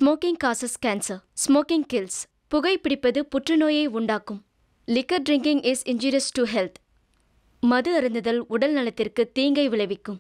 Smoking causes cancer smoking kills புகைப்பிடிப்பது புற்றுநோயை உண்டாக்கும் liquor drinking is injurious to health மது அருந்துதல் உடல் நலத்திற்கு தீங்கை விளைவிக்கும்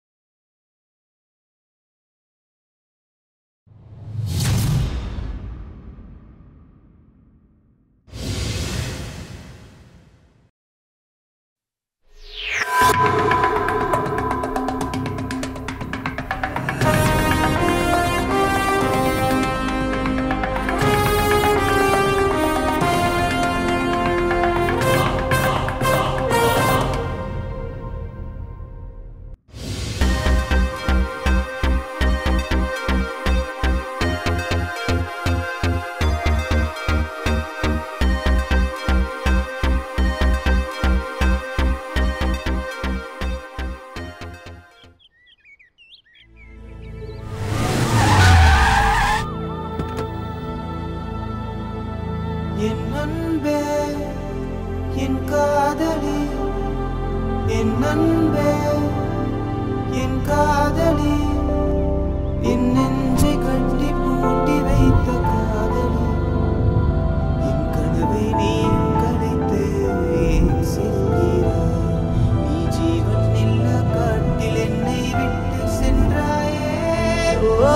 என் அன்பே என் காதலி என் அன்பே என் காதலி என் நெஞ்சை கட்டி பூட்டி வைத்த காதலி என் கனவை நீ கலைத்து ஏன் செல்கிறாய் நீ ஜீவன் இல்ல காட்டில் என்னை விட்டு சென்றாயே ஓ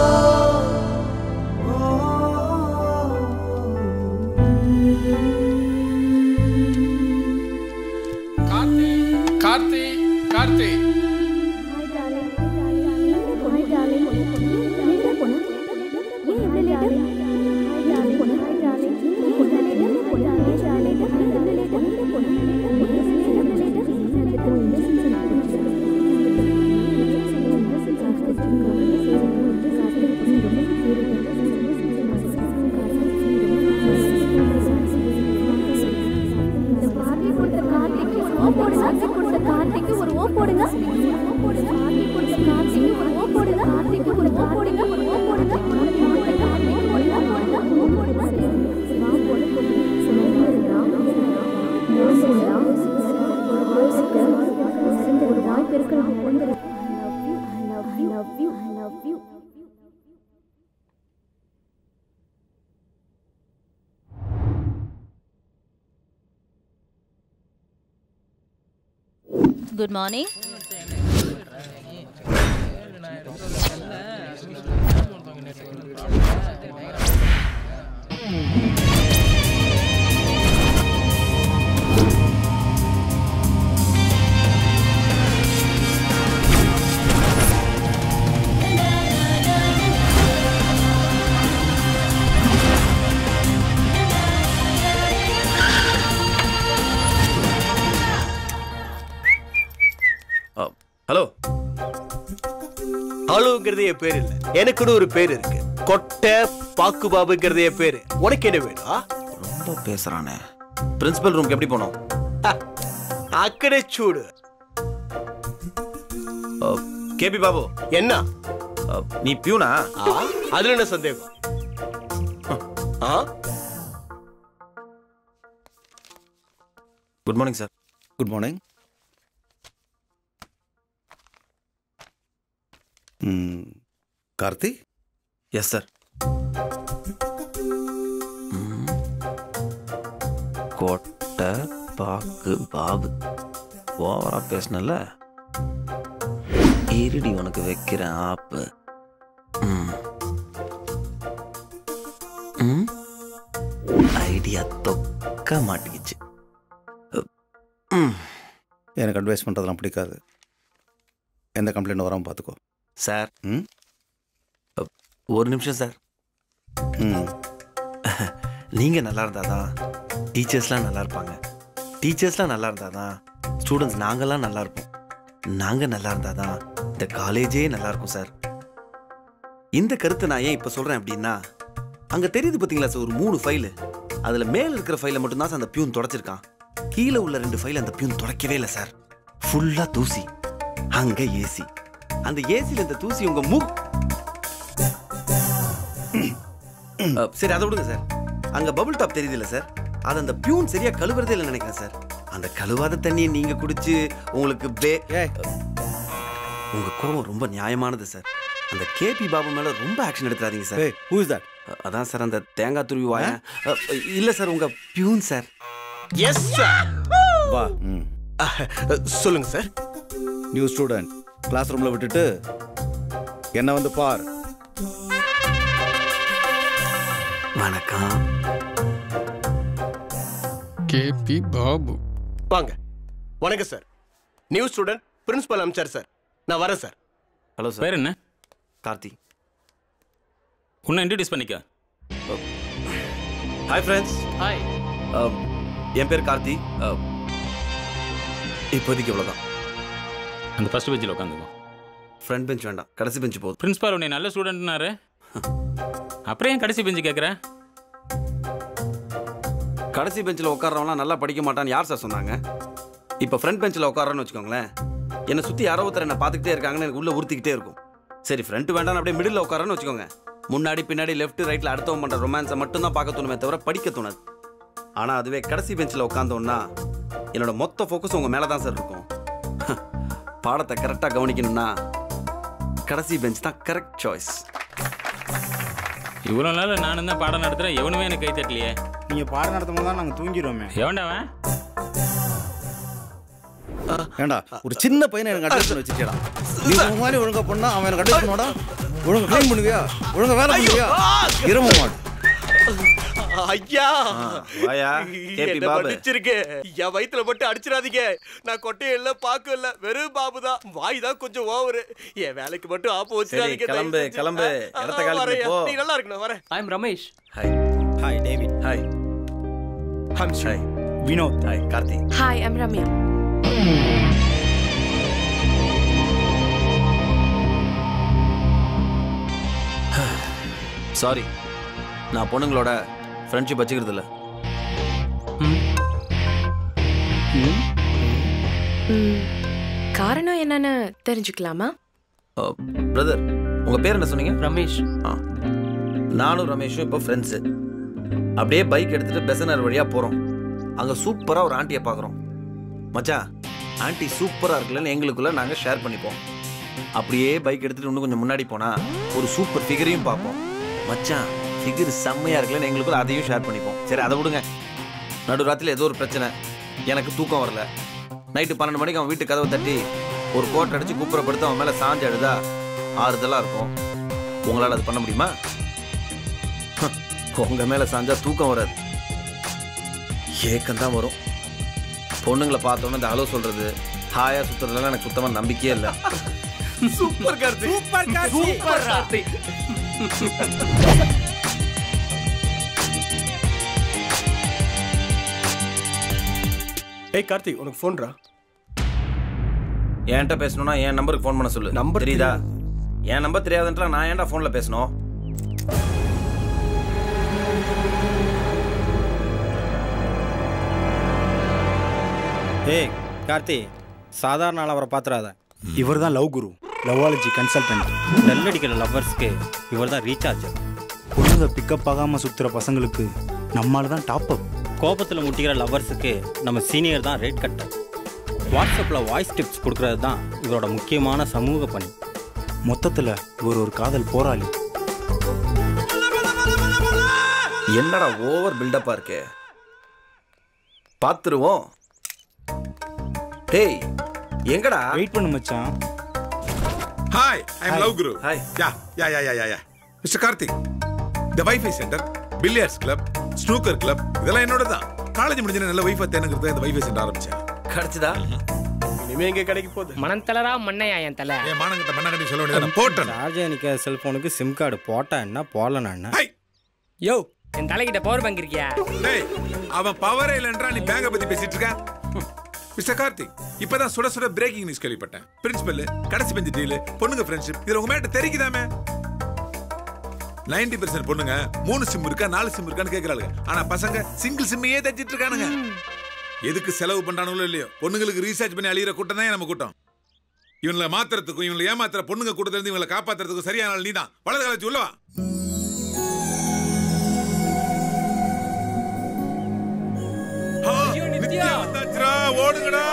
கார்த்தி கார்த்தி கார்த்தி கார்த்திக்கு ஒரு ஓ போடுங்க ஓ போடுங்க கார்த்திக்கு ஒரு ஓ போடுங்க கார்த்திக்கு ஒரு ஓ போடுங்க ஒரு ஓ போடுங்க கார்த்திக்கு ஒரு ஓ போடுங்க ஓ போடுங்க வா போடு போடு சொல்லுங்க யோசிக்கலாம் யோசிக்க நிறைந்த ஒரு வாய்ப்பு இருக்கலாம் வந்துரு I love you, I love you, I love you. Good morning. Hello ஹலோங்கிறது என் பேர் இல்ல எனக்குன்னு ஒரு பேர் இருக்கு கொட்டை பாக்கு பாபுங்கிறது என் பேரு உனக்கு என்ன வேணும் ஆ? ரொம்ப பேசுறானே பிரின்சிபல் ரூம்க்கு எப்படி போனோம் அக்கடை சூடு கேபி பாபு என்ன அ, நீ பியூனா ஆ? அதுல என்ன சந்தேகம் ஆ? Good morning sir good morning ம் கார்த்தி எஸ் சார் கொட்டை பாக்கு பாபு ஓவரா பேசினல இருடி உனக்கு வைக்கிறேன் ஆப்பு ம். ம். ஐடியா தொக்க மாட்டிக்கிச்சு ம். எனக்கு அட்வைஸ் பண்ணுறதெல்லாம் பிடிக்காது எந்த கம்ப்ளைண்ட் வராமல் பார்த்துக்கோ சார் ம் ஒரு நிமிஷம் சார் ம் நீங்கள் நல்லா இருந்தால் தான் டீச்சர்ஸ்லாம் நல்லா இருப்பாங்க டீச்சர்ஸ்லாம் நல்லா இருந்தால் தான் ஸ்டூடெண்ட்ஸ் நாங்கள்லாம் நல்லா இருப்போம் நாங்கள் நல்லா இருந்தால் தான் இந்த காலேஜே நல்லா இருக்கும் சார் இந்த கருத்தை நான் ஏன் இப்போ சொல்கிறேன் அப்படின்னா அங்கே தெரியுது பார்த்தீங்களா சார் ஒரு மூணு ஃபைலு அதில் மேலே இருக்கிற ஃபைலை மட்டும்தான் சார் அந்த பியூன் தொடச்சிருக்கான் கீழே உள்ள ரெண்டு ஃபைல் அந்த பியூன் தொடக்கவே இல்லை சார் ஃபுல்லாக தூசி அங்கே ஏசி அந்த ஏசியில் இந்த தூசி உங்கள் மூ அஹ், சரி அதை விடுங்க சார் அங்க பபுள் டாப் தெரியுதுல்ல சார் அது அந்த பியூன் சரியா கழுவுறதே இல்லை நினைக்கிறேன் சார் அந்த கழுவாத தண்ணியை நீங்க குடிச்சு உங்களுக்கு பே ஏய் உங்க கோபம் ரொம்ப நியாயமானது சார் அந்த கேபி பாபு மேல ரொம்ப ஆக்ஷன் எடுத்துறாதீங்க சார் ஏய் ஹூ இஸ் தட் அதான் சார் அந்த தேங்காய் துருவி வாய இல்ல சார் உங்க பியூன் சார் எஸ் சார் வா ம் சொல்லுங்க சார் நியூ ஸ்டூடெண்ட் கிளாஸ் ரூமில் விட்டுட்டு என்ன வந்து பார் வணக்கம் கேபி பாபு வாங்க வணக்கம் சார் நியூ ஸ்டூடெண்ட் பிரின்சிபல் அமிச்சார் சார் நான் வரேன் சார் ஹலோ சார் பேர் என்ன கார்த்தி உன்னை இன்ட்ரடியூஸ் பண்ணிக்க ஹாய் ஃப்ரெண்ட்ஸ் ஹாய் என் பேர் கார்த்தி Uh, இப்போதைக்கு இவ்வளோதான் அந்த ஃபர்ஸ்ட் பெஞ்சில் உட்காந்துக்கோ ஃப்ரண்ட் பெஞ்ச் வேண்டாம் கடைசி பெஞ்ச் போதும் பிரின்ஸ்பால் உன்னை நல்ல ஸ்டூடெண்ட்னாரு அப்புறம் ஏன் கடைசி பெஞ்சு கேட்குற கடைசி பெஞ்சில் உட்காரவங்களாம் நல்லா படிக்க மாட்டான்னு யார் சார் சொன்னாங்க இப்போ ஃப்ரண்ட் பெஞ்சில் உட்காரன்னு வச்சுக்கோங்களேன் என்னை சுற்றி யாரோ ஒருத்தர் என்னை பார்த்துக்கிட்டே இருக்காங்கன்னு எனக்கு உள்ளே உறுத்திக்கிட்டே இருக்கும் சரி ஃப்ரண்ட் வேண்டாம் அப்படியே மிடில் உட்காரன்னு வச்சுக்கோங்க முன்னாடி பின்னாடி லெஃப்ட் ரைட்டில் அடுத்தவன் பண்ணுற ரொமான்ஸை மட்டும்தான் பார்க்க தோணுமே தவிர படிக்க தோணாது ஆனால் அதுவே கடைசி பெஞ்சில் உட்காந்தோன்னா என்னோட மொத்த ஃபோக்கஸ் உங்கள் மேலே தான் சார் இருக்கும் பாடத்தை கரெக்டாக கவனிக்கணும்னா கடைசி பெஞ்ச் தான் கரெக்ட் சாய்ஸ் இவ்வளோ நாள் நானும் தான் பாடம் நடத்துகிறேன் எவனுமே எனக்கு கை தட்டலையே நீங்க பாடம் நடத்தும் போது தான் நாங்க தூங்கிடுவோமே எவன்டாவன் ஏண்டா ஒரு சின்ன பையனை எனக்கு அட்வைஸ் பண்ணி வச்சுட்டா நீ உன் மாதிரி ஒழுங்கா பண்ணா அவன் எனக்கு அட்வைஸ் பண்ணோடா ஒழுங்கா க்ளீன் பண்ணுவியா ஒழுங்கா வேலை பண்ணுவியா இரம மாடு ஐயா வாயா கேபி என்ன பாபு மன்னிச்சிருக்க என் வயித்துல மட்டும் அடிச்சிடாதீங்க நான் கொட்டையும் இல்ல பாக்கும் இல்ல வெறும் பாபு தான் வாய் தான் கொஞ்சம் ஓவரு என் வேலைக்கு மட்டும் ஆப்பு வச்சிடாதீங்க கிளம்பு, தயவு செஞ்சு. கிளம்பு. ஆ, ஆ, இடத்த காலி பண்ணு, வரேன். போ. நீ நல்லா இருக்கணும் வரேன் I am Ramesh hi hi David hi hmm hi Vinod hi Karthi Hi, I'm Ramya. Sorry நான் பொண்ணுங்களோட ஃப்ரெண்ட்ஷிப் வச்சுக்கிறது இல்லை ம், காரணம் என்னன்னு தெரிஞ்சுக்கலாமா பிரதர் உங்க பேர் என்ன சொன்னீங்க ரமேஷ் ஆ நானும் ரமேஷும் இப்போ ஃப்ரெண்ட்ஸு அப்படியே பைக் எடுத்துட்டு பெசனர் வழியாக போகிறோம் அங்கே சூப்பராக ஒரு ஆண்டியை பார்க்குறோம் மச்சான் ஆண்டி சூப்பராக இருக்குல்லன்னு எங்களுக்குள்ள நாங்கள் ஷேர் பண்ணிப்போம் அப்படியே பைக் எடுத்துட்டு இன்னும் கொஞ்சம் முன்னாடி போனால் ஒரு சூப்பர் ஃபிகரையும் பார்ப்போம் மச்சான் ஃபிகர் செம்மையாக இருக்குல்லன்னு எங்களுக்குள்ள அதையும் ஷேர் பண்ணிப்போம் சரி அதை விடுங்க நடு ராத்திரில ஏதோ ஒரு பிரச்சனை எனக்கு தூக்கம் வரல நைட்டு பன்னெண்டு மணிக்கு அவன் வீட்டு கதவை தட்டி ஒரு கோட்டை அடிச்சு குப்புறப்படுத்து அவன் மேலே சாஞ்சு அழுதா ஆறுதலாக இருக்கும் உங்களால் அது பண்ண முடியுமா உங்க மேல சாஞ்சா தூக்கம் வராது ஏக்கம் தான் வரும் பொண்ணுங்களை பார்த்தோன்னே இந்த ஹலோ சொல்றது ஹாயா சுத்துறதுலாம் எனக்கு சுத்தமா நம்பிக்கையே இல்லை சூப்பர் கார்த்தி சூப்பர் கார்த்தி ஏய் கார்த்திக் உனக்கு ஃபோன்ரா என்கிட்ட பேசணும்னா என் நம்பருக்கு ஃபோன் பண்ண சொல்லு Number தெரியுதா என் நம்பர் தெரியாதுன்றா நான் ஏன்டா ஃபோன்ல பேசணும் ஏய் கார்த்தி சாதாரண ஆள் அவரை பாத்துறாத இவர் தான் love guru loveology consultant dull அடிக்கிற லவ்வர்ஸ்க்கு இவர் தான் ரீசார்ஜ் பொண்ணுங்க பிக்கப் ஆகாம சுத்துற பசங்களுக்கு நம்மால தான் டாப் அப் கோபத்தில் முட்டிக்கிற லவ்வர்ஸுக்கு நம்ம சீனியர் தான் ரேட் கட்டர் வாட்ஸ்அப்பில் வாய்ஸ் டிப்ஸ் கொடுக்கறது தான் இவரோட முக்கியமான சமூக பணி மொத்தத்தில் இவர் ஒரு காதல் போராளி என்னடா ஓவர் பில்டப்பா இருக்கே பாத்துருவோம் டேய் எங்கடா வெயிட் பண்ணு மச்சான் Hi, I'm Love Guru. Hi. Yeah, yeah, yeah, yeah, yeah, yeah. Mr. Karthik, the Wi-Fi center, billiards club, snooker club, இதெல்லாம் என்னோட தான் காலேஜ் முடிஞ்ச நல்ல வைஃபை தேனுங்கிறது இந்த வைஃபை சென்டர் ஆரம்பிச்சேன் கிடைச்சதா இனிமே எங்க கிடைக்க போகுது மனம் தளரா மண்ணையா என் தலை என் மானங்கிட்ட மண்ணாங்கட்டி சொல்ல வேண்டியது போட்டேன் சார்ஜ் நிற்க செல்ஃபோனுக்கு சிம் கார்டு போட்டா என்ன போடலனா என்ன ஹை யோ என் தலைகிட்ட பவர் பேங்க் இருக்கியா டேய் அவன் பவரே இல்லைன்றா நீ பேங்க பத்தி பேசிட்டு இருக்க மிஸ்டர் கார்த்திக் இப்பதான் சுட சுட பிரேக்கிங் நியூஸ் கேள்விப்பட்டேன் பிரின்சிபல் கடைசி பெஞ்சு டீல் பொண்ணுங்க ஃப்ரெண்ட்ஷிப் இதுல உங்க மேட்ட தெரிக்குதாமே நைன்டி பெர்சன்ட் பொண்ணுங்க மூணு சிம் இருக்கா நாலு சிம் இருக்கான்னு கேக்குறாளுங்க ஆனா பசங்க சிங்கிள் சிம்மையே தச்சிட்டு இருக்கானுங்க எதுக்கு செலவு பண்றானுங்களோ இல்லையோ பொண்ணுங்களுக்கு ரீசார்ஜ் பண்ணி அழியிற கூட்டம் தான் நம்ம கூட்டம் இவங்களை மாத்துறதுக்கும் இவங்களை ஏமாத்துற பொண்ணுங்க கூட்டத்துல இருந்து இவங்களை காப்பாத்துறதுக்கும் சரியான ஆள் நீதான் வலது காலச்சு உள்ளவா ஆ, நித்யா வந்தாச்சுடா, ஓடுங்கடா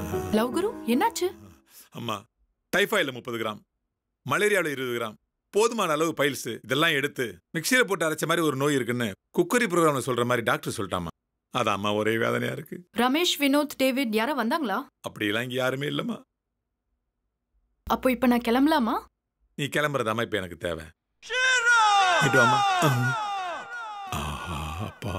லவ் குரு என்னாச்சு அம்மா டைஃபாய்டில் முப்பது கிராம் மலேரியாவில் இருபது கிராம் போதுமான அளவு பைல்ஸ் இதெல்லாம் எடுத்து மிக்சியில் போட்டு அரைச்ச மாதிரி ஒரு நோய் இருக்குன்னு குக்கரி ப்ரோக்ராம்ல சொல்ற மாதிரி டாக்டர் சொல்லிட்டாமா அதான் அம்மா ஒரே வேதனையா இருக்கு ரமேஷ் வினோத் டேவிட் யாரா வந்தாங்களா அப்படியெல்லாம் இங்க யாருமே இல்லம்மா அப்போ இப்ப நான் கிளம்பலாமா நீ கிளம்புறதாம்மா இப்ப எனக்கு தேவை இங்கிட்டு வாம்மா. ஆஹா, அப்பா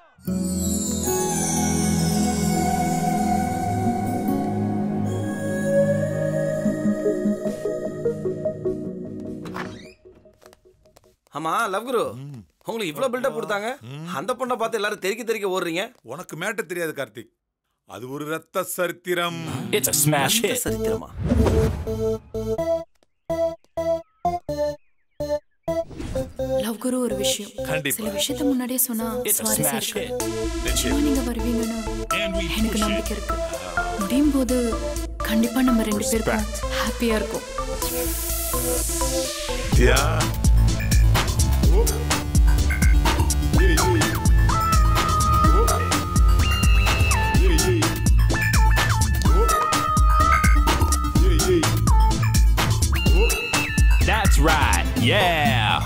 ஆமா லவ் குரு உங்களுக்கு இவ்வளவு பில்டப் கொடுத்தாங்க அந்த பொண்ணை பார்த்து எல்லாரும் தெறிக்க தெறிக்க ஓடுறீங்க உனக்கு மேட்ட தெரியாது கார்த்திக் அது ஒரு ரத்த சரித்திரம் It's a smash ரத்த hit. சரித்திரமா லவ் குரு ஒரு விஷயம் கண்டிப்பா. சில விஷயத்த முன்னாடியே சொன்னா It's a சுவாரஸ்யம் smash இருக்கு hit. நிச்சயமா நீங்க வருவீங்கன்னு And we எனக்கு push நம்பிக்கை it. இருக்கு முடியும் போது கண்டிப்பா நம்ம ரெண்டு பேருக்கும் ஹாப்பியா இருக்கும் தியா That's right. Yeah.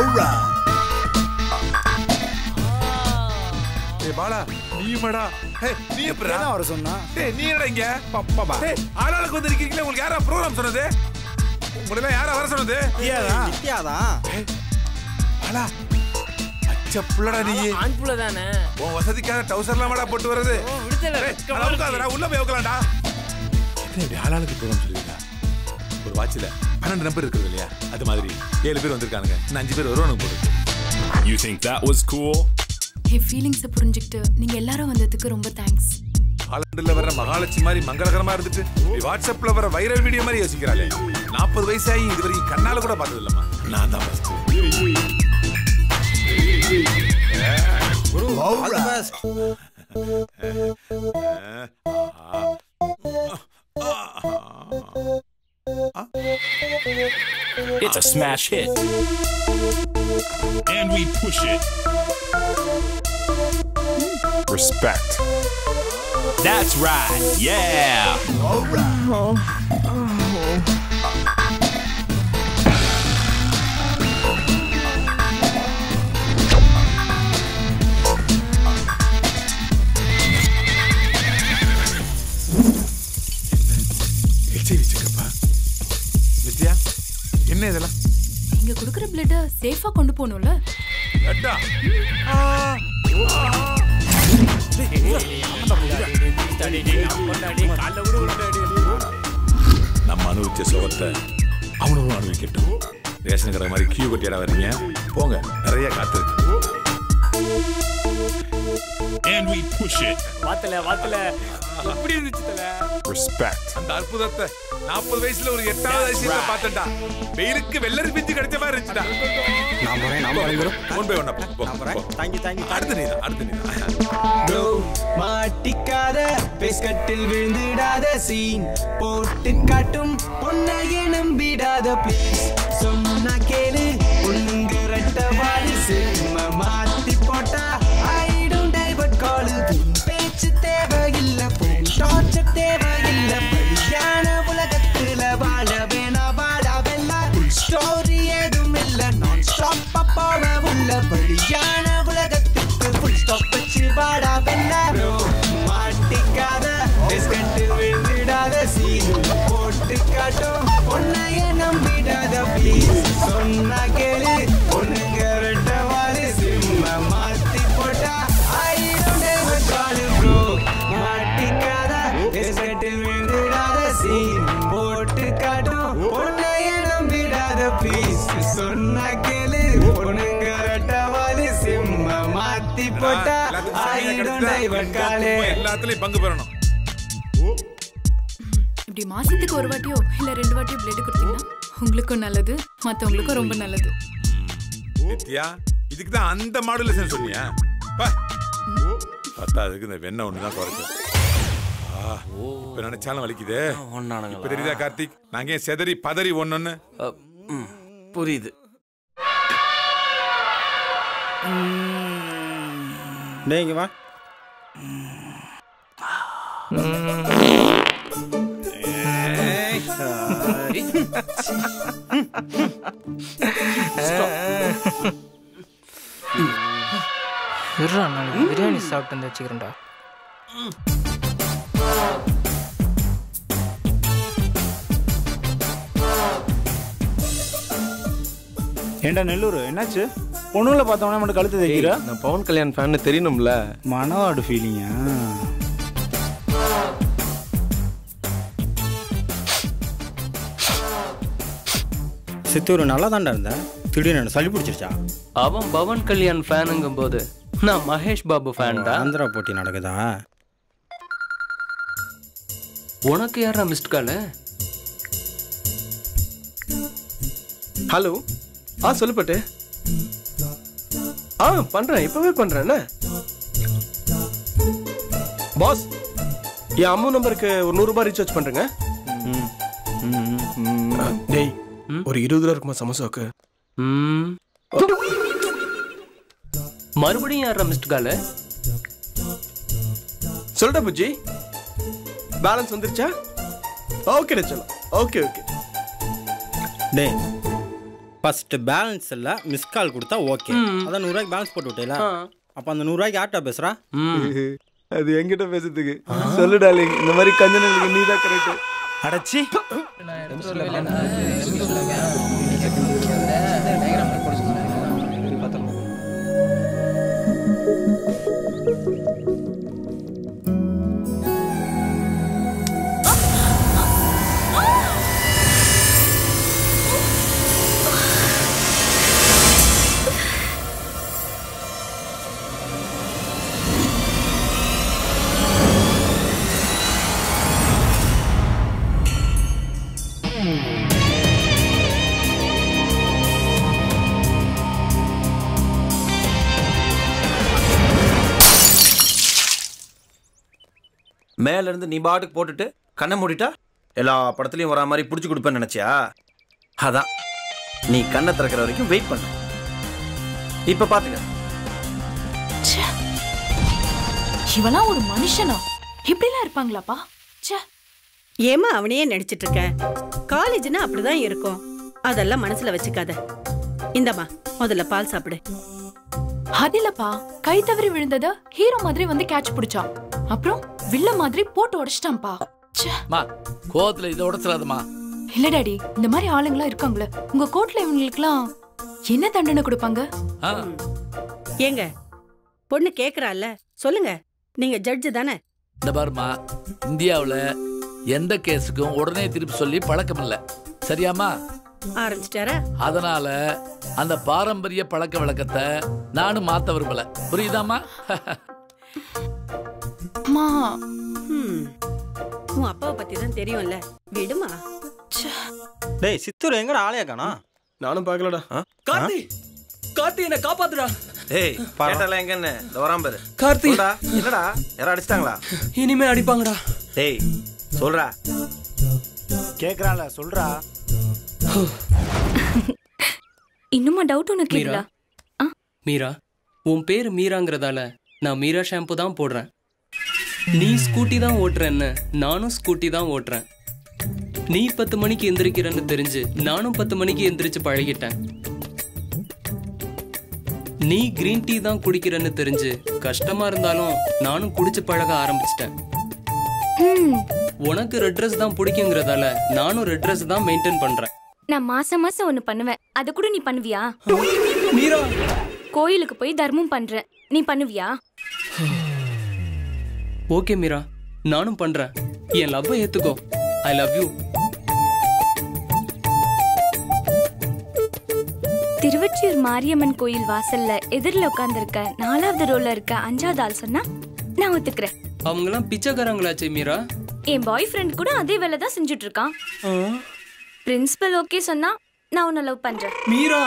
ஏய் பாலா நீ மடா ஹே நீ எப்படா என்ன வர சொன்னா டேய் நீ என்னடா இங்க பப்பா டேய் ஆளாளுக்கு வந்து இருக்கீங்களே உங்களுக்கு யாரா ப்ரோகிராம் சொன்னது உங்களை யாரா வர சொன்னது நித்யாதான் நித்யாதான் பாலா அச்ச புள்ளடா நீ ஆண் புள்ள தானே உன் வசதிக்காக டவுசர்லாம் மாடா போட்டு வர்றது விடுதலை டேய், அதை அமுக்காதடா, உள்ள போய் உட்காலாம்டா என்ன இப்படி ஆளாளுக்கு ப்ரோகிராம் சொல்லுவீங்க ஒரு வாட்சில் பன்னெண்டு நம்பர் இருக்குது இல்லையா அது மாதிரி ஏழு பேர் வந்திருக்கானுங்க இன்னும் அஞ்சு பேர் வருவானுங்க போட்டு You think that was cool? என் ஃபீலிங்ஸை புரிஞ்சுக்கிட்டு நீங்க எல்லாரும் வந்ததுக்கு ரொம்ப தேங்க்ஸ் காலண்டர்ல வர மகாலட்சுமி மாதிரி மங்களகரமா இருந்துட்டு இப்படி வாட்ஸ்அப்ல வர வைரல் வீடியோ மாதிரி யோசிக்கிறாளே நாற்பது வயசாகி இது வரைக்கும் கண்ணால கூட பார்த்தது இல்லம்மா நான் தான் first guru all the best It's a smash hit. And we push it. Respect. That's right. Yeah. HIV செக்கப்பா நித்யா என்ன இதெல்லாம் நீங்க கொடுக்குற பிளட்டை சேஃபா கொண்டு போகணும்ல அட்டா நம்ம அனுபவிச்ச சுகத்தை அவனும் அனுபவிக்கட்டும் ரேஷன் கடை மாதிரி கியூ கட்டியாடா வர்றீங்க போங்க நிறைய காத்திருக்கு And we push it. வாத்தல வாத்தல எப்படி இருந்துச்சு தல Respect. அந்த அற்புதத்தை நாற்பது வயசுல ஒரு எட்டாவது வயசுல பார்த்தேன்டா வெயிலுக்கு வெள்ளரி பிஞ்சு கிடைச்ச மாதிரி இருந்துச்சுடா நான் போறேன் நான் போறேன் குரு ஒன் பை ஒன்னா போ நான் போறேன் தேங்க்யூ தேங்க்யூ அடுத்து நீதான் அடுத்து நீதான் ப்ரோ மாட்டிக்காத பேஸ்கட்டில் விழுந்துடாத சீன் போட்டு காட்டும் பொன்னையே நம்பிடாத ப்ளீஸ் சொன்னா கேளு ஒண்ணுங்க ரெட்ட வாரிசு மாத்தி போட்டா ஆயிடும் டைவர்ட் காலு பேச்சு தேவையில்ல போன் டார்ச்சர் தேவையில்ல பழியான உலகத்துல வாழ வேணா வாழ வெல்ல ஸ்டோரி ஏதும் இல்ல நான் ஸ்டாப் போட உள்ள பழியான உலகத்துக்கு ஃபுல் ஸ்டாப் வச்சு வாடா வெல்ல ப்ரோ மாட்டிக்காத டிஸ்கண்ட் விழுந்துடாத சீன் போட்டு காட்டும் உன்னைய நம்பிடாத ப்ளீஸ் சொன்னா கேளு பொண்ணுங்க ரெட்ட வாழு சிம்ம மாத்தி போட்டா ஆயிரம் டைவர் காலு ப்ரோ மாட்டிக்காத டிஸ்கண்ட் விழுந்துடாத சீன் போட்டு காட்டும் உன்னைய நம்பிடாத ப்ளீஸ் சொன்னா கேளு பொண்ணுங்க ரெட்ட வாழு சிம்ம மாத்தி போட்டா ஆயிரம் டைவர் காலு எல்லாத்துலயும் பங்கு பெறணும் இப்படி மாசத்துக்கு ஒரு வாட்டியோ இல்ல ரெண்டு வாட்டியோ பிளட் கொடுத்தீங்கன்னா உங்களுக்கும் நல்லது மத்தவங்களுக்கும் ரொம்ப நல்லது நித்யா இதுக்கு தான் அந்த மாடுலேஷன் சொன்னியா பா. பார்த்தா அதுக்கு இந்த வெண்ணெய் ஒன்று தான் குறைக்கும் ஆ, இப்ப நினைச்சாலும் வலிக்குதே ஒன்னானுங்களா? இப்ப தெரியுதா கார்த்திக் நாங்க ஏன் செதறி பதறி ஒண்ணுன்னு புரியுது டேய் இங்க வா இருடா நான் பிரியாணி சாப்பிட்டு வந்து வச்சுக்கிறேன்டா ஏண்டா நெல்லூர் என்னாச்சு பொண்ணுங்களை பார்த்தோம்னா மட்டும் கழுத்து தைக்கிற நான் பவன் கல்யாண் ஃபேன் தெரியணும்ல மனவாடு ஃபீலிங்கா சித்தூர் நல்லா தாண்டா இருந்தேன் திடீர்னு எனக்கு சளி பிடிச்சிருச்சா அவன் பவன் கல்யாண் ஃபேனுங்கும் போது நான் மகேஷ் பாபு ஃபேன் தான் ஆந்திரா போட்டி நடக்குதா உனக்கு யாரா மிஸ்ட் காலு ஹலோ ஆ சொல்லு பட்டு ஆ பண்றேன் இப்பவே பண்றேன் என்ன பாஸ் என் அம்மா நம்பருக்கு ஒரு நூறு ரூபாய் ரீசார்ஜ் பண்றேங்க ஆ, டேய் ஒரு இருபது ரூபா இருக்குமா சமோசாவுக்கு ம். மறுபடியும் யாரா மிஸ்ட் காலு சொல்லிட்ட புஜ்ஜி பேலன்ஸ் வந்துருச்சா ஓகே சொல்லலாம் ஓகே ஓகே டேய் ஃபர்ஸ்ட் பேலன்ஸ் இல்ல மிஸ் கால் கொடுத்தா ஓகே அதான் நூறுரூவாய்க்கு பேலன்ஸ் போட்டு விட்டேல அப்போ அந்த நூறுரூவாய்க்கு யார்கிட்ட பேசுறா அது என்கிட்ட பேசுறதுக்கு சொல்லு டாலிங் இந்த மாதிரி கஞ்சனுக்கு நீ தான் கரெக்ட் அடச்சி மேல இருந்து நீ பாட்டுக்கு போட்டுட்டு கண்ணை மூடிட்டா எல்லா படத்துலயும் வரா மாதிரி பிடிச்சி கொடுப்பேன்னு நினைச்சியா அதான் நீ கண்ணை திறக்கிற வரைக்கும் வெயிட் பண்ணு இப்ப பாத்துக்க இவெல்லாம் ஒரு மனுஷனா இப்படிலாம் இருப்பாங்களாப்பா ச்சே ஏமா அவனையே நடிச்சிட்டு இருக்க காலேஜ்னா அப்படிதான் இருக்கும் அதெல்லாம் மனசுல வச்சுக்காத இந்தம்மா முதல்ல பால் சாப்பிடு அது இல்லப்பா கை தவறி விழுந்தத ஹீரோ மாதிரி வந்து கேட்ச் பிடிச்சான் அப்புறம் வில்ல மாதிரி போட்டு உடைச்சிட்டான்ப்பா ச்சே மா கோவத்துல இதை உடச்சிடாதம்மா இல்ல டாடி இந்த மாதிரி ஆளுங்களாம் இருக்காங்களே உங்க கோர்ட்ல இவங்களுக்குலாம் என்ன தண்டனை கொடுப்பாங்க ஏங்க பொண்ணு கேக்குறாள்ல சொல்லுங்க நீங்க ஜட்ஜு தானே இந்த பாருமா இந்தியாவுல எந்த கேஸுக்கும் உடனே திருப்பி சொல்லி பழக்கம் இல்ல சரியாமா ஆரம்பிச்சிட்டாரா அதனால அந்த பாரம்பரிய பழக்க வழக்கத்தை நானும் மாத்த விரும்பல புரியுதாம்மா அம்மா ஹம். உன் அப்பாவை பத்தி தான் தெரியும்ல விடுமா டேய் சித்தூர் எங்கடா ஆளையா காணா நானும் பார்க்கலடா கார்த்தி கார்த்தி என்ன காப்பாத்துடா டேய் கேட்டால எங்கன்னு இந்த வராம பாரு கார்த்தி. சொல்றா. என்னடா யாரா அடிச்சிட்டாங்களா இனிமே அடிப்பாங்கடா டேய் சொல்றா கேக்குறான்ல சொல்றா இன்னுமா டவுட் உனக்கு மீரா இல்லா மீரா உன் பேர் மீராங்கிறதால நான் மீரா ஷாம்பு தான் போடுறேன் நீ ஸ்கூட்டி தான் ஓட்டுறேன்னு நானும் ஸ்கூட்டி தான் ஓட்டுறேன் நீ பத்து மணிக்கு எந்திரிக்கிறேன்னு தெரிஞ்சு நானும் பத்து மணிக்கு எந்திரிச்சு பழகிட்டேன் நீ கிரீன் டீ தான் குடிக்கிறேன்னு தெரிஞ்சு கஷ்டமா இருந்தாலும் நானும் குடிச்சு பழக ஆரம்பிச்சிட்டேன் உனக்கு ரெட் ட்ரெஸ் தான் பிடிக்குங்கிறதால நானும் ரெட் ட்ரெஸ் தான் மெயின்டைன் பண்றேன் நான் மாசம் மாசம் ஒண்ணு பண்ணுவேன் அது கூட நீ பண்ணுவியா மீரா கோயிலுக்கு போய் தர்மம் பண்றேன் நீ பண்ணுவியா ஓகே மீரா நானும் பண்றேன் என் லவ்வை ஏத்துக்கோ I love you Thiruvottiyur Mariamman கோயில் வாசல்ல எதிரில் உட்கார்ந்திருக்க நாலாவது ரோல இருக்க அஞ்சாவது ஆள் சொன்னா நான் ஒத்துக்கிறேன் அவங்கெல்லாம் பிச்சைக்காரங்களாச்சே மீரா என் பாய் ஃப்ரெண்ட் கூட அதே வேலை தான் செஞ்சுட்டு இருக்கான் பிரின்சிபல் ஓகே சொன்னா நான் உன்னை லவ் பண்றேன் மீரா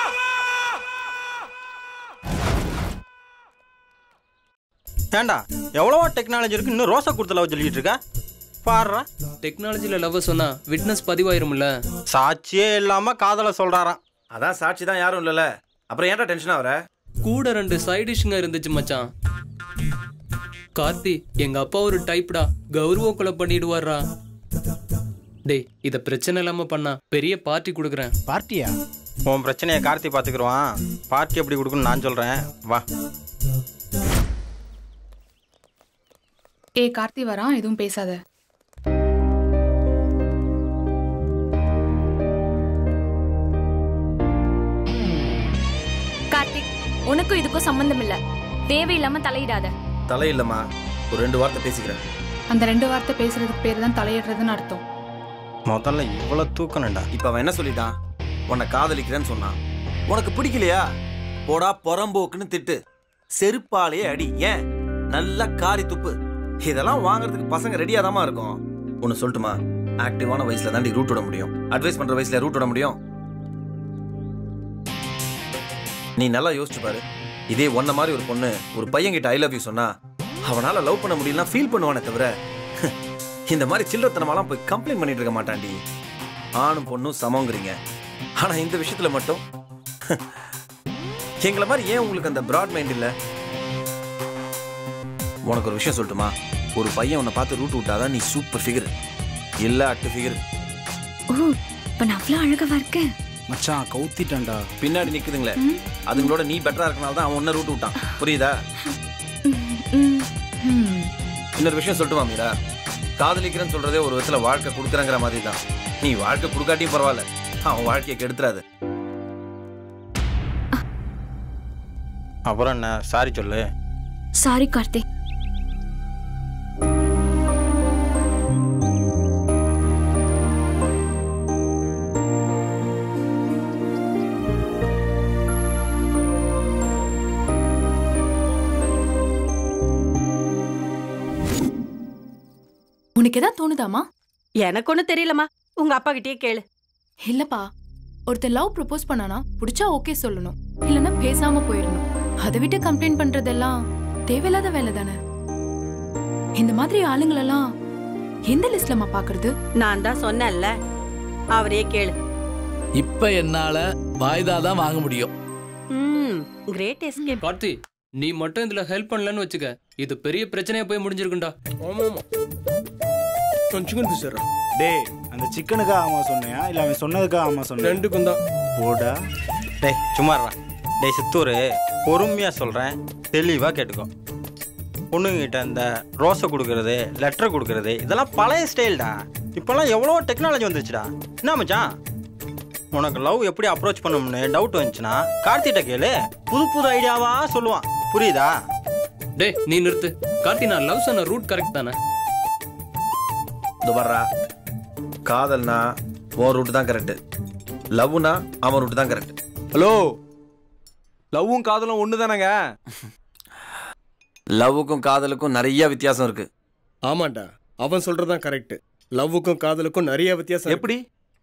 ஏண்டா எவ்வளவோ டெக்னாலஜி இருக்கு இன்னும் ரோசா கொடுத்த லவ் சொல்லிட்டு இருக்க பாடுறா டெக்னாலஜில லவ் சொன்னா விட்னஸ் பதிவாயிரும்ல சாட்சியே இல்லாம காதல சொல்றாராம் அதான் சாட்சி தான் யாரும் இல்லைல்ல அப்புறம் ஏன்டா டென்ஷன் ஆகுற கூட ரெண்டு சைட் டிஷ்ங்க இருந்துச்சு மச்சான் கார்த்தி எங்க அப்பா ஒரு டைப்டா கௌரவ கொலை பண்ணிடுவாரா டேய் இத பிரச்சனை இல்லாம பண்ணா பெரிய பார்ட்டி கொடுக்குறேன் பார்ட்டியா உன் பிரச்சனையை கார்த்தி பார்த்துக்குருவான் பார்ட்டி எப்படி கொடுக்கணும்னு நான் சொல்கிறேன் வா ஏய் கார்த்தி வரான் எதுவும் பேசாத கார்த்திக் உனக்கும் இதுக்கும் சம்பந்தம் இல்ல தேவையில்லாம தலையிடாத தலை இல்லைம்மா ஒரு ரெண்டு வார்த்தை பேசிக்கிறேன் அந்த ரெண்டு வார்த்தை பேசுறதுக்கு பேர் தான் தலையிடுறதுன்னு அர்த்தம் முதல்ல இவ்வளோ தூக்கணும்டா இப்போ அவன் என்ன சொல்லிட்டான் உன்னை காதலிக்கிறேன்னு சொன்னான் உனக்கு பிடிக்கலையா போடா புறம்போக்குன்னு திட்டு செருப்பாலேயே அடி ஏன் நல்லா காரி துப்பு இதெல்லாம் வாங்குறதுக்கு பசங்க ரெடியாக தாம்மா இருக்கும் ஒன்று சொல்லட்டுமா ஆக்டிவான வயசுல தாண்டி ரூட் விட முடியும் அட்வைஸ் பண்ற வயசுல ரூட் விட முடியும் நீ நல்லா யோசிச்சு பாரு இதே ஒன்ன மாதிரி ஒரு பொண்ணு ஒரு பையன் கிட்ட ஐ லவ் யூ சொன்னா அவனால லவ் பண்ண முடியலனா ஃபீல் பண்ணுவானே தவிர இந்த மாதிரி சில்லறத்தனமாலாம் போய் கம்ப்ளைண்ட் பண்ணிட்டு இருக்க மாட்டான்டி ஆணும் பொண்ணும் சமங்கிறீங்க ஆனா இந்த விஷயத்துல மட்டும் எங்களை மாதிரி ஏன் உங்களுக்கு அந்த பிராட் மைண்ட் இல்ல உனக்கு ஒரு விஷயம் சொல்லட்டுமா ஒரு பையன் உன்னை பார்த்து ரூட் விட்டாதான் நீ சூப்பர் ஃபிகர் இல்ல அட்டு ஃபிகர் ஓ இப்ப நான் அவ்வளவு அழகவா இருக்கேன் மச்சான் கவுத்திட்டேன்டா பின்னாடி நிக்குதுங்களே அதுங்களோட நீ பெட்டரா இருக்கனால தான் அவன் உன்ன ரூட் விட்டான் புரியுதா இன்னொரு விஷயம் சொல்லட்டுமா மீரா காதலிக்கிறேன்னு சொல்றதே ஒரு விதத்துல வாழ்க்கை கொடுக்குறங்கிற மாதிரி தான் நீ வாழ்க்கை கொடுக்காட்டியும் பரவாயில்ல அவன் வாழ்க்கையை கெடுத்துறாது அப்புறம் என்ன சாரி சொல்லு சாரி கார்த்திக் உனக்கு எதாவது தோணுதாமா எனக்கு ஒன்றும் தெரியலம்மா உங்க அப்பா கிட்டயே கேளு இல்லப்பா ஒருத்தர் லவ் ப்ரப்போஸ் பண்ணானா பிடிச்சா ஓகே சொல்லணும் இல்லைன்னா பேசாம போயிடணும் அதை விட்டு கம்ப்ளைண்ட் பண்றதெல்லாம் தேவையில்லாத வேலை தானே இந்த மாதிரி ஆளுங்களெல்லாம் எந்த லிஸ்ட்லம்மா பாக்குறது நான் தான் சொன்னேன்ல அவரே கேளு இப்ப என்னால வாய்தா தான் வாங்க முடியும் ம் கிரேட் எஸ்கேப் கார்த்தி நீ மட்டும் இதுல ஹெல்ப் பண்ணலன்னு வச்சுக்க இது பெரிய பிரச்சனையா போய் முடிஞ்சிருக்குண்டா ஆமா ஆமா சிக்கன் பீஸ் டேய் அந்த சிக்கனுக்கு ஆமா சொன்னியா இல்ல அவன் சொன்னதுக்கு ஆமா சொன்ன ரெண்டுக்கும் தான் போடா டேய் சும்மா இருடா. டேய் சித்தூர் பொறுமையா சொல்றேன் தெளிவா கேட்டுக்கோ பொண்ணுங்கிட்ட இந்த ரோஸை கொடுக்கறது லெட்டர் கொடுக்கறது இதெல்லாம் பழைய ஸ்டைல்டா இப்போல்லாம் எவ்வளோ டெக்னாலஜி வந்துச்சுடா என்ன மச்சான் உனக்கு லவ் எப்படி அப்ரோச் பண்ணணும்னு டவுட் வந்துச்சுன்னா கார்த்திட்ட கேளு புது புது ஐடியாவா சொல்லுவான் புரியுதா டேய் நீ நிறுத்து கார்த்தி நான் லவ் சொன்ன ரூட் கரெக்ட் தானே இது வர்றா காதல்னா உன் ரூட் தான் கரெக்ட் லவ்னா அவன் ரூட் தான் கரெக்ட் ஹலோ லவ்வும் காதலும் ஒன்று தானேங்க லவ்வுக்கும் காதலுக்கும் நிறைய வித்தியாசம் இருக்கு ஆமாண்டா அவன் சொல்றதான் கரெக்ட் லவ்வுக்கும் காதலுக்கும் நிறைய வித்தியாசம் எப்படி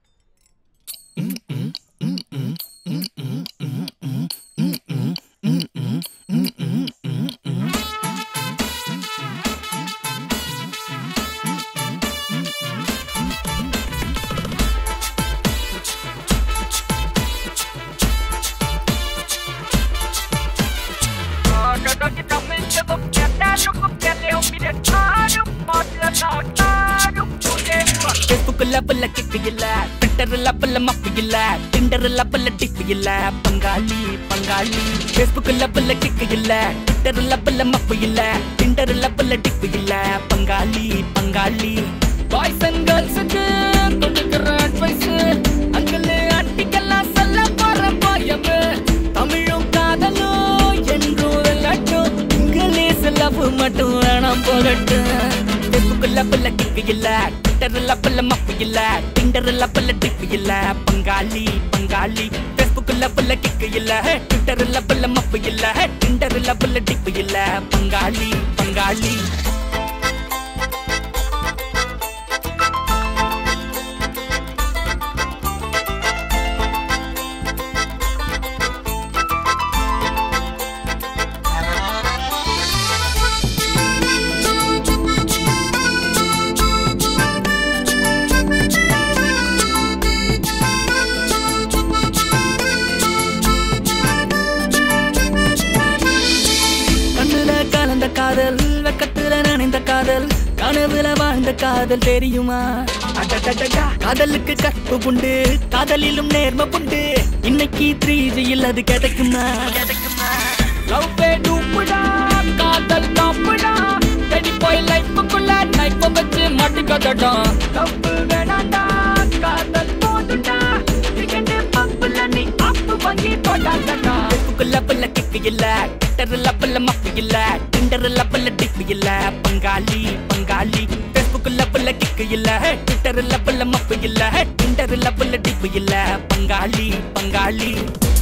ஃபேஸ்புக் லெவல்ல கிக்கு இல்ல ட்விட்டர் லெவல்ல மப்பு இல்ல டிண்டர் லெவல்ல டிப்பு இல்ல பங்காளி பங்காளி ஃபேஸ்புக் லெவல்ல கிக்கு இல்ல ட்விட்டர் லெவல்ல மப்பு இல்ல டிண்டர் லெவல்ல டிப்பு இல்ல பங்காளி பங்காளி பாய்ஸ் அண்ட் கேர்ள்ஸுக்கு கொடுக்குற அட்வைஸ் அங்கிள் ஆண்டிக்கெல்லாம் சொல்ல போற போயம் தமிழும் காதலும் என்றும் வெல்லட்டும் இங்கிலீஷ் லவ் மட்டும் வேணாம் போகட்டும் ஃபேஸ்புக் லெவல்ல கிக்கு இல்ல ட்விட்டர் லெவல்ல மப்பு இல்ல டிண்டர் லெவல்ல டிப்பு இல்ல பங்காளி பங்காளி ஃபேஸ்புக் லெவல்ல கிக்கு இல்ல ட்விட்டர் லெவல்ல மப்பு இல்ல டிண்டர் லெவல்ல டிப்பு இல்ல பங்காளி பங்காளி கண்ணுல கலந்த காதல் வெக்கத்துல நினை காதல் தெரியுமா அடடடடா, காதலுக்கு கற்பு உண்டு காதலிலும் நேர்ம உண்டு இன்னைக்கு த்ரீ ஜியில் அது கிடைக்குமா லவ் டூப்புடா காதல் டாப்புடா தேடி போய் லைஃபுக்குள்ள நைப்ப வச்சு மாட்டிக்கதடா லவ் வேணாண்டா காதல் போதுண்டா செகண்ட் பப்புல நீ அப்பு வாங்கி போடாதடா ஃபேஸ்புக்குள்ள புள்ள கிக்கு இல்ல ட்விட்டர்ல புள்ள மப்பு இல்ல டிண்டர்ல புள்ள டிப்பு இல்ல பங்காளி பங்காளி ஃபேஸ்புக்குள்ள புள்ள கிக்கு இல்ல ட்விட்டர்ல புள்ள மப்பு இல்ல டிண்டர்ல புள்ள டிப்பு இல்ல பங்காளி பங்காளி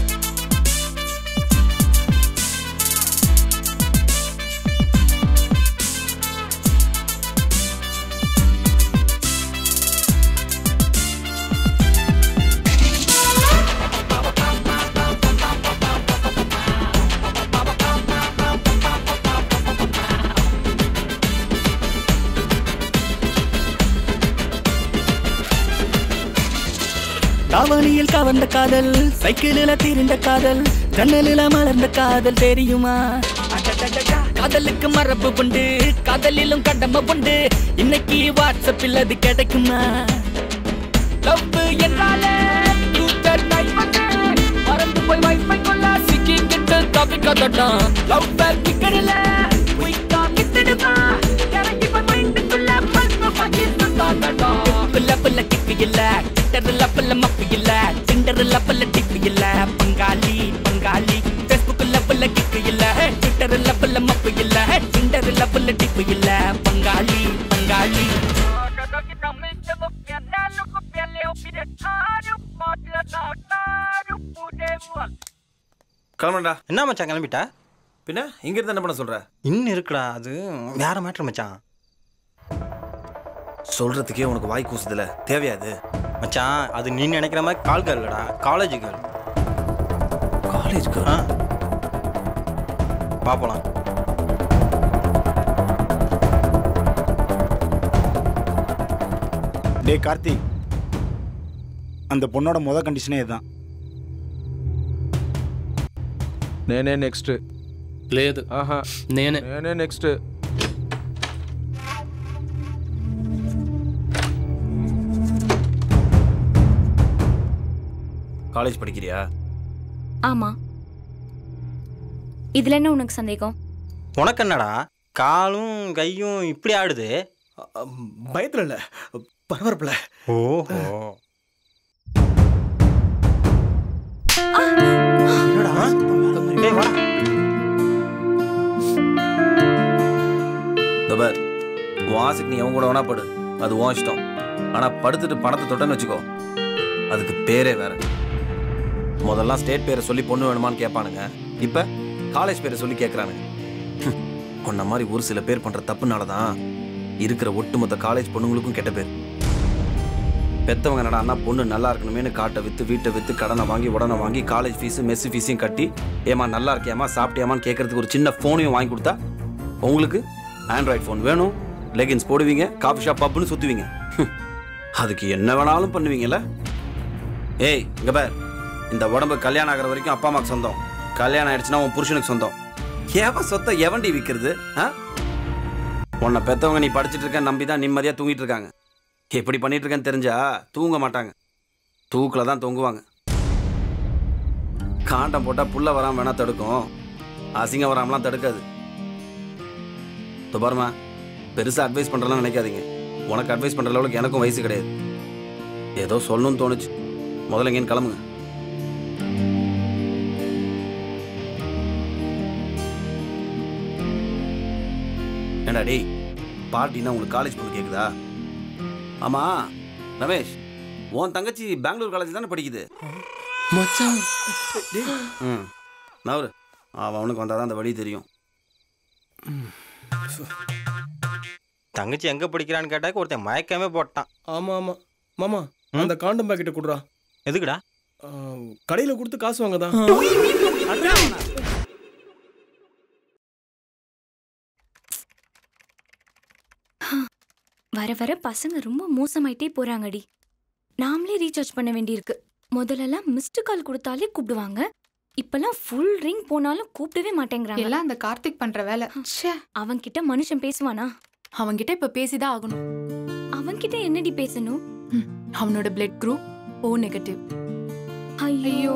தாவணியில் கவர்ந்த காதல் சைக்கிளில் திரிந்த காதல் ஜன்னலில் மலர்ந்த காதல் தெரியுமா அடடடடா, காதலுக்கு மரபு உண்டு காதலிலும் கடமை உண்டு இன்னைக்கு வாட்ஸ்அப்பில் அது கிடைக்குமா லவ் என்றாலே யூட்டர் டைமண்ட் மறந்து போய் வைஃபை கொள்ள சிக்கிக்கிட்டு தவிக்கதடா லவ் கிக்கடில குயிக்கா கித்திடுமா இறங்கி போய் மைண்டுக்குள்ள பல்ப பாக்கி சுத்தாதடா புல்ல புல்ல கிக்கு இல்ல ட்விட்டர்ல புல்ல மப்பு இல்ல டிண்டர்ல புல்ல டிப்பு இல்ல பங்காளி பங்காளி ஃபேஸ்புக்ல புல்ல கிக்கு இல்ல ட்விட்டர்ல புல்ல மப்பு இல்ல டிண்டர்ல புல்ல டிப்பு இல்ல பங்காளி பங்காளி கிளம்புடா என்ன மச்சான் கிளம்பிட்டா பின்ன இங்க இருந்து என்ன பண்ண சொல்ற இன்னும் இருக்குடா அது வேற மேட்ரு மச்சான் சொல்றதுக்கே உனக்கு வாய் கூசுதுல தேவையா அது மச்சான் அது நீ நினைக்கிற மாதிரி கால் கேர்ள் இல்லடா காலேஜ் கேர்ள் காலேஜ் ஆ பாப்பலாம் டேய் கார்த்திக் அந்த பொண்ணோட முத கண்டிஷனே இதுதான் నేనే నెక్స్ట్ లేదు ఆహా నేనే నేనే నెక్స్ట్ காலேஜ் படிக்கிறியா ஆமா இதுல என்ன உனக்கு சந்தேகம் உனக்கு என்னடா காலும் கையும் இப்படி ஆடுது பயத்துல இல்ல பரபரப்புல ஓஹோ தபர் உன் ஆசைக்கு நீ எவன் கூட வேணா படு அது உன் இஷ்டம் ஆனா படுத்துட்டு பணத்தை தொட்டன்னு வச்சுக்கோ அதுக்கு பேரே வேற முதல்லாம் ஸ்டேட் பேரை சொல்லி பொண்ணு வேணுமான்னு கேட்பானுங்க இப்ப காலேஜ் பேரை சொல்லி கேட்கறானுங்க உன்ன மாதிரி ஒரு சில பேர் பண்ற தப்புனால தான் இருக்கிற ஒட்டுமொத்த காலேஜ் பொண்ணுங்களுக்கும் கெட்ட பேர் பெத்தவங்க என்னடா பொண்ணு நல்லா இருக்கணுமேனு காட்டை வித்து வீட்டை வித்து கடனை வாங்கி உடனே வாங்கி காலேஜ் ஃபீஸ் மெஸ் ஃபீஸையும் கட்டி ஏமா நல்லா இருக்கியாமா சாப்பிட்டியாமான்னு கேட்கறதுக்கு ஒரு சின்ன ஃபோனையும் வாங்கி கொடுத்தா உங்களுக்கு ஆண்ட்ராய்ட் ஃபோன் வேணும் லெகின்ஸ் போடுவீங்க காஃபி ஷாப் பப்புன்னு சுற்றுவீங்க அதுக்கு என்ன வேணாலும் பண்ணுவீங்கல்ல ஏய் இங்க பார் இந்த உடம்பு கல்யாணம் ஆகிற வரைக்கும் அப்பா அம்மாக்கு சொந்தம் கல்யாணம் ஆயிடுச்சுன்னா உன் புருஷனுக்கு சொந்தம் எவன் சொத்தை எவன்டி விற்கிறது ஆ உன்னை பெத்தவங்க நீ படிச்சிட்டு இருக்க நம்பி தான் நிம்மதியாக தூங்கிட்டு இருக்காங்க எப்படி பண்ணிட்டு இருக்கேன்னு தெரிஞ்சா தூங்க மாட்டாங்க தூக்கில் தான் தொங்குவாங்க காண்டம் போட்டால் புள்ள வராம வேணா தடுக்கும் அசிங்கம் வராமலாம் தடுக்காது துபார்மா பெருசாக அட்வைஸ் பண்ணுறலாம் நினைக்காதீங்க உனக்கு அட்வைஸ் பண்ணுற அளவுக்கு எனக்கும் வயசு கிடையாது ஏதோ சொல்லணும்னு தோணுச்சு முதல்ல எங்கேன்னு கிளம்புங்க ஏண்டா டேய் பார்ட்டினா உங்களுக்கு காலேஜ் பொண்ணு கேக்குதா ஆமா ரமேஷ் உன் தங்கச்சி பெங்களூர் காலேஜ் தானே படிக்குது மச்சான் ம் நவரு அவன் அவனுக்கு வந்தால் தான் அந்த வழி தெரியும் தங்கச்சி எங்க படிக்கிறான்னு கேட்டாக்க ஒருத்தன் மயக்கமே போட்டான் ஆமா ஆமா மாமா அந்த காண்டம் பாக்கெட்டை குடுறா எதுக்குடா கடையில கொடுத்து காசு வாங்கதான் வர வர பசங்க ரொம்ப மோசமாயிட்டே போறாங்கடி நாமளே ரீசார்ஜ் பண்ண வேண்டியிருக்கு முதல்லலாம் மிஸ்டு கால் கொடுத்தாலே கூப்பிடுவாங்க இப்பெல்லாம் ஃபுல் ரிங் போனாலும் கூப்பிடவே மாட்டேங்கிறாங்க எல்லாம் அந்த கார்த்திக் பண்ற வேலை ச்சே அவன்கிட்ட மனுஷன் பேசுவானா அவன்கிட்ட இப்ப பேசிதான் ஆகணும் என்கிட்ட என்னடி பேசணும் அவனோட பிளட் குரூப் ஓ நெகட்டிவ் ஐயோ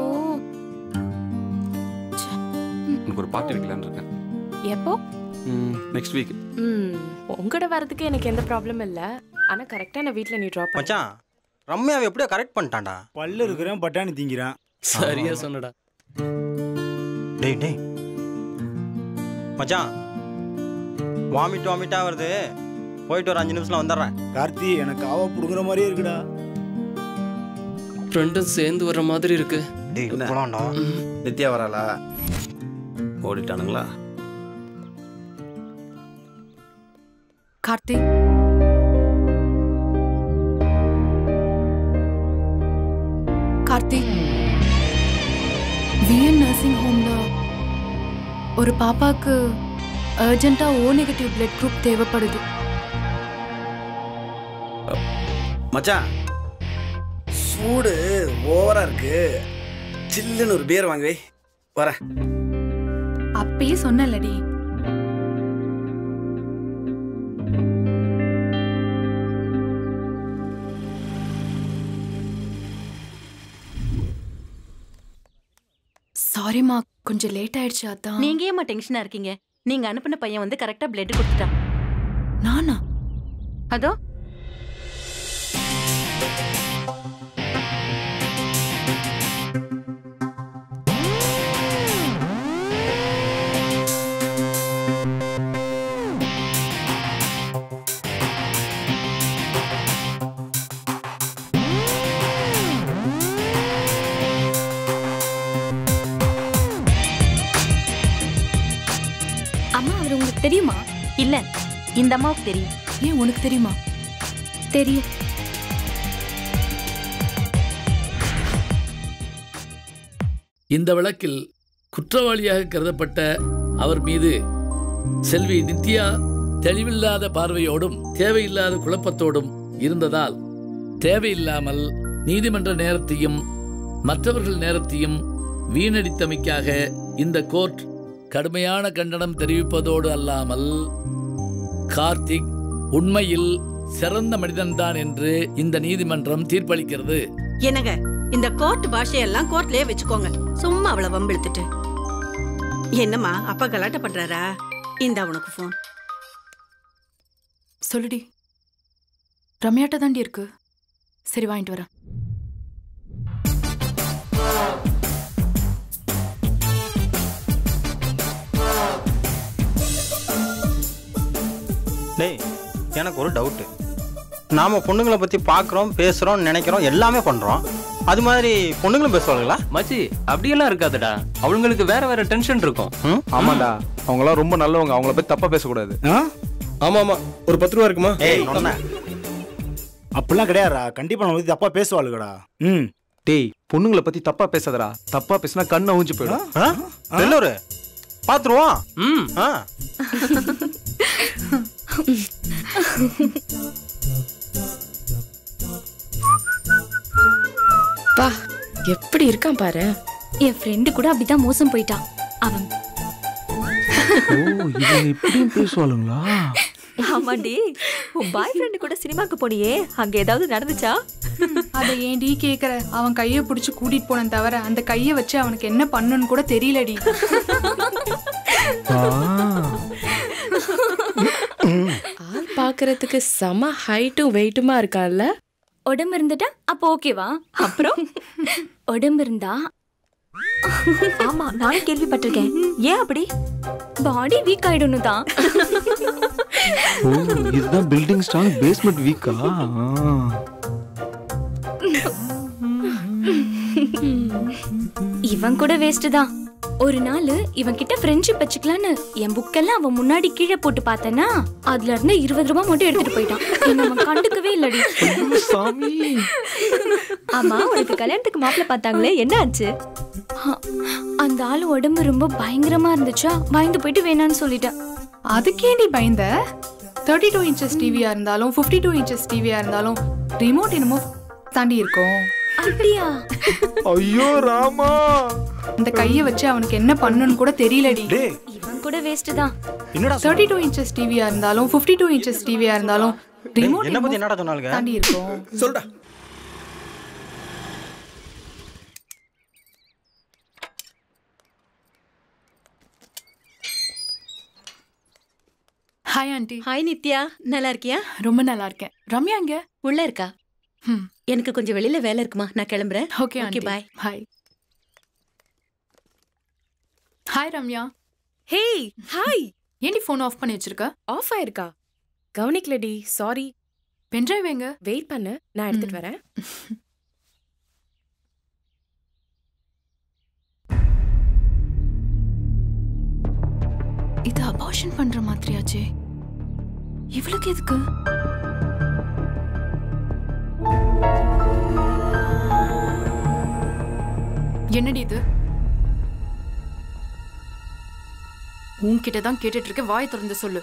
உனக்கு ஒரு பார்ட்டி வைக்கலான்னு இருக்கேன் எப்போ நெக்ஸ்ட் வீக் ம் உங்கட வரதுக்கு எனக்கு எந்த ப்ராப்ளம் இல்ல ஆனா கரெக்டா நான் வீட்ல நீ ட்ராப் மச்சான் ரம்யாவை எப்படியோ கரெக்ட் பண்ணிட்டான்டா பல்லு இருக்கிறேன் பட்டாணி திங்கிறான் சரியா சொன்னடா டேய் டேய் மச்சான் வாமிட் வாமிட்டா வருது போயிட்டு ஒரு அஞ்சு நிமிஷத்துல வந்துடுறேன் கார்த்தி எனக்கு ஆவா புடுங்குற மாதிரியே இருக்குடா ரெண்டும் சேர்ந்து வர்ற மாதிரி இருக்கு டேய் போலாம்டா நித்யா வராளா ஓடிட்டானுங்களா கார்த்திக் கார்த்திக் விஎன் நர்சிங் ஹோம்ல ஒரு பாப்பாக்கு அர்ஜென்ட்டா ஓ நெகட்டிவ் பிளட் குரூப் தேவைப்படுது மச்சான் சூடு ஓவரா இருக்கு சில்லுன்னு ஒரு பியர் வாங்கி வை வரேன் அப்பயே சொன்னலடி சாரிம்மா கொஞ்சம் லேட் ஆயிடுச்சு அதான் நீங்க ஏமா டென்ஷனா இருக்கீங்க நீங்க அனுப்பின பையன் வந்து கரெக்டா பிளட் கொடுத்துட்டான் நானா அதோ அம்மா அவர் உங்களுக்கு தெரியுமா இல்ல இந்த அம்மாவுக்கு தெரியும் ஏன் உனக்கு தெரியுமா தெரியும் இந்த வழக்கில் குற்றவாளியாக கருதப்பட்ட அவர் மீது செல்வி நித்யா தெளிவில்லாத பார்வையோடும் தேவையில்லாத குழப்பத்தோடும் இருந்ததால் தேவையில்லாமல் நீதிமன்ற நேரத்தையும் மற்றவர்கள் நேரத்தையும் வீணடித்தமைக்காக இந்த கோர்ட் கடுமையான கண்டனம் தெரிவிப்பதோடு அல்லாமல் கார்த்திக் உண்மையில் சிறந்த மனிதன்தான் என்று இந்த நீதிமன்றம் தீர்ப்பளிக்கிறது என்னங்க இந்த கோர்ட் பாஷையெல்லாம் கோர்ட்லயே வச்சுக்கோங்க சும்மா அவளை வம்பிழுத்துட்டு என்னம்மா அப்பா கலாட்ட பண்றாரா இந்த உனக்கு ஃபோன் சொல்லுடி ரம்யாட்ட தாண்டி இருக்கு சரி வாங்கிட்டு வரேன் டேய் எனக்கு ஒரு டவுட்டு நாம பொண்ணுங்களை பத்தி பார்க்குறோம் பேசுறோம் நினைக்கிறோம் எல்லாமே பண்றோம் அது மாதிரி பொண்ணுங்களும் பேசுவாங்களா மச்சி அப்படியெல்லாம் இருக்காதுடா அவங்களுக்கு வேற வேற டென்ஷன் இருக்கும் ஆமாண்டா அவங்களாம் ரொம்ப நல்லவங்க அவங்கள பத்தி தப்பா பேசக்கூடாது ஆமா ஆமா ஒரு பத்து ரூபா இருக்குமா ஏய் நொண்ண. அப்படிலாம் கிடையாதுடா கண்டிப்பா நம்ம பத்தி தப்பா பேசுவாளுகடா ம் டேய் பொண்ணுங்களை பத்தி தப்பா பேசாதடா தப்பா பேசினா கண் அவுஞ்சு போயிடும் வெள்ளூர் பாத்துருவோம் ம் ஆ பா எப்படி இருக்கான் பாரு என் ஃப்ரெண்டு கூட அப்படிதான் மோசம் போயிட்டான் அவன் ஓ இவங்க இப்படியும் பேசுவாளுங்களா ஆமாண்டி உன் பாய் ஃப்ரெண்டு கூட சினிமாக்கு போனியே அங்க ஏதாவது நடந்துச்சா அதை ஏன்டி கேக்குற அவன் கையை பிடிச்சு கூட்டிட்டு போன தவிர அந்த கையை வச்சு அவனுக்கு என்ன பண்ணணும்னு கூட தெரியலடி ஆள் பாக்குறதுக்கு செம ஹைட்டும் வெயிட்டுமா இருக்கான்ல உடம்பு இருந்துட்டா அப்போ ஓகேவா அப்புறம் உடம்பு இருந்தா ஆமா நானும் கேள்விப்பட்டிருக்கேன் ஏன் அப்படி பாடி வீக் ஆயிடும் தான் ஓ இதுதான் பில்டிங் ஸ்ட்ராங் பேஸ்மெண்ட் வீக்கா இவன் கூட வேஸ்ட் தான் ஒரு நாள் இவன் கிட்ட ஃப்ரெண்ட்ஷிப் வச்சுக்கலான்னு என் புக்கெல்லாம் அவன் முன்னாடி கீழே போட்டு பார்த்தேன்னா அதுல இருந்து இருபது ரூபாய் மட்டும் எடுத்துட்டு போயிட்டான் என்ன அவன் கண்டுக்கவே இல்லடி சாமி ஆமா உனக்கு கல்யாணத்துக்கு மாப்பிள்ள பார்த்தாங்களே என்ன ஆச்சு அந்த ஆள் உடம்பு ரொம்ப பயங்கரமா இருந்துச்சா பயந்து போயிட்டு வேணான்னு சொல்லிட்டேன் அதுக்கேண்டி பயந்த தேர்ட்டி டூ இன்ச்சஸ் டிவியா இருந்தாலும் ஃபிஃப்டி டூ இன்ச்சஸ் டிவியா இருந்தாலும் ரிமோட் என்னமோ தாண்டி இருக்கும் அப்படியா ஐயோ ராமா இந்த கையை வச்சு அவனுக்கு என்ன பண்ணணும்னு கூட தெரியலடி இவன் கூட வேஸ்ட் தான் என்னடா தேர்ட்டி டூ இன்ச்சஸ் டிவியா இருந்தாலும் ஃபிஃப்டி டூ இன்ச்சஸ் டிவியா இருந்தாலும் Remote என்ன பத்தி remove என்னடா சொன்னாலுங்க தாண்டி இருக்கும் சொல்டா ஹாய் ஆண்டி ஹாய் நித்யா நல்லா இருக்கியா ரொம்ப நல்லா இருக்கேன் ரம்யா எங்க உள்ள இருக்கா ம் எனக்கு கொஞ்சம் வெளியில வேலை இருக்குமா நான் கிளம்புறேன் okay aunty bye hi hi Ramya hey hi ஏன்டி ஃபோன் ஆஃப் பண்ணி வச்சிருக்க ஆஃப் ஆயிருக்கா கவனிக்கலடி சாரி பென்ட்ரைவ் எங்க வெயிட் பண்ணு நான் எடுத்துட்டு வரேன் இது அபார்ஷன் பண்ற மாதிரியாச்சே இவளுக்கு எதுக்கு என்னடி இது உன்கிட்ட தான் கேட்டுட்டு இருக்க வாய் திறந்து சொல்லு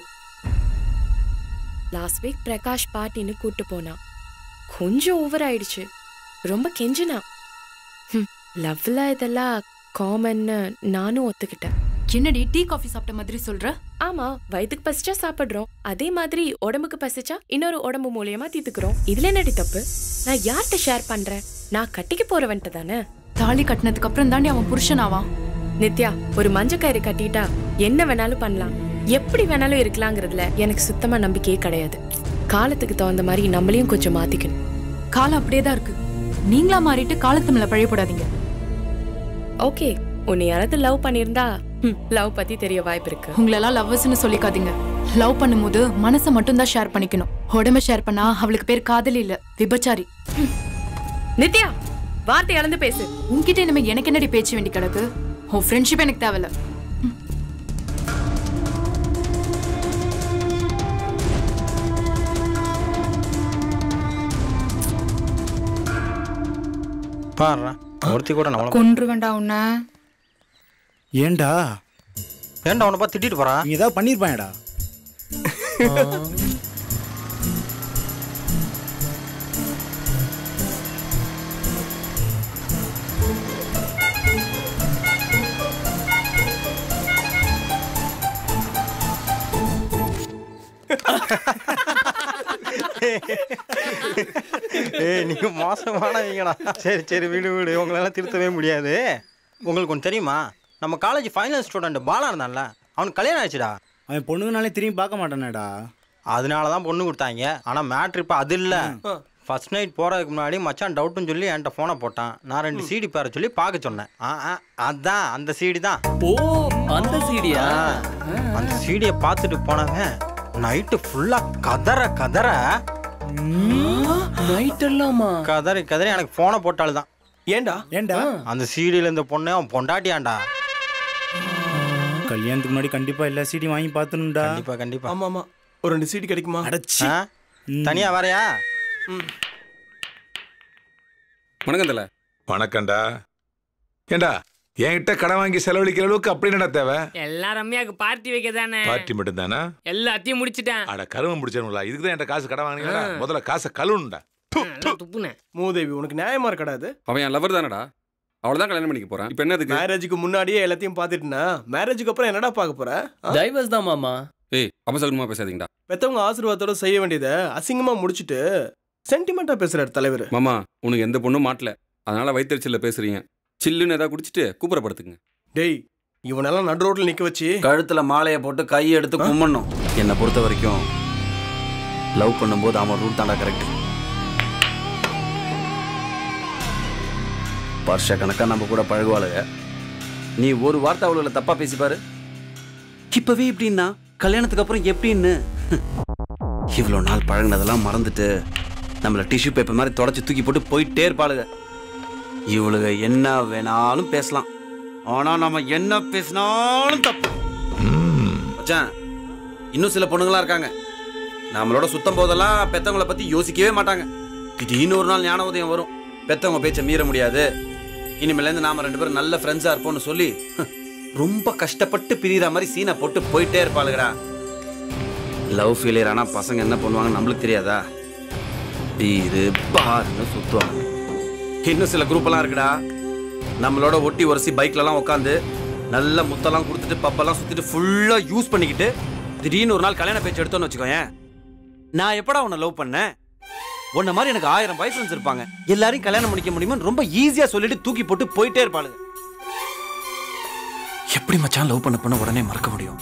லாஸ்ட் வீக் பிரகாஷ் பார்ட்டின்னு கூட்டு போனான் கொஞ்சம் ஓவர் ஆயிடுச்சு ரொம்ப கெஞ்சினா லவ்ல இதெல்லாம் காமன்னு நானும் ஒத்துக்கிட்டேன் என்னடி டீ காஃபி சாப்பிட்ட மாதிரி சொல்ற ஆமா வயிற்றுக்கு பசிச்சா சாப்பிடுறோம் அதே மாதிரி உடம்புக்கு பசிச்சா இன்னொரு உடம்பு மூலியமா தீத்துக்கிறோம் இதுல என்னடி தப்பு நான் யார்கிட்ட ஷேர் பண்றேன் நான் கட்டிக்க போறவன்ட்டு தானே தாலி கட்டினதுக்கு அப்புறம் தாண்டி அவன் புருஷனாவான் நித்யா ஒரு மஞ்ச கயிறு கட்டிட்டா என்ன வேணாலும் பண்ணலாம் எப்படி வேணாலும் இருக்கலாங்கிறதுல எனக்கு சுத்தமா நம்பிக்கையே கிடையாது காலத்துக்கு தகுந்த மாதிரி நம்மளையும் கொஞ்சம் மாத்திக்கணும் காலம் அப்படியே தான் இருக்கு நீங்களா மாறிட்டு காலத்து மேல பழைய போடாதீங்க ஓகே உன்னை யாராவது லவ் பண்ணியிருந்தா லவ் பத்தி தெரிய வாய்ப்பு இருக்கு உங்களெல்லாம் லவ்வர்ஸ்னு சொல்லிக்காதீங்க லவ் பண்ணும்போது மனசை மட்டும் தான் ஷேர் பண்ணிக்கணும் உடம்ப ஷேர் பண்ணா அவளுக்கு பேர் காதலி இல்ல விபச்சாரி நித்யா வார்த்தை இழந்து பேசு உன்கிட்ட இனிமே எனக்கு என்னடி பேச்சு வேண்டி கிடக்கு உன் ஃப்ரெண்ட்ஷிப் எனக்கு தேவையில்ல பாடுறா ஒருத்தி கூட நம்மள கொன்று வேண்டாம் உன்ன ஏன்டா ஏன்டா உன்னை பார்த்து திட்டிட்டு போறா நீ ஏதாவது பண்ணிருப்பாயடா ஏய் நீங்க மோசமானவங்கடா சரி சரி விடு விடு உங்களெல்லாம் திருத்தவே முடியாது உங்களுக்கு ஒன்று தெரியுமா நம்ம காலேஜ் ஃபைனல் ஸ்டூடெண்ட் பாலா இருந்தான்ல அவனுக்கு கல்யாணம் ஆயிடுச்சுடா அவன் பொண்ணுங்கனாலே திரும்பி பார்க்க மாட்டானேடா அதனால தான் பொண்ணு கொடுத்தாங்க ஆனால் மேட்ரு இப்போ அது இல்லை ஃபர்ஸ்ட் நைட் போகிறதுக்கு முன்னாடி மச்சான் டவுட்னு சொல்லி என்கிட்ட ஃபோனை போட்டான் நான் ரெண்டு சீடி பேர சொல்லி பார்க்க சொன்னேன் ஆ ஆ அதான் அந்த சீடி தான் ஓ அந்த சீடியா அந்த சீடியை பார்த்துட்டு போனவன் நைட்டு ஃபுல்லாக கதற கதற நைட் எல்லாமா கதறி கதறி எனக்கு ஃபோனை போட்டாள் தான் ஏன்டா ஏன்டா அந்த சீடியில் இருந்த பொண்ணு அவன் பொண்டாட்டியாண்டா கல்யாணத்துக்கு முன்னாடி கண்டிப்பா எல்லா சீடி வாங்கி பார்த்துணும்டா கண்டிப்பா கண்டிப்பா ஆமா ஆமா ஒரு ரெண்டு சீடி கிடைக்குமா அடச்சி ஆ? தனியா வரையா வணக்கம் தல வணக்கம்டா ஏண்டா என்கிட்ட கடன் வாங்கி செலவழிக்கிற அளவுக்கு அப்படி என்னடா தேவை எல்லாம் ரம்யாக்கு பார்ட்டி வைக்க தானே பார்ட்டி மட்டும் தானே எல்லாத்தையும் முடிச்சிட்டேன் அட கருவம் பிடிச்சவங்களா இதுக்கு தான் என்கிட்ட காசு கடன் வாங்கினீங்களா முதல்ல காசை கழுவுண்டா துப்புனேன் மூதேவி உனக்கு நியாயமா இருக்காது அவன் என் லவர் தானடா அவளதான் கல்யாணம் பண்ணிக்க போறான் இப்போ என்ன அதுக்கு மேரேஜுக்கு முன்னாடியே எல்லாத்தையும் பார்த்துட்டுனா மேரேஜுக்கு அப்புறம் என்னடா பார்க்க போற ஆ? டைவர்ஸ் தான் மாமா ஏய் அபசகுனமா பேசாதீங்கடா பெத்தவங்க ஆசீர்வாதத்தோட செய்ய வேண்டியதை அசிங்கமா முடிச்சிட்டு சென்டிமெண்டா பேசுறாரு தலைவர் மாமா உனக்கு எந்த பொண்ணும் மாட்டல அதனால வயிற்றுச்சல்ல பேசுறீங்க சில்லுன்னு ஏதாவது குடிச்சிட்டு கூப்பிடப்படுத்துங்க டேய் இவனெல்லாம் நடு ரோட்ல நிக்க வச்சு கழுத்துல மாலையை போட்டு கை எடுத்து கும்மணும் என்னை பொறுத்த வரைக்கும் லவ் பண்ணும்போது அவன் ரூட் தாண்டா கரெக்ட் வருஷ கணக்கா நம்ம கூட பழகுவாளுங்க நீ ஒரு வார்த்தை அவளுல தப்பா பேசிப்பாரு இப்பவே இப்படின்னா கல்யாணத்துக்கு அப்புறம் எப்படின்னு இவ்வளோ நாள் பழகுனதெல்லாம் மறந்துட்டு நம்மள டிஷ்யூ பேப்பர் மாதிரி தொடச்சி தூக்கி போட்டு போயிட்டே இருப்பாளுங்க இவளுக என்ன வேணாலும் பேசலாம் ஆனா நம்ம என்ன பேசினாலும் தப்பு மச்சான் இன்னும் சில பொண்ணுங்களா இருக்காங்க நம்மளோட சுத்தம் போதெல்லாம் பெத்தவங்கள பத்தி யோசிக்கவே மாட்டாங்க திடீர்னு ஒரு நாள் ஞான உதயம் வரும் பெத்தவங்க பேச்சை மீற முடியாது இனிமேலேருந்து நாம ரெண்டு பேரும் நல்ல ஃப்ரெண்ட்ஸா இருப்போம்னு சொல்லி ரொம்ப கஷ்டப்பட்டு பிரியிற மாதிரி சீனை போட்டு போயிட்டே இருப்பாளுங்கடா லவ் ஃபெயிலியர் ஆனா பசங்க என்ன பண்ணுவாங்க நம்மளுக்கு தெரியாதா இது பாருன்னு சுத்துவாங்க இன்னும் சில குரூப் எல்லாம் இருக்குடா நம்மளோட ஒட்டி உரசி பைக்லலாம் உட்காந்து நல்ல முத்தெல்லாம் கொடுத்துட்டு பப்பெல்லாம் சுத்திட்டு ஃபுல்லா யூஸ் பண்ணிக்கிட்டு திடீர்னு ஒரு நாள் கல்யாண பேச்சு எடுத்தோன்னு வச்சுக்கோயேன் நான் எப்படா உன்னை லவ் பண்ணேன் உன்ன மாதிரி எனக்கு ஆயிரம் பாய் ஃப்ரெண்ட்ஸ் இருப்பாங்க எல்லாரையும் கல்யாணம் பண்ணிக்க முடியுமான்னு ரொம்ப ஈஸியா சொல்லிட்டு தூக்கி போட்டு போயிட்டே இருப்பாளுங்க எப்படி மச்சான் லவ் பண்ண பண்ண உடனே மறக்க முடியும்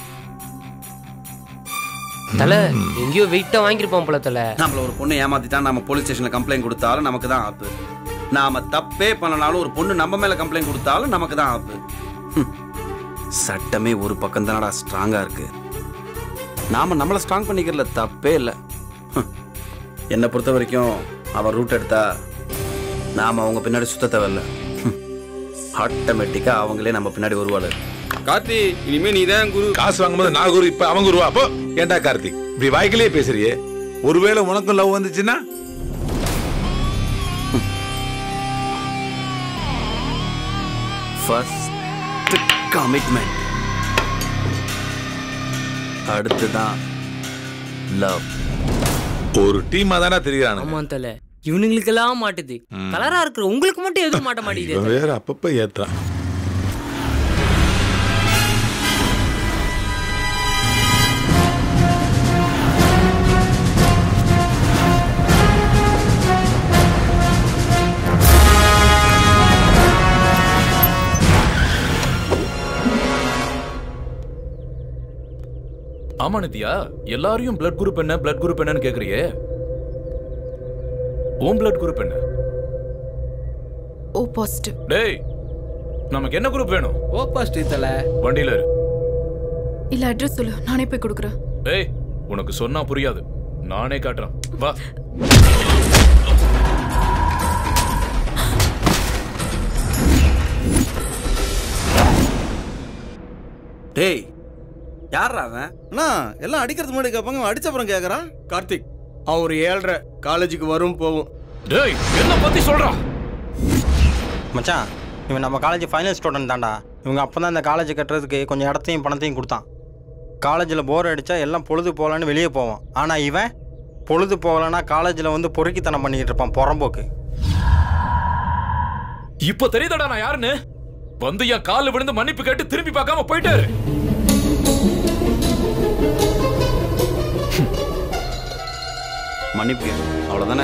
தல எங்கேயோ வெயிட்டா வாங்கியிருப்பான் போல தல நம்மள ஒரு பொண்ணு ஏமாத்திட்டா நாம போலீஸ் ஸ்டேஷன்ல கம்ப்ளைண்ட் கொடுத்தாலும் நமக்கு தான் ஆப்பு நாம தப்பே பண்ணனாலும் ஒரு பொண்ணு நம்ம மேல கம்ப்ளைண்ட் கொடுத்தாலும் நமக்கு தான் ஆப்பு ஹம். சட்டமே ஒரு பக்கம் தானடா ஸ்ட்ராங்கா இருக்கு நாம நம்மளை ஸ்ட்ராங் பண்ணிக்கிறதுல தப்பே இல்லை ஹம். என்னை பொறுத்த வரைக்கும் அவன் ரூட் எடுத்தா நாம அவங்க பின்னாடி சுத்த தேவையில்ல ஆட்டோமேட்டிக்கா அவங்களே நம்ம பின்னாடி வருவாள் கார்த்தி இனிமே நீ தான் குரு காசு வாங்கும்போது நான் குரு இப்ப அவன் குருவா அப்போ ஏன்டா கார்த்திக் இப்படி வாய்க்கிலேயே பேசுறியே ஒருவேளை உனக்கும் லவ் வந்துச்சுன்னா ஃபர்ஸ்ட் கமிட்மெண்ட் அடுத்துதான் லவ் ஒரு டீமா தானே தெரியுறானு ஆமா தல இவனுங்களுக்கெல்லாம் மாட்டுது கலரா இருக்கிற உங்களுக்கு மட்டும் எதுவும் மாட்ட இவன் மாட்டேங்குது வேற அப்பப்ப ஏத்துறான் ஆமா நித்யா எல்லாரையும் பிளட் குரூப் என்ன பிளட் குரூப் என்னன்னு கேக்குறியே உன் பிளட் குரூப் என்ன ஓ பாசிட்டிவ் டேய் நமக்கு என்ன குரூப் வேணும் ஓ பாசிட்டிவ் தல வண்டியில இரு இல்ல அட்ரஸ் சொல்லு நானே போய் கொடுக்குறேன் டேய் உனக்கு சொன்னா புரியாது நானே காட்டுறேன் வா டேய் யாரா அவன் அண்ணா எல்லாம் அடிக்கிறதுக்கு முன்னாடி கேட்பாங்க அவன் அடிச்ச அப்புறம் கேட்கறான் கார்த்திக் அவன் ஒரு ஏழ்ரை காலேஜுக்கு வரும் போகும் டேய் என்ன பத்தி சொல்றான் மச்சான் இவன் நம்ம காலேஜ் ஃபைனல் ஸ்டூடெண்ட் தான்டா இவங்க அப்போ தான் இந்த காலேஜ் கட்டுறதுக்கு கொஞ்சம் இடத்தையும் பணத்தையும் கொடுத்தான் காலேஜில் போர் அடித்தா எல்லாம் பொழுது போகலான்னு வெளியே போவான் ஆனால் இவன் பொழுது போகலன்னா காலேஜில் வந்து பொறுக்கித்தனம் பண்ணிக்கிட்டு இருப்பான் புறம்போக்கு இப்ப தெரியுதாடா நான் யாருன்னு வந்து என் காலில் விழுந்து மன்னிப்பு கேட்டு திரும்பி பார்க்காம போயிட்டாரு மன்னிப்பு கேளு. அவ்வளவுதானே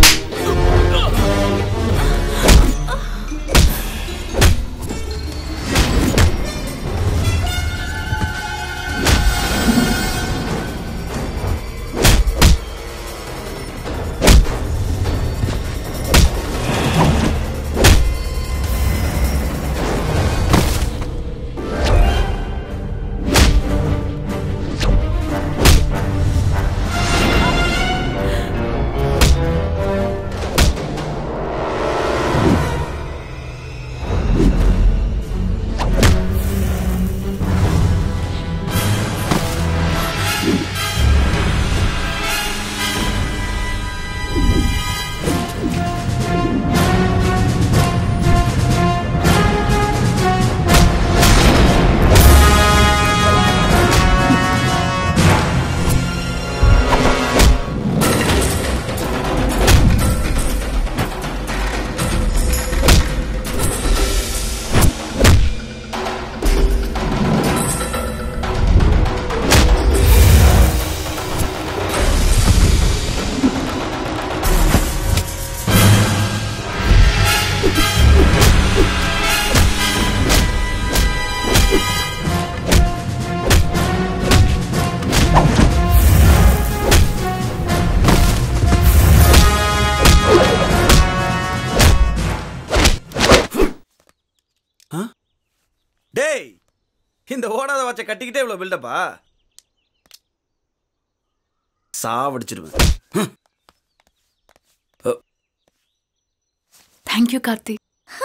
டேய் இந்த ஓடாத வாட்சை கட்டிக்கிட்டே இவ்வளோ பில்டப்பா சாவடிச்சிருவேன் தேங்க்யூ கார்த்திக்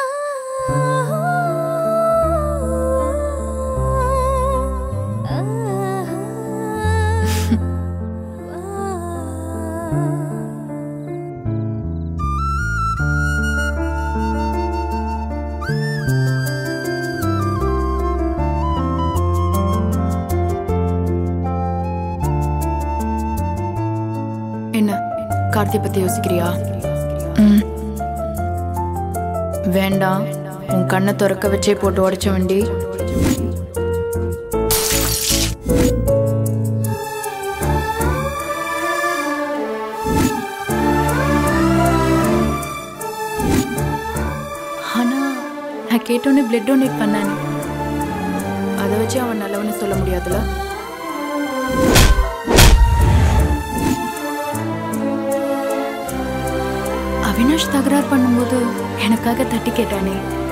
என்ன கார்த்தி பத்தி யோசிக்கிறியா ம். வேண்டாம் உன் கண்ணை திறக்க வச்சே போட்டு உடைச்ச வண்டி நான் கேட்டோன்னே பிளட் டொனேட் பண்ணானே அதை வச்சு அவன் நல்லவன்னு சொல்ல முடியாதுல்ல அவினாஷ் தகராறு பண்ணும்போது எனக்காக தட்டி கேட்டானே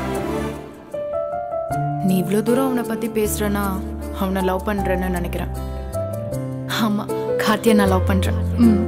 நீ இவ்வளோ தூரம் அவனை பத்தி பேசுறனா அவனை லவ் பண்றேன்னு நினைக்கிறேன் ஆமா கார்த்தியை நான் லவ் பண்றேன் ம்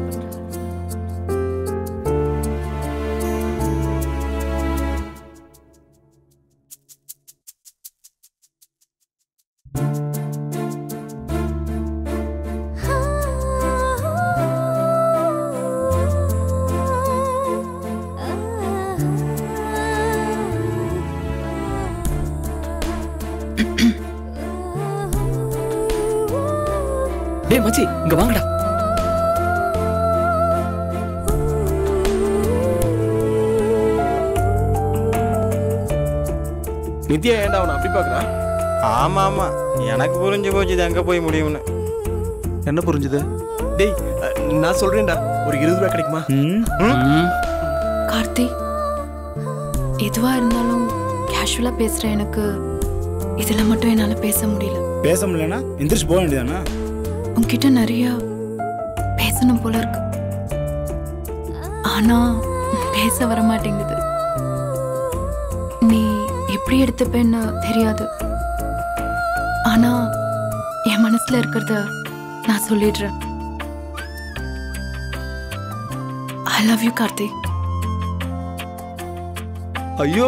டேய் மச்சி இங்க வாங்கடா நித்யா ஏன்டா அவனை அப்படி பார்க்கறா ஆமா ஆமா எனக்கு புரிஞ்சு போச்சு இது எங்க போய் முடியும்னு என்ன புரிஞ்சுது டேய் அஹ், நான் சொல்றேன்டா ஒரு இருபது ரூபாய் கிடைக்குமா கார்த்தி எதுவா இருந்தாலும் கேஷுவலா பேசுற எனக்கு இதுல மட்டும் என்னால பேச முடியல பேச முடியலன்னா எந்திரிச்சு போக வேண்டியதானே உன்கிட்ட நிறைய பேசணும் போல இருக்கு ஆனா பேச வர மாட்டேங்குது நீ எப்படி எடுத்துப்பேன்னு தெரியாது ஆனா என் மனசுல இருக்கிறத நான் சொல்லிடுறேன் ஐ லவ் யூ கார்த்தி ஐயோ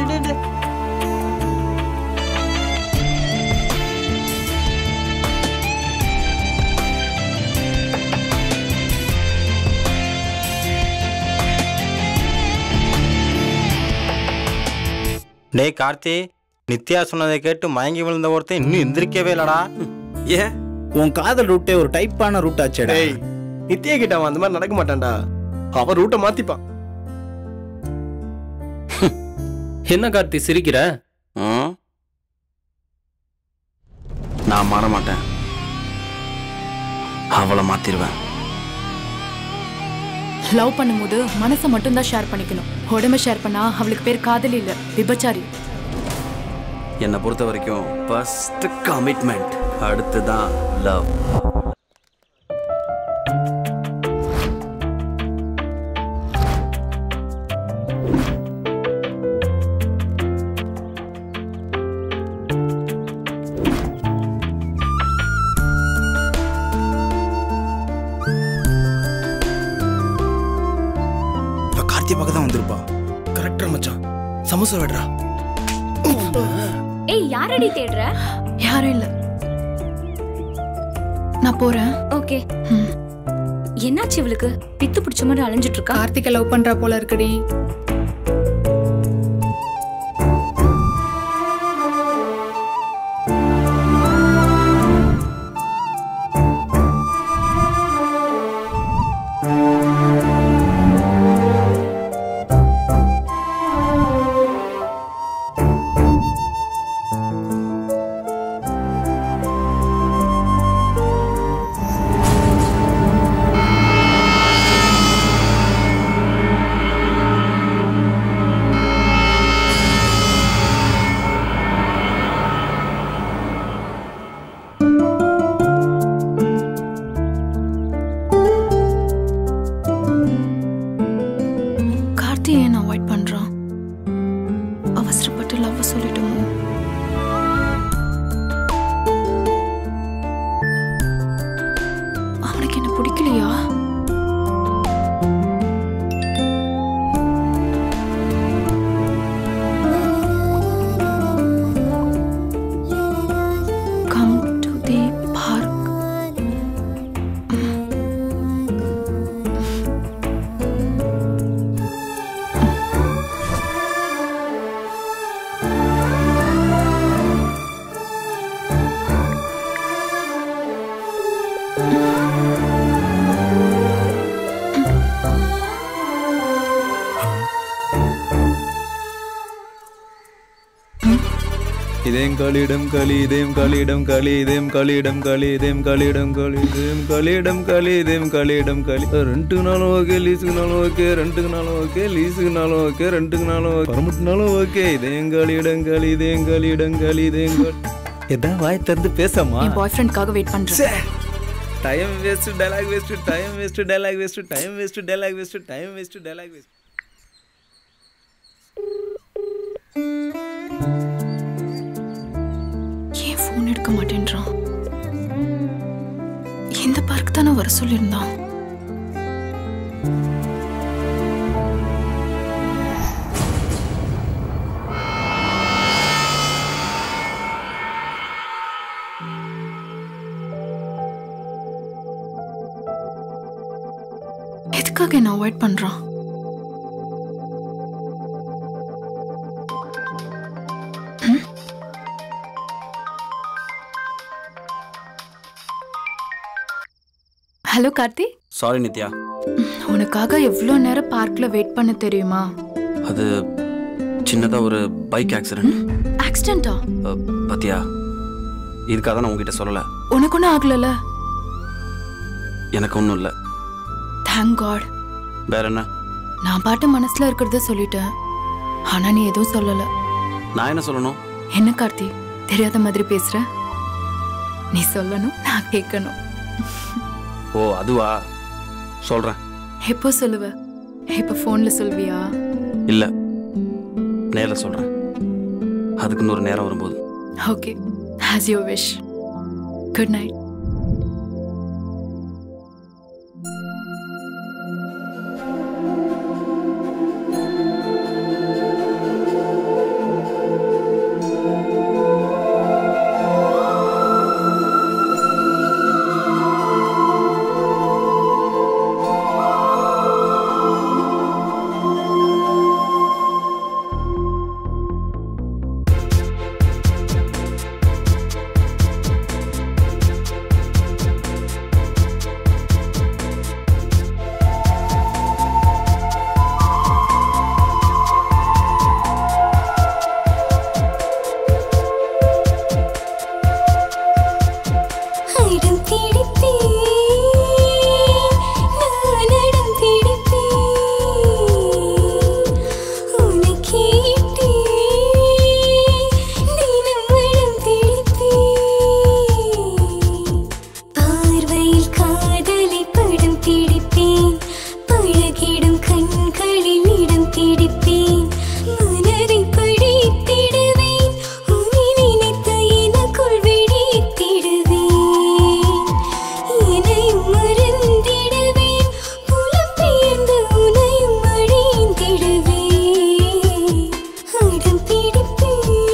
டேய் கார்த்தி நித்யா சொன்னதை கேட்டு மயங்கி விழுந்த ஒருத்தன் இன்னும் எந்திரிக்கவே இல்லடா ஏன் உன் காதல் ரூட்டே ஒரு டைப்பான ரூட் ஆச்சேடா டேய் நித்யா கிட்ட அவன் அந்த மாதிரி நடக்க மாட்டான்டா அவன் ரூட்டை மாத்திப்பான் என்ன கார்த்தி சிரிக்கிற ம்? நான் மாற மாட்டேன் அவளை மாத்திருவேன் லவ் பண்ணும்போது மனசை மட்டும்தான் ஷேர் பண்ணிக்கணும் உடம்ப ஷேர் பண்ணா அவளுக்கு பேர் காதலி இல்ல விபச்சாரி என்னை பொறுத்த வரைக்கும் ஃபர்ஸ்ட் கமிட்மெண்ட் அடுத்துதான் லவ் இப்ப கார்த்தி பக்கம் தான் வந்திருப்பா கரெக்டா மச்சான் சமோசா வேடுறா ஏய் யாரடி தேடுற யாரும் இல்ல நான் போறேன் ஓகே என்னாச்சு இவளுக்கு பித்து பிடிச்ச மாதிரி அலைஞ்சிட்டு இருக்கா கார்த்திகை லவ் பண்றா போல இருக்குடி இதயம் களிடம் களி இதயம் களிடம் களி இதயம் களிடம் களி இதயம் களிடம் களி இதயம் களிடம் களி இதயம் களிடம் களி ரெண்டுக்குனாலும் ஓகே லீஸுக்குனாலும் ஓகே ரெண்டுக்குனாலும் ஓகே லீஸுக்குனாலும் ஓகே ரெண்டுக்குனாலும் ஓகே பரமட்டுனாலும் ஓகே இதயம் களிடம் களி இதயம் களிடம் களி இதயம் களி எதா வாய் திறந்து பேசமா என் பாய் ஃப்ரெண்ட்காக வெயிட் பண்றேன் time waste dialogue waste time waste dialogue waste time waste dialogue waste time waste dialogue waste ஏன் ஃபோன் எடுக்க மாட்டேன்றான் இந்த பார்க் தானே வர சொல்லியிருந்தான் எதுக்காக என்ன அவாய்ட் பண்றான் ம்? ஹலோ கார்த்தி சாரி நித்யா உனக்காக எவ்வளோ நேரம் பார்க்ல வெயிட் பண்ண தெரியுமா அது சின்னதாக ஒரு பைக் ஆக்சிடென்ட் ஆக்சிடென்ட்டா பத்தியா இதுக்காக தான் நான் உங்ககிட்ட சொல்லலை உனக்கு ஒன்றும் ஆகலல்ல எனக்கு ஒன்றும் இல்லை தேங்க் காட் வேற என்ன நான் பாட்டு மனசுல இருக்கிறத சொல்லிட்டேன் ஆனா நீ எதுவும் சொல்லல நான் என்ன சொல்லணும் என்ன கார்த்தி தெரியாத மாதிரி பேசுற நீ சொல்லணும் நான் கேட்கணும் ஓ அதுவா சொல்கிறேன் எப்போ சொல்லுவ இப்ப போன்ல சொல்வியா இல்லை நேரில் சொல்கிறேன் அதுக்கு இன்னொரு நேரம் வரும்போது okay as you wish good night இடம் பிடிப்பேன் நான் இடம் பிடிப்பேன் உன்னை கேட்டேன் தினம் இடம் பிடிப்பேன் பார்வையில் காதலை படம் பிடிப்பேன் பழகிடும் கண்களில் இடம் பிடிப்பேன் மனதை படித்திடுவேன் உன்னை நினைத்து எனக்குள் வெடித்திடுவேன் என்னையும் மறந்திடுவேன் புலம்பெயர்ந்து உன்னையும் அடைந்திடுவேன் அடம் பிடிப்பேன்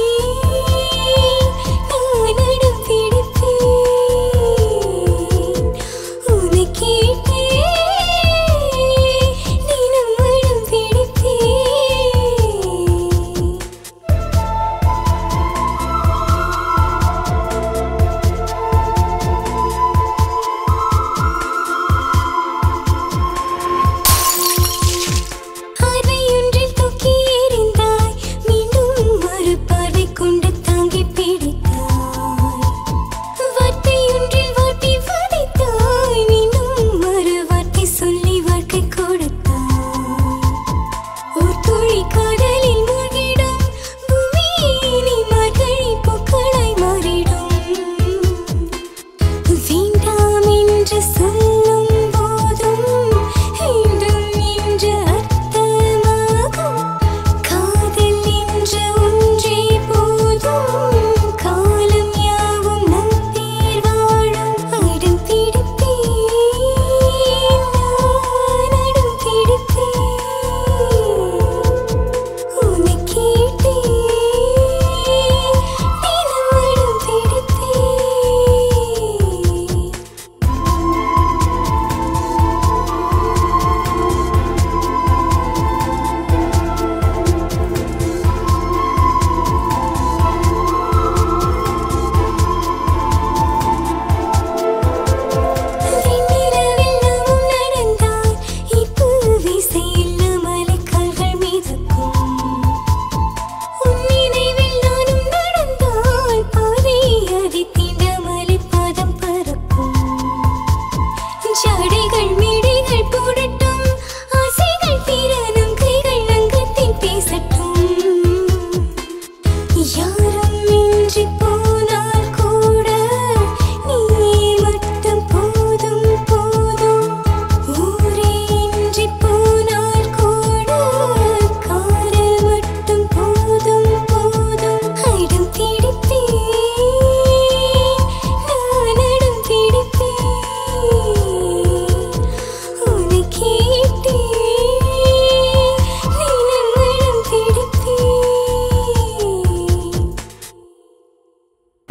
நான் அடம் பிடிப்பேன் உன்னை கேட்டேன் தினம் அடம் பிடிப்பேன்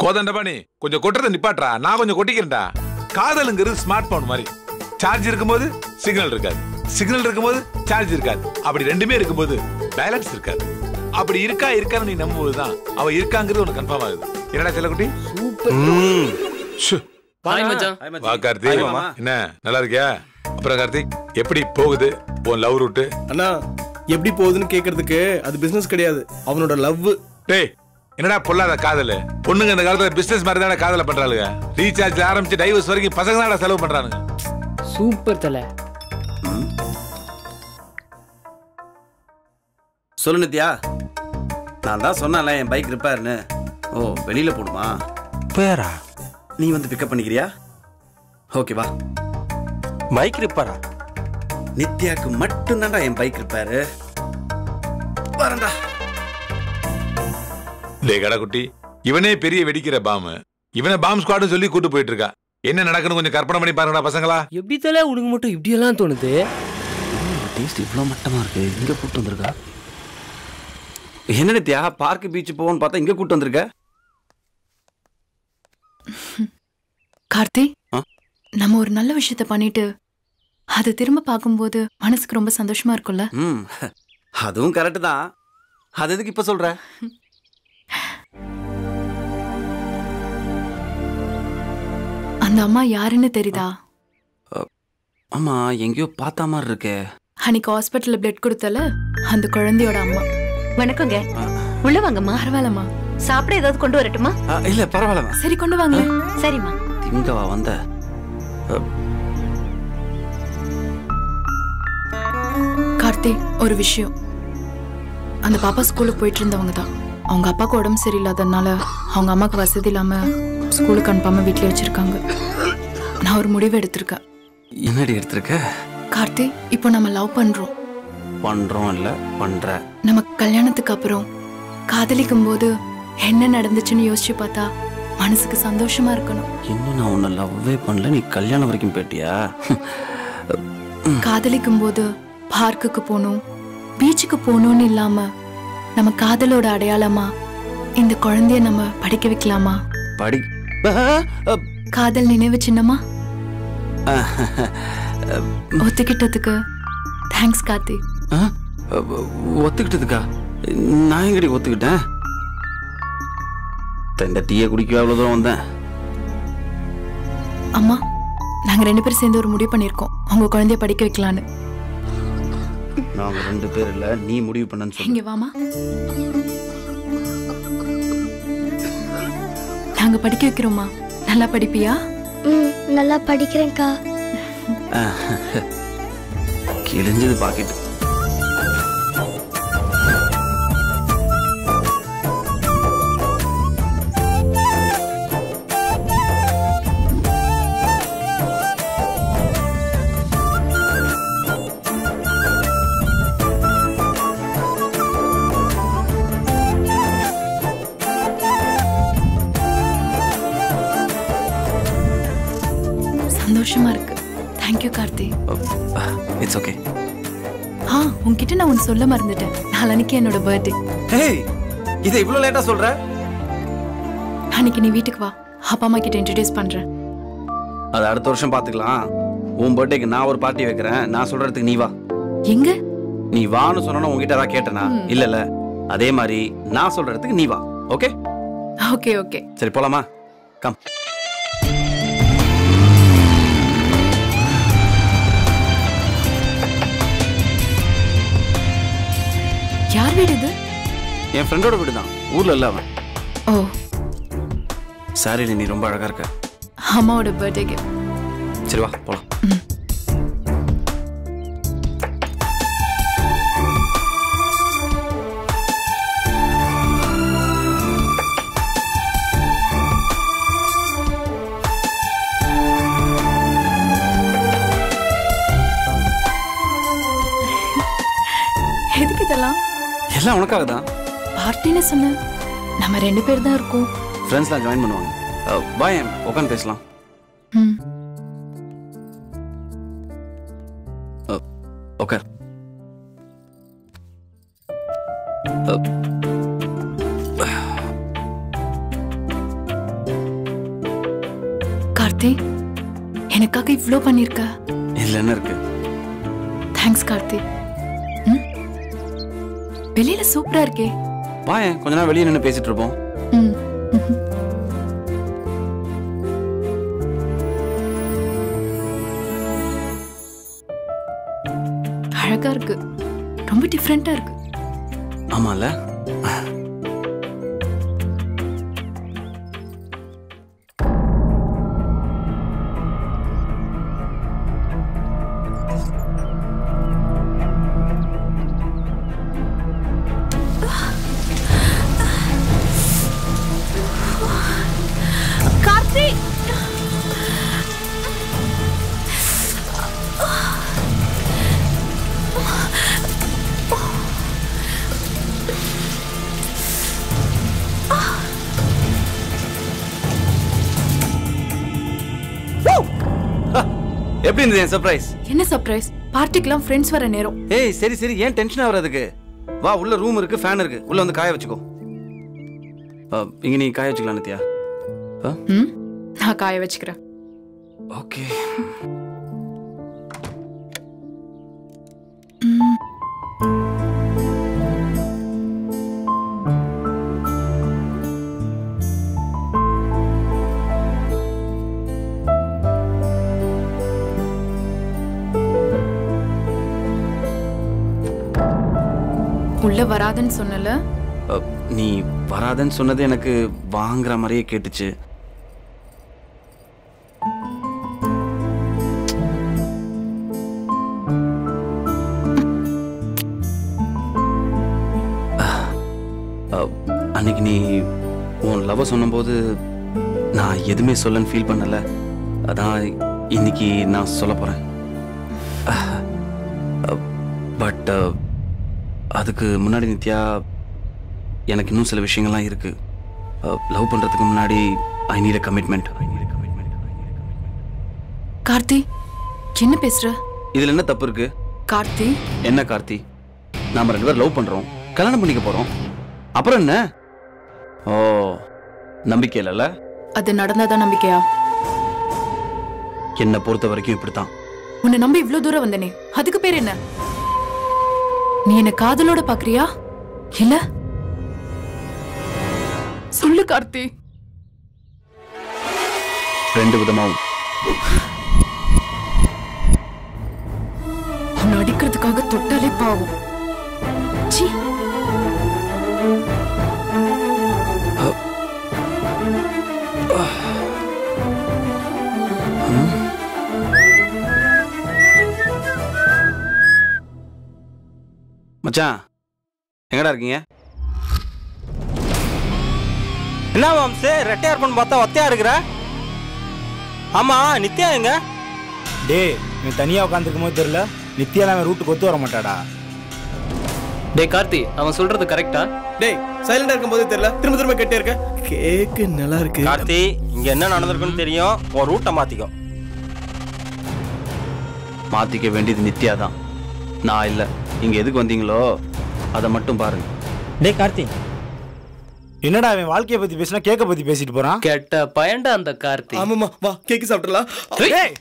கோதண்டப்பா நீ கொஞ்சம் கொட்டுறதை நிப்பாட்றா நான் கொஞ்சம் கொட்டிக்கிறேன்டா காதலுங்கிறது ஸ்மார்ட் போன் மாதிரி சார்ஜ் இருக்கும்போது சிக்னல் இருக்காது சிக்னல் இருக்கும்போது சார்ஜ் இருக்காது அப்படி ரெண்டுமே இருக்கும்போது பேலன்ஸ் இருக்காது அப்படி இருக்கா இருக்கான்னு நீ நம்பும்போது தான் அவ இருக்காங்கிறது உனக்கு கன்ஃபார்ம் ஆகுது என்னடா செல்லக்குட்டி ம். ஷு. ஹாய் மச்சான் வா கார்த்திக் என்ன நல்லா இருக்கியா அப்புறம் கார்த்திக் எப்படி போகுது உன் லவ் ரூட்டு அண்ணா எப்படி போகுதுன்னு கேக்குறதுக்கு அது பிசினஸ் கிடையாது அவனோட லவ் டேய் என்னடா பொல்லாத காதல் பொண்ணுங்க இந்த காலத்துல பிசினஸ் மாதிரி தானே காதல பண்றாளுங்க ரீசார்ஜ் ஆரம்பிச்சு டைவர்ஸ் வரைக்கும் பசங்க தான் செலவு பண்றானுங்க சூப்பர் தல சொல்லு நித்யா நான் தான் சொன்னேன்ல என் பைக் ரிப்பேர்னு ஓ வெளியில போடுமா பேரா நீ வந்து பிக்கப் பண்ணிக்கிறியா ஓகே வா பைக் ரிப்பேரா நித்யாக்கு மட்டும்தான்டா என் பைக் ரிப்பேரு வரேன்டா டேய் கடைக்குட்டி இவனே பெரிய வெடிக்கிற பாம்பு இவனை பாம் ஸ்குவாட்னு சொல்லி கூட்டு போயிட்டு இருக்கா என்ன நடக்குன்னு கொஞ்சம் கற்பனை பண்ணி பாருங்கடா பசங்களா எப்படி தல உனக்கு மட்டும் இப்படி எல்லாம் தோணுது டேஸ்ட் இவ்வளோ மட்டமா இருக்கு இங்க கூட்டு வந்திருக்கா என்ன நித்யா பார்க் பீச் போவோன்னு பார்த்தா இங்க கூட்டு வந்திருக்க கார்த்தி ஆ? நம்ம ஒரு நல்ல விஷயத்த பண்ணிட்டு அதை திரும்ப பார்க்கும்போது மனசுக்கு ரொம்ப சந்தோஷமா இருக்கும்ல ம் அதுவும் கரெக்டு தான் அது எதுக்கு இப்ப சொல்ற அந்த அம்மா யாருன்னு தெரியுதா ஆமா எங்கேயோ பார்த்த மாதிரி இருக்கே அன்னைக்கு ஹாஸ்பிட்டல்ல பிளட் கொடுத்தல அந்த குழந்தையோட அம்மா வணக்கங்க உள்ள வாங்கம்மா பரவாயில்லம்மா சாப்பிட ஏதாவது கொண்டு வரட்டுமா ஆ, இல்ல பரவாயில்ல சரி கொண்டு வாங்க சரிம்மா இங்கவா வந்த கார்த்தி ஒரு விஷயம் அந்த பாப்பா ஸ்கூலுக்கு போயிட்டு இருந்தவங்க தான் அவங்க அப்பாவுக்கு உடம்பு சரியில்லாததுனால அவங்க அம்மாவுக்கு வசதி இல்லாம ஸ்கூலுக்கு அனுப்பாம வீட்லயே வச்சிருக்காங்க நான் ஒரு முடிவு எடுத்திருக்கேன் என்னடி எடுத்திருக்க கார்த்தி இப்போ நம்ம லவ் பண்றோம் பண்றோம் இல்ல பண்ற நம்ம கல்யாணத்துக்கு அப்புறம் காதலிக்கும் போது என்ன நடந்துச்சுன்னு யோசிச்சு பார்த்தா மனசுக்கு சந்தோஷமா இருக்கணும் இன்னும் நான் உன்னை லவ்வே பண்ணல நீ கல்யாணம் வரைக்கும் போயிட்டியா காதலிக்கும் போது பார்க்குக்கு போகணும் பீச்சுக்கு போகணும்னு இல்லாம நம்ம காதலோட அடையாளமா இந்த குழந்தைய நம்ம படிக்க வைக்கலாமா படி காதல் நினைவு சின்னமா ஒத்துக்கிட்டதுக்கு தேங்க்ஸ் கார்த்தி ஒத்துக்கிட்டதுக்கா நான் எங்கடி ஒத்துக்கிட்டேன் இந்த டீயை குடிக்க அவ்வளோ தூரம் வந்தேன் அம்மா நாங்க ரெண்டு பேரும் சேர்ந்து ஒரு முடிவு பண்ணிருக்கோம் உங்க குழந்தைய படிக்க வைக்கலான்னு நாங்க ரெண்டு பேர் இல்ல நீ முடிவு பண்ணன்னு சொல்லு இங்க வாமா நாங்க படிக்க வைக்கிறோமா நல்லா படிப்பியா ம் நல்லா படிக்கிறேன்க்கா கிழிஞ்சது பாக்கெட் சந்தோஷமா இருக்கு தேங்க்யூ கார்த்தி இட்ஸ் ஓகே ஆ உன்கிட்ட நான் ஒன்று சொல்ல மறந்துட்டேன் நாளைக்கு என்னோட பர்த்டே ஹேய் இதை இவ்வளோ லேட்டா சொல்ற அன்னைக்கு நீ வீட்டுக்கு வா அப்பா அம்மா கிட்ட இன்ட்ரடியூஸ் பண்றேன் அது அடுத்த வருஷம் பாத்துக்கலாம் உன் பர்த்டேக்கு நான் ஒரு பார்ட்டி வைக்கிறேன் நான் சொல்றதுக்கு நீ வா எங்க நீ வான்னு சொன்னா உங்ககிட்ட ஏதாவது கேட்டனா இல்ல இல்ல அதே மாதிரி நான் சொல்றதுக்கு நீ வா ஓகே ஓகே ஓகே சரி போலாமா கம் யார் வீடு இது என் ஃப்ரெண்டோட வீடு தான் ஊர்ல இல்ல அவன் ஓ சாரி நீ ரொம்ப அழகா இருக்க அம்மாவோட பர்த்டே கிஃப்ட் சரி வா போலாம் எதுக்கு இதெல்லாம் எல்லாம் உனக்காக தான் பார்ட்டின்னு சொன்ன நம்ம ரெண்டு பேர் தான் இருக்கோம் ஃப்ரெண்ட்ஸ்லாம் ஜாயின் பண்ணுவாங்க அஹ், வா என் உட்காந்து பேசலாம் ம் ஓகே கார்த்தி எனக்காக இவ்ளோ பண்ணிருக்க இதுல என்ன இருக்கு தேங்க்ஸ் கார்த்தி ம்? வெளியில சூப்பரா இருக்கே வாயேன் கொஞ்ச நேரம் வெளியே நின்று பேசிட்டு இருப்போம் ம் அழகா இருக்கு ரொம்ப டிஃப்ரெண்டா இருக்கு ஆமால கார்த்தி எப்படி இருந்தது என் சர்ப்ரைஸ் என்ன சர்ப்ரைஸ் பார்ட்டிக்கெல்லாம் ஃப்ரெண்ட்ஸ் வர நேரம் ஏய் சரி சரி ஏன் டென்ஷன் ஆகுறதுக்கு வா உள்ள ரூம் இருக்கு ஃபேன் இருக்கு உள்ள வந்து காய வச்சுக்கோ அ, இங்க நீ காய வச்சுக்கலாம் நித்யா ம் நான் காய வச்சுக்கிறேன் ஓகே உள்ள வராதுன்னு சொன்னல அ, நீ வராதன்னு சொன்னது எனக்கு வாங்குற மாதிரியே கேட்டுச்சு அ, அன்னைக்கு நீ உன் லவ் சொன்னபோது நான் எதுவுமே சொல்லன்னு ஃபீல் பண்ணல அதான் இன்னைக்கு நான் சொல்ல போறேன் பட் அதுக்கு முன்னாடி நித்யா எனக்கு இன்னும் சில விஷயங்கள்லாம் இருக்கு லவ் பண்றதுக்கு முன்னாடி I need a commitment Karthi என்ன பேசுற இதுல என்ன தப்பு இருக்கு கார்த்தி என்ன கார்த்தி நாம ரெண்டு பேரும் லவ் பண்றோம் கல்யாணம் பண்ணிக்க போறோம் அப்புறம் என்ன ஓ நம்பிக்கை இல்லைல்ல அது நடந்தாதான் நம்பிக்கையா என்னை பொறுத்த வரைக்கும் இப்படித்தான் உன்னை நம்பி இவ்ளோ தூரம் வந்தனே அதுக்கு பேர் என்ன நீ என்ன காதலோட பாக்குறியா இல்ல சொல்லு கார்த்தி ரெண்டு விதமாவும் உன்னை அடிக்கிறதுக்காக தொட்டாலே பாவம் சீ மச்சான் எங்கடா இருக்கீங்க என்ன மாம்சு ரெட்டையா இருப்பான்னு பார்த்தா ஒத்தையா இருக்கிற ஆமா நித்யா எங்க டேய் நீ தனியா உட்காந்துருக்கும் போது தெரியல நித்யாலாம் அவன் ரூட்டுக்கு ஒத்து வர மாட்டாடா டேய் கார்த்தி அவன் சொல்றது கரெக்டா டேய் சைலண்டா இருக்கும்போது தெரியல திரும்ப திரும்ப கேட்டே இருக்க கேக்கு நல்லா இருக்கு கார்த்தி இங்க என்ன நடந்திருக்குன்னு தெரியும் உன் ரூட்டை மாத்திக்கோ மாத்திக்க வேண்டியது நித்யா தான் நான் இல்ல இங்க எதுக்கு வந்தீங்களோ அதை மட்டும் பாருங்க டேய் கார்த்தி என்னடா அவன் வாழ்க்கைய பத்தி பேசினா கேக்க பத்தி பேசிட்டு போறான் கெட்ட பயன்டா அந்த கார்த்தி ஆமாமா வா கேக்கு சாப்பிடலாம் டேய்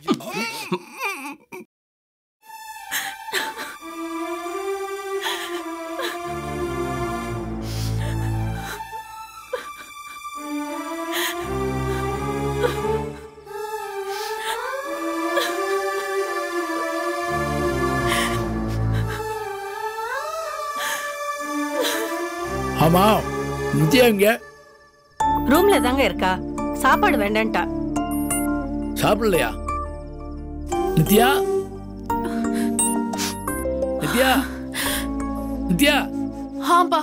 ஆமா நித்யா எங்க ரூம்ல தாங்க இருக்கா சாப்பாடு வேண்டான்ட்டா சாப்பிடலையா நித்யா நித்யா நித்யா ஆம்பா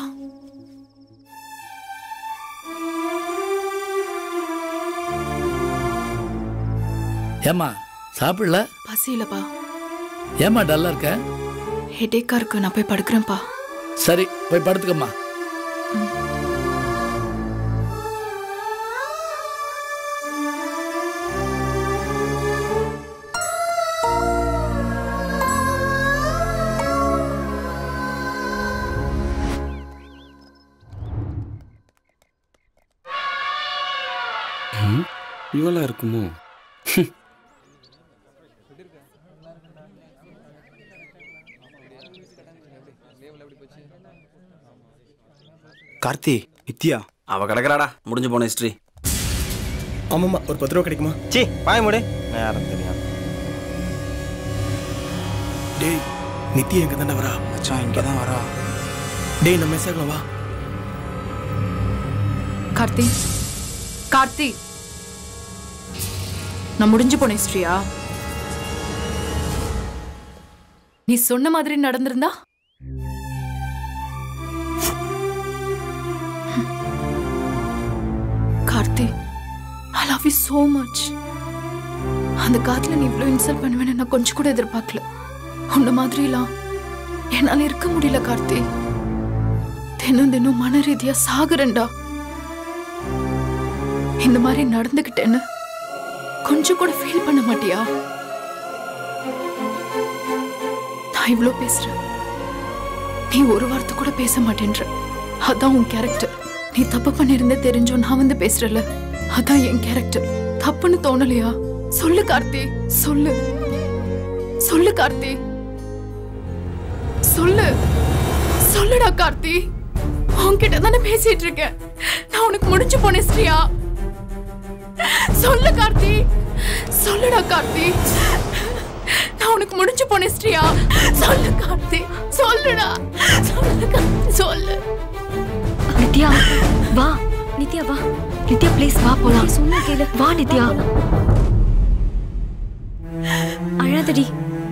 ஏம்மா சாப்பிடல பசி இல்லப்பா ஏம்மா டல்லா இருக்க ஹெடேக்கா இருக்கு நான் போய் படுக்கிறேன்ப்பா சரி போய் படுத்துக்கம்மா இவளா இருக்குமோ கார்த்தி வித்யா அவ கிடக்குறாடா முடிஞ்சு போன ஹிஸ்ட்ரி ஆமாம்மா ஒரு பத்து ரூபா கிடைக்குமா சீ பாய முடி யாரும் தெரியும் டேய் நித்யா எங்க தானே வரா மச்சான் இங்கே தான் வரா டேய் நம்ம மெசேஜ்ல வா கார்த்தி கார்த்தி நான் முடிஞ்சு போன ஹிஸ்டரியா நீ சொன்ன மாதிரி நடந்திருந்தா Karthi I love you so much அந்த காத்துல நீ இவ்வளோ இன்சல்ட் பண்ணுவேன்னு நான் கொஞ்சம் கூட எதிர்பார்க்கல உன்ன மாதிரிலாம் என்னால இருக்க முடியல கார்த்தி தினம் தினம் மன ரீதியா சாகுறேன்டா இந்த மாதிரி நடந்துக்கிட்டேன்னு கொஞ்சம் கூட ஃபீல் பண்ண மாட்டியா நான் இவ்ளோ பேசுறேன் நீ ஒரு வார்த்தை கூட பேச மாட்டேன்ற அதான் உன் கேரக்டர் நீ தப்பு பண்ணிருந்த தெரிஞ்சோ நான் வந்து பேசுறல அதான் என் கேரக்டர் தப்புன்னு தோணலையா சொல்லு கார்த்தி சொல்லு சொல்லு கார்த்தி சொல்லு சொல்லுடா கார்த்தி உன்கிட்ட தானே பேசிட்டு இருக்கேன் நான் உனக்கு முடிஞ்சு போனேன் ஸ்ரீயா சொல்லு கார்த்தி சொல்லுடா கார்த்தி நான் உனக்கு முடிஞ்சு போனேன் ஸ்ரீயா சொல்லு கார்த்தி சொல்லுடா சொல்லு கார்த்தி சொல்லு நித்யா வா நித்யா வா நித்யா ப்ளீஸ் வா போலாம் சொன்ன கேளு வா நித்யா அழாதடி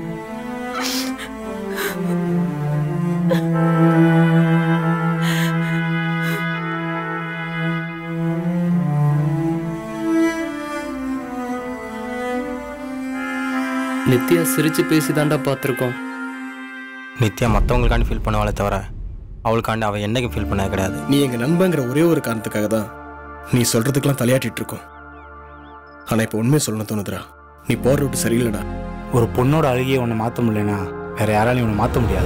நித்யா சிரிச்சு பேசி தாண்டா பார்த்துருக்கோம் நித்யா மற்றவங்களுக்காண்டி ஃபீல் பண்ணுவாளே தவிர அவளுக்காண்டி அவள் என்னைக்கும் ஃபீல் பண்ணது கிடையாது நீ எங்க நண்பங்கிற ஒரே ஒரு காரணத்துக்காக தான் நீ சொல்றதுக்கெல்லாம் தலையாட்டிட்டு இருக்கோம் ஆனா இப்போ உண்மையை சொல்லணும் தோணுதுடா நீ போற ரூட்டு சரியில்லைடா ஒரு பொண்ணோட அழுகியை உன்னை மாற்ற முடியலனா வேற யாராலையும் உன்னை மாற்ற முடியாது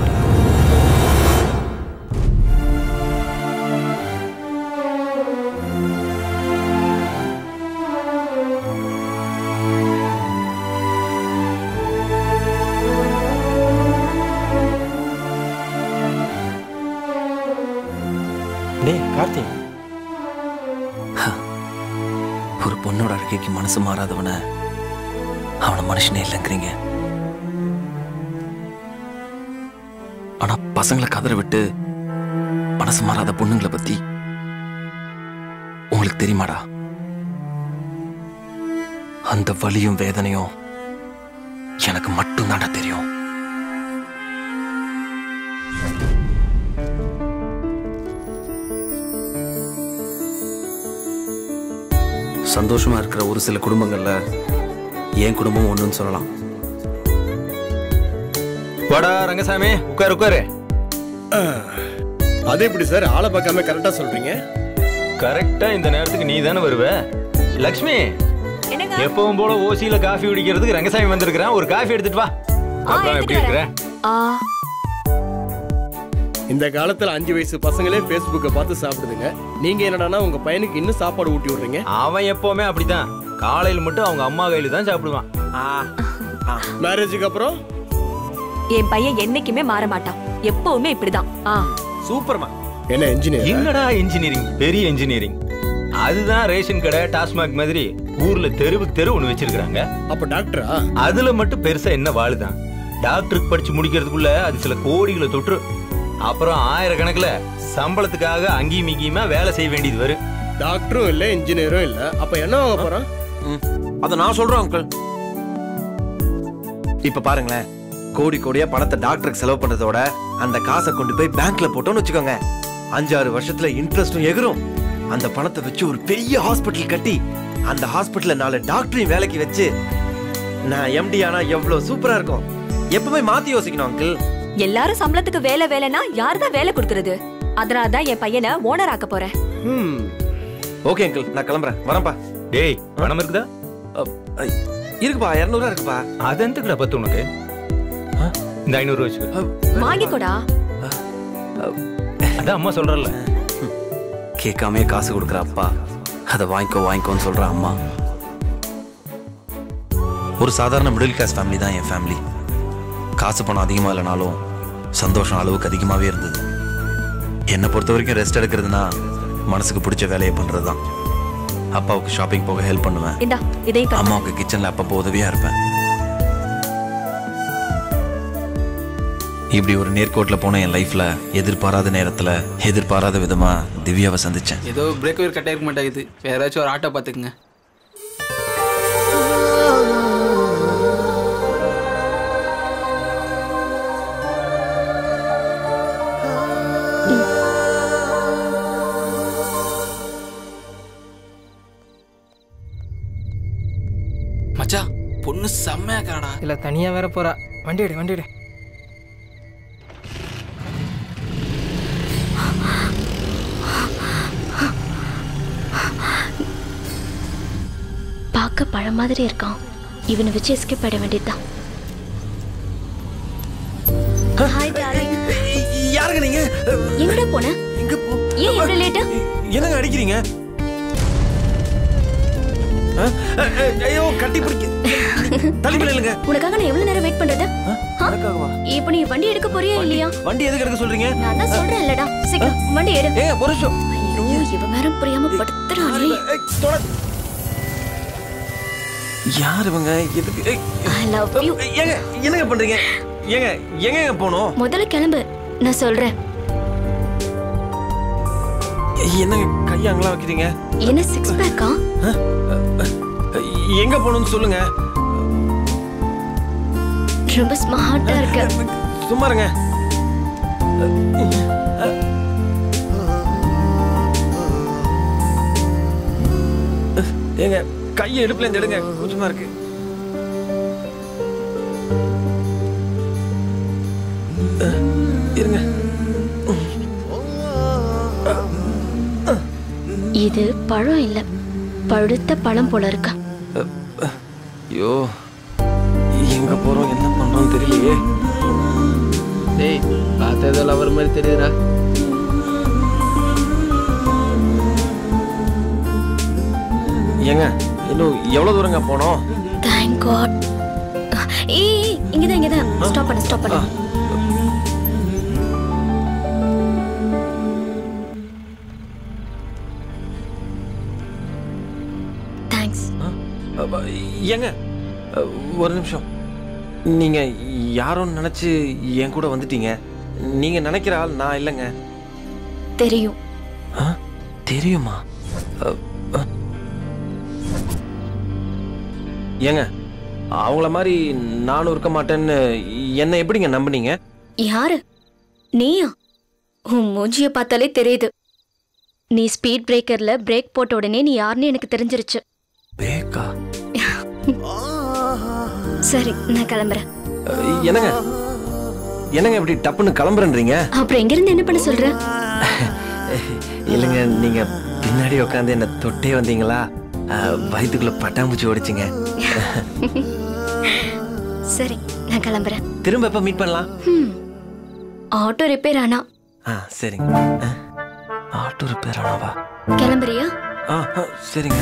டேய் கார்த்தி ஒரு பொண்ணோட அழுகைக்கு மனசு மாறாதவன அவன மனுஷனே இல்லைங்கிறீங்க ஆனா பசங்களை கதற விட்டு மனசு மாறாத பொண்ணுங்களை பத்தி உங்களுக்கு தெரியுமாடா அந்த வலியும் வேதனையும் எனக்கு மட்டும்தான்டா தெரியும் சந்தோஷமா இருக்கிற ஒரு சில குடும்பங்கள்ல என் குடும்பம் ஒண்ணுன்னு சொல்லலாம் வாடா ரங்கசாமி உட்காரு உட்காரு அது எப்படி சார் ஆளை பார்க்காம கரெக்டா சொல்றீங்க கரெக்டா இந்த நேரத்துக்கு நீ தானே வருவ லக்ஷ்மி எப்பவும் போல ஓசியில காஃபி குடிக்கிறதுக்கு ரங்கசாமி வந்திருக்கிறான் ஒரு காஃபி எடுத்துட்டு வா அப்புறம் எப்படி இருக்கிற இந்த காலத்துல அஞ்சு வயசு பசங்களே Facebook'ை பார்த்து சாப்பிடுதுங்க நீங்க என்னடான்னா உங்க பையனுக்கு இன்னும் சாப்பாடு ஊட்டி விடுறீங்க அவன் எப்பவுமே அப்படிதான் காலையில மட்டும் அவங்க அம்மா கையில தான் சாப்பிடுவான் மேரேஜுக்கு அப்புறம் என் பையன் என்னைக்குமே மாற மாட்டான் எப்பவுமே இப்படிதான் ஆ சூப்பர்மா என்ன இன்ஜினியர் என்னடா இன்ஜினியரிங் பெரிய இன்ஜினியரிங் அதுதான் ரேஷன் கடை டாஸ்மாக் மாதிரி ஊர்ல தெருவுக்கு தெரு ஒண்ணு வச்சிருக்காங்க அப்ப டாக்டரா அதுல மட்டும் பெருசா என்ன வாழுதான் டாக்டருக்கு படிச்சு முடிக்கிறதுக்குள்ள அது சில கோடிகளை தொற்று அப்புறம் ஆயிரக்கணக்குல சம்பளத்துக்காக அங்கேயும் இங்கேயுமா வேலை செய்ய வேண்டியது வரும் டாக்டரும் இல்ல இன்ஜினியரும் இல்ல அப்ப என்ன ஆக போறான் அதை நான் சொல்றேன் அங்கிள் இப்ப பாருங்களேன் கோடி கோடியா பணத்தை டாக்டருக்கு செலவு பண்றதோட அந்த காசை கொண்டு போய் பேங்க்ல போட்டோம்னு வச்சுக்கோங்க அஞ்சாறு வருஷத்துல இன்ட்ரெஸ்டும் எகிரும் அந்த பணத்தை வச்சு ஒரு பெரிய ஹாஸ்பிட்டல் கட்டி அந்த ஹாஸ்பிட்டல்ல நாலு டாக்டரையும் வேலைக்கு வச்சு நான் எம்டி ஆனா எவ்வளவு சூப்பரா இருக்கும் எப்பவுமே மாத்தி யோசிக்கணும் அங்கிள் எல்லாரும் சம்பளத்துக்கு வேலை வேலைனா யார் தான் வேலை கொடுக்கறது அதனால தான் என் பையனை ஓனர் ஆக்க போறேன் ஓகே அங்கிள் நான் கிளம்புறேன் வரேன்ப்பா டேய் பணம் இருக்குதா இருக்குப்பா இரநூறுவா இருக்குப்பா அது எந்தக்குடா பத்து உனக்கு ஆ, இந்த ஐநூறு ரூபா வச்சுக்கோ வாங்கிக்கோடா அதான் அம்மா சொல்றல கேட்காமே காசு கொடுக்குற அப்பா அதை வாங்கிக்கோ வாங்கிக்கோன்னு சொல்ற அம்மா ஒரு சாதாரண மிடில் கிளாஸ் ஃபேமிலி தான் என் ஃபேமிலி காசு பணம் அதிகமாக இல்லைனாலும் சந்தோஷம் அளவுக்கு அதிகமாகவே இருந்தது என்னை பொறுத்த வரைக்கும் ரெஸ்ட் எடுக்கிறதுனா மனசுக்கு பிடிச்ச வேலையை பண்ணுறது தான் அப்பாவுக்கு ஷாப்பிங் போக ஹெல்ப் பண்ணுவேன் இந்தா இதையும் தரேன். அம்மாவுக்கு கிச்சனில் அப்பப்போ உதவியாக இருப்பேன் இப்படி ஒரு நேர்கோட்டில் போன என் லைஃப்பில் எதிர்பாராத நேரத்தில் எதிர்பாராத விதமாக திவ்யாவை சந்தித்தேன் ஏதோ பிரேக் ஒயர் கட் ஆயிருக்க மாட்டேங்குது வேற ஏதாச்சும் ஒரு ஆட்டோ பார்த்துக்குங்க மச்சான் பொண்ணு செம்மையா இருக்காடா இல்ல தனியா வேற போறா வண்டி எடு வண்டி எடு பார்க்க பழம் மாதிரி இருக்கான் இவனை வச்சு எஸ்கேப் ஆயிட வேண்டியதுதான் ஹாய் டார்லிங் யாருங்க நீங்க எங்கடா போன எங்க போ ஏன் இவ்வளவு லேட்டா என்னங்க அடிக்கிறீங்க ஆ? அ, அ, ஐயோ கட்டி பிடிக்க தள்ளி இல்லைங்க உனக்காக நான் எவ்வளவு நேரம் வெயிட் பண்றது ஆ? இப்போ நீ வண்டி எடுக்க போறியா இல்லையா வண்டி எதுக்கு எடுக்க சொல்றீங்க நான் தான் சொல்றேன் இல்லடா சீக்கிரம் வண்டி எடு ஏங்க ஒரு நிமிஷம் ஐயோ இவன் வேற புரியாம படுத்துறானே யார் இவங்க எதுக்கு ஏய், ஐ லவ் யூ ஏங்க என்னங்க பண்றீங்க ஏங்க எங்கங்க போனோம் முதல்ல கிளம்பு நான் சொல்றேன் என்னங்க கையை அங்கெல்லாம் வைக்கிறீங்க என்ன சிக்ஸ் பேக்கா எங்க போகணும்னு சொல்லுங்க ரொம்ப ஸ்மார்ட்டா இருக்க சும்மா இருங்க ஏங்க கையை இடுப்புல இருந்து எடுங்க கூச்சமா இருக்கு இருங்க இது பழம் இல்ல பழுத்த பழம் போல இருக்க ஐயோ எங்க போறோம் என்ன பண்றோம் தெரியலையே டேய் பார்த்த ஏதோ லவர் மாதிரி தெரியுதுடா ஏங்க இன்னும் எவ்வளவு தூரங்க போனோம் தேங்க் காட் ஏய் இங்கதான் இங்கதான் ஸ்டாப் பண்ணு ஸ்டாப் பண்ணு தேங்க்ஸ் அப்ப, ஏங்க அ, ஒரு நிமிஷம் நீங்க யாரோன்னு நினைச்சு என் கூட வந்துட்டீங்க நீங்க நினைக்கிற ஆள் நான் இல்லைங்க தெரியும் ஆ? தெரியுமா அ, அ. ஏங்க அவங்கள மாதிரி நானும் இருக்க மாட்டேன்னு என்ன எப்படிங்க நம்புனீங்க யாரு நீயா உன் மூஞ்சிய பார்த்தாலே தெரியுது நீ ஸ்பீட் பிரேக்கர்ல பிரேக் போட்ட உடனே நீ யாருன்னு எனக்கு தெரிஞ்சிருச்சு பேக்கா சரி நான் கிளம்புறேன் அ, என்னங்க என்னங்க இப்படி டப்புன்னு கிளம்புறேன்றீங்க அப்புறம் எங்க இருந்து என்ன பண்ண சொல்ற இல்லைங்க நீங்க பின்னாடி உட்காந்து என்ன தொட்டே வந்தீங்களா அ, வயித்துக்குள்ள பட்டாம்பூச்சி ஓடிச்சுங்க சரி நான் கிளம்புறேன் திரும்ப எப்ப மீட் பண்ணலாம் ஹம். ஆட்டோ ரிப்பேர் ஆனா ஆ சரிங்க அ, ஆட்டோ ரிப்பேர் ஆனாவா கிளம்புறியா ஆ ஆ, சரிங்க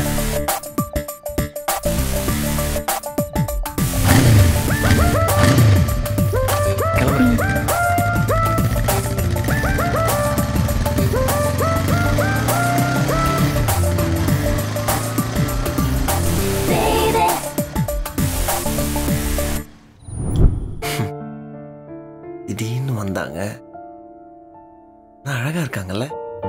கிளம்புறேங்க திடீர்னு வந்தாங்க நான் அழகா இருக்காங்கல்ல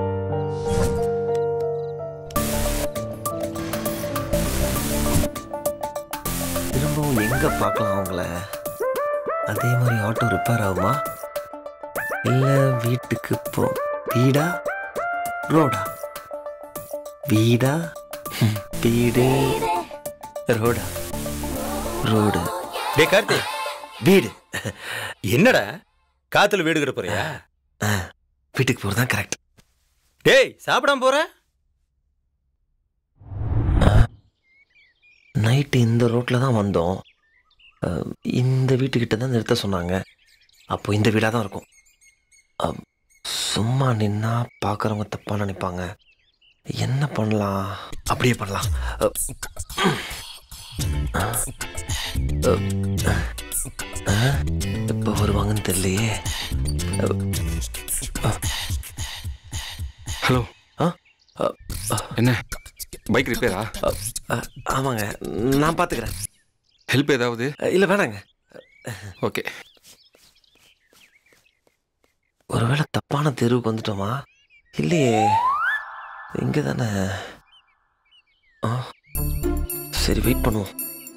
திரும்பவும் எங்க பார்க்கலாம் அவங்கள அதே மாதிரி ஆட்டோ ரிப்பேர் ஆகுமா இல்ல வீட்டுக்கு போ வீடா ரோடா வீடா ஹம், வீடு ரோடா ரோடு டே கார்த்தி வீடு என்னடா காத்துல வீடு கட்ட போறியா வீட்டுக்கு போறதுதான் கரெக்ட் டேய் சாப்பிடாம போற நைட்டு இந்த ரோட்டில் தான் வந்தோம் அஹ், இந்த வீட்டுக்கிட்ட தான் நிறுத்த சொன்னாங்க அப்போ இந்த வீடாக தான் இருக்கும் அஹ், சும்மா நின்னா பார்க்குறவங்க தப்பாக நினைப்பாங்க என்ன பண்ணலாம் அப்படியே பண்ணலாம் அஹ், அஹ், அஹ், எப்போ வருவாங்கன்னு தெரியலையே அஹ், அஹ், ஹலோ என்ன பைக் ரிப்பேரா ஆமாங்க நான் பார்த்துக்கிறேன் ஹெல்ப் ஏதாவது இல்லை வேணாங்க ஓகே ஒருவேளை தப்பான தெருவுக்கு வந்துட்டோமா இல்லையே இங்கே தானே ஆ சரி வெயிட் பண்ணுவோம்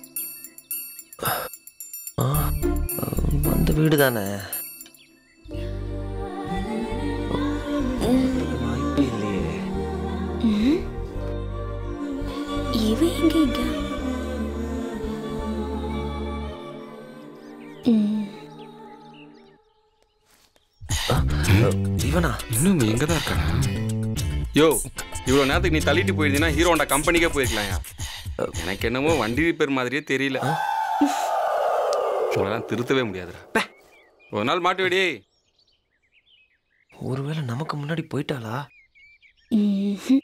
ஆ அந்த வீடு தானே வாய்ப்பே இல்லையே ம். இவன் எங்க இங்க ம். இவனா இன்னும் எங்க தான் இருக்கானா யோ இவ்வளோ நேரத்துக்கு நீ தள்ளிட்டு போயிருந்தீங்கன்னா ஹீரோ ஹோண்டா கம்பெனிக்கே போயிருக்கலாம்யா எனக்கு என்னமோ வண்டி ரிப்பேர் மாதிரியே தெரியல உங்களெல்லாம் திருத்தவே முடியாதுடா ஒரு நாள் மாட்டு வெடி ஒருவேளை நமக்கு முன்னாடி போயிட்டாளா ம்ஹும்.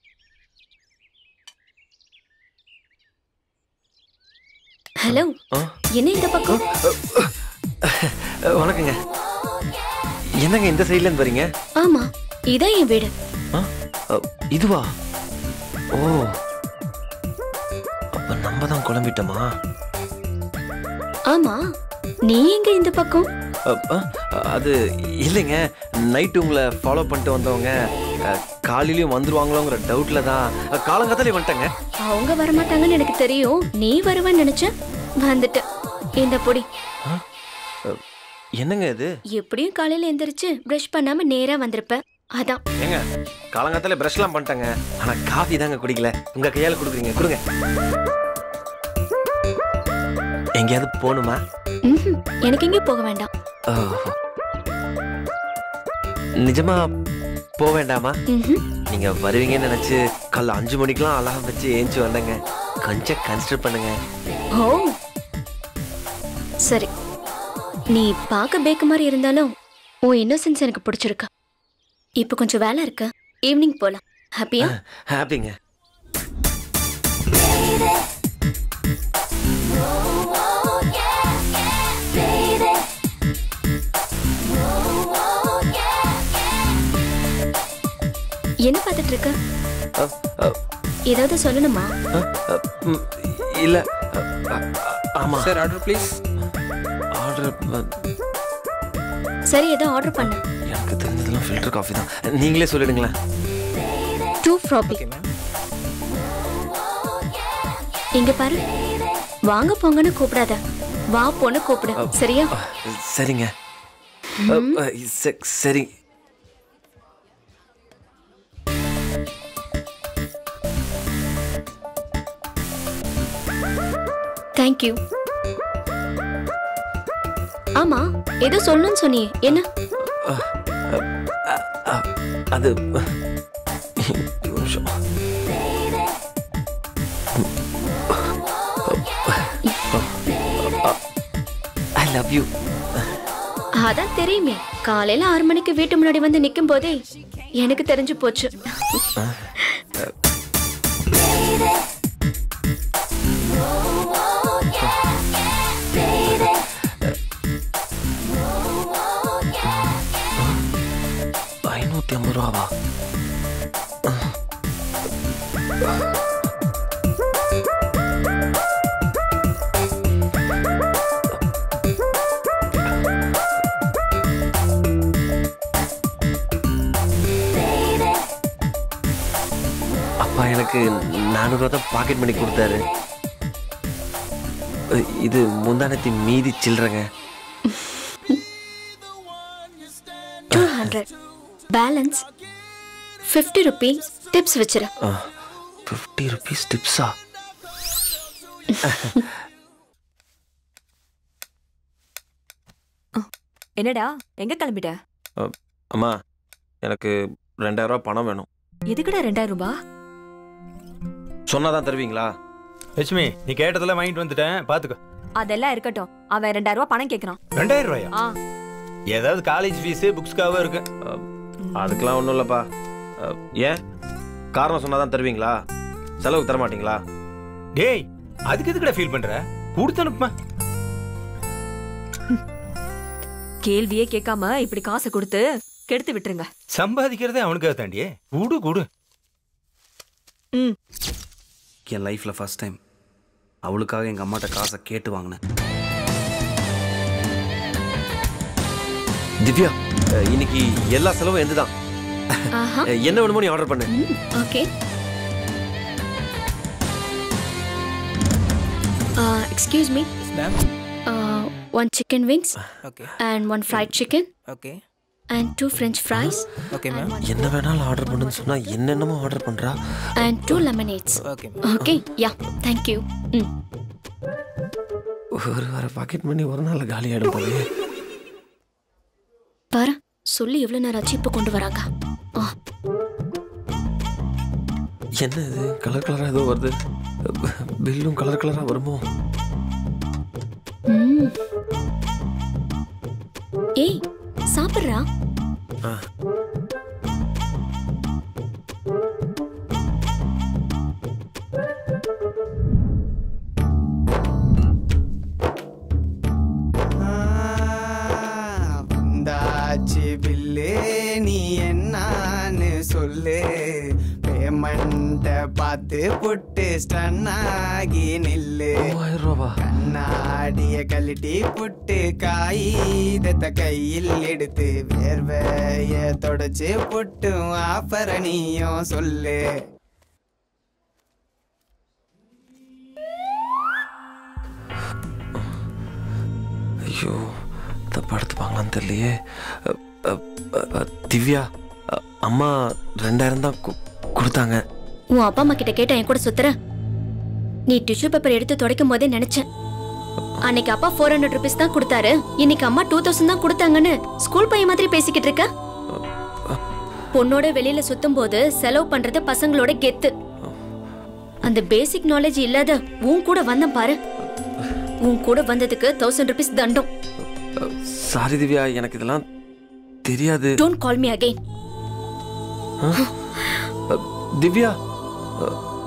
ஹலோ என்ன இந்த பக்கம் அஹ், வணக்கங்க என்னங்க இந்த சைட்ல இருந்து வரீங்க ஆமா இதான் என் வீடு அஹ், இதுவா ஓ அப்ப நம்ம தான் குழம்பிட்டோமா ஆமா நீ எங்க இந்த பக்கம் அஹ், அஹ், அது இல்லைங்க நைட்டு உங்களை ஃபாலோ பண்ணிட்டு வந்தவங்க அஹ், காலையிலயும் வந்துருவாங்களோங்கிற டவுட்ல தான் அஹ், காலங்காத்தாலே வந்துட்டேங்க அவங்க வரமாட்டாங்கன்னு எனக்கு தெரியும் நீ வருவேன்னு நினைச்சேன் வந்துட்ட இந்த பொடி அஹ், என்னங்க இது எப்படியும் காலையில எந்திரிச்சு பிரஷ் பண்ணாம நேரா வந்திருப்ப அதான் ஏங்க காலங்காத்தால ப்ரஷ்லாம் பண்ணிட்டேங்க ஆனா காஃபி தாங்க குடிக்கல உங்க கையால கொடுக்குறீங்க கொடுங்க எங்கேயாவது போகணுமா ம்ஹும். எனக்கு எங்கேயும் போக வேண்டாம் ஓ. நிஜமா போக வேண்டாமா ம்ஹும். நீங்க வருவீங்கன்னு நினைச்சு காலைல அஞ்சு மணிக்கெல்லாம் அலாரம் வச்சு ஏஞ்சி வந்தேங்க கொஞ்சம் கன்சிடர் பண்ணுங்க ஓ சரி நீ பார்க்க பேக்கு மாதிரி இருந்தாலும் உன் இன்னோசென்ஸ் எனக்கு பிடிச்சிருக்கு இப்போ கொஞ்சம் வேலை இருக்கு ஈவினிங் போலாம் ஹாப்பியா ஹாப்பிங்க என்ன பார்த்துட்டு இருக்க அஹ், அஹ், ஏதாவது சொல்லணுமா அஹ், அஹ், ம், இல்ல அஹ், அஹ், ஆமா சார் ஆர்டர் ப்ளீஸ் ஆர்டர் சரி ஏதோ ஆர்டர் பண்ணு எனக்கு தெரிஞ்சதெல்லாம் ஃபில்டர் காஃபி தான் நீங்களே சொல்லிடுங்களேன் டூ ஃப்ராபி இங்க பாரு வாங்க போங்கன்னு கூப்பிடாத வா போன்னு கூப்பிடு சரியா சரிங்க அஹ், அஹ், ச- சரி தேங்க்யூ ஆமா ஏதோ சொல்லணும்னு சொன்னியே என்ன அஹ், அஹ், அஹ், அஹ், அது அஹ், ஒரு நிமிஷம் ஐ லவ் யூ அதான் தெரியுமே காலையில ஆறு மணிக்கு வீட்டு முன்னாடி வந்து நிக்கும் போதே எனக்கு தெரிஞ்சு போச்சு ஐநூத்தி ஐம்பது ரூபாவா அப்பா எனக்கு நானூறுவா தான் பாக்கெட் மணி கொடுத்தாரு அஹ், இது முந்தானத்தி மீதி சில்லறங்க two hundred balance fifty rupee tips வச்சிரு ஃபிஃப்டி ருபீஸ் டிப்ஸா என்னடா எங்க கிளம்பிட்ட அம்மா எனக்கு ரெண்டாயிரம் ரூபாய் பணம் வேணும் எதுக்குடா ரெண்டாயிரம் ரூபாய் சொன்னாதான் தருவீங்களா லட்சுமி நீ கேட்டதெல்லாம் வாங்கிட்டு வந்துட்டேன் பாத்துக்கோ அதெல்லாம் இருக்கட்டும் அவன் ரெண்டாயிரம் ரூபாய் பணம் கேக்குறான் ரெண்டாயிரம் ரூபாயா ஆ ஏதாவது காலேஜ் ஃபீஸு புக்ஸ்க்காக இருக்கு அதுக்கெல்லாம் ஒன்றும் இல்லைப்பா அஹ், ஏன் காரணம் சொன்னாதான் தருவீங்களா செலவுக்கு தர மாட்டீங்களா டேய் அதுக்கு எதுக்குடா ஃபீல் பண்ற கொடுத்து அனுப்புமா கேள்வியே கேட்காம இப்படி காசை கொடுத்து கெடுத்து விட்டுருங்க சம்பாதிக்கிறதே அவனுக்காக தாண்டியே கூடு கூடு ம் என் லைஃப்பில் ஃபர்ஸ்ட் டைம் அவளுக்காக எங்கள் அம்மாட்ட காசை கேட்டு வாங்கினேன் திவ்யா அஹ், இன்னைக்கு எல்லா செலவும் எந்த தான் ஆஹா என்ன வேணுமோ நீ ஆர்டர் பண்ணு okay excuse me one chicken wings okay and one fried chicken okay and two french fries okay ma'am என்ன வேணாலும் ஆர்டர் பண்ணுன்னு சொன்னா என்னென்னமோ ஆர்டர் பண்றா and two lemonades okay okay ya thank you ம் ஒரு வார பாக்கெட் பண்ணி ஒரு நாள் காலி ஆயிடும் போலயே பாரு சொல்லி எவ்வளோ நேரம் ஆச்சு இப்போ கொண்டு வராங்க ஆ என்ன இது கலர் கலரா ஏதோ வருது பில்லும் கலர் கலரா வருமோ ம். ஏய் சாப்பிட்றா ஆ. வந்தாச்சு பில்லு நீ என்னான்னு சொல்லு பேமெண்ட்ட பார்த்து புட்டு ஸ்டன் ஆகி நில்லு கண்ணாடிய கழட்டி புட்டு காகிதத்தை கையில் எடுத்து வேர்வைய தொடச்சு புட்டும் ஆபரணியும் சொல்லு ஐயோ தப்பா எடுத்துப்பாங்களான்னு தெரியலையே அ, அ, அ, அ, திவ்யா அ, அம்மா ரெண்டாயிரம் தான் கு- கொடுத்தாங்க உன் அப்பா அம்மா கிட்ட கேட்ட என் கூட சுத்துற நீ டிஷ்யூ பேப்பர் எடுத்து துடைக்கும் போதே நினைச்சேன் அன்னைக்கு அப்பா ஃபோர் ஹண்ட்ரட் ருபீஸ் தான் கொடுத்தாரு இன்னைக்கு அம்மா டூ தௌசண்ட் தான் கொடுத்தாங்கன்னு ஸ்கூல் பையன் மாதிரி பேசிக்கிட்டு இருக்க பொண்ணோட வெளியில சுத்தும் போது செலவு பண்றது பசங்களோட கெத்து அந்த பேசிக் நாலேஜ் இல்லாத உன் கூட வந்தேன் பாரு உன் கூட வந்ததுக்கு தௌசண்ட் ருபீஸ் தண்டம் சாரி திவ்யா எனக்கு இதெல்லாம் தெரியாது டோன்ட் கால் மீ அகைன் ஆ? அ, திவ்யா அ,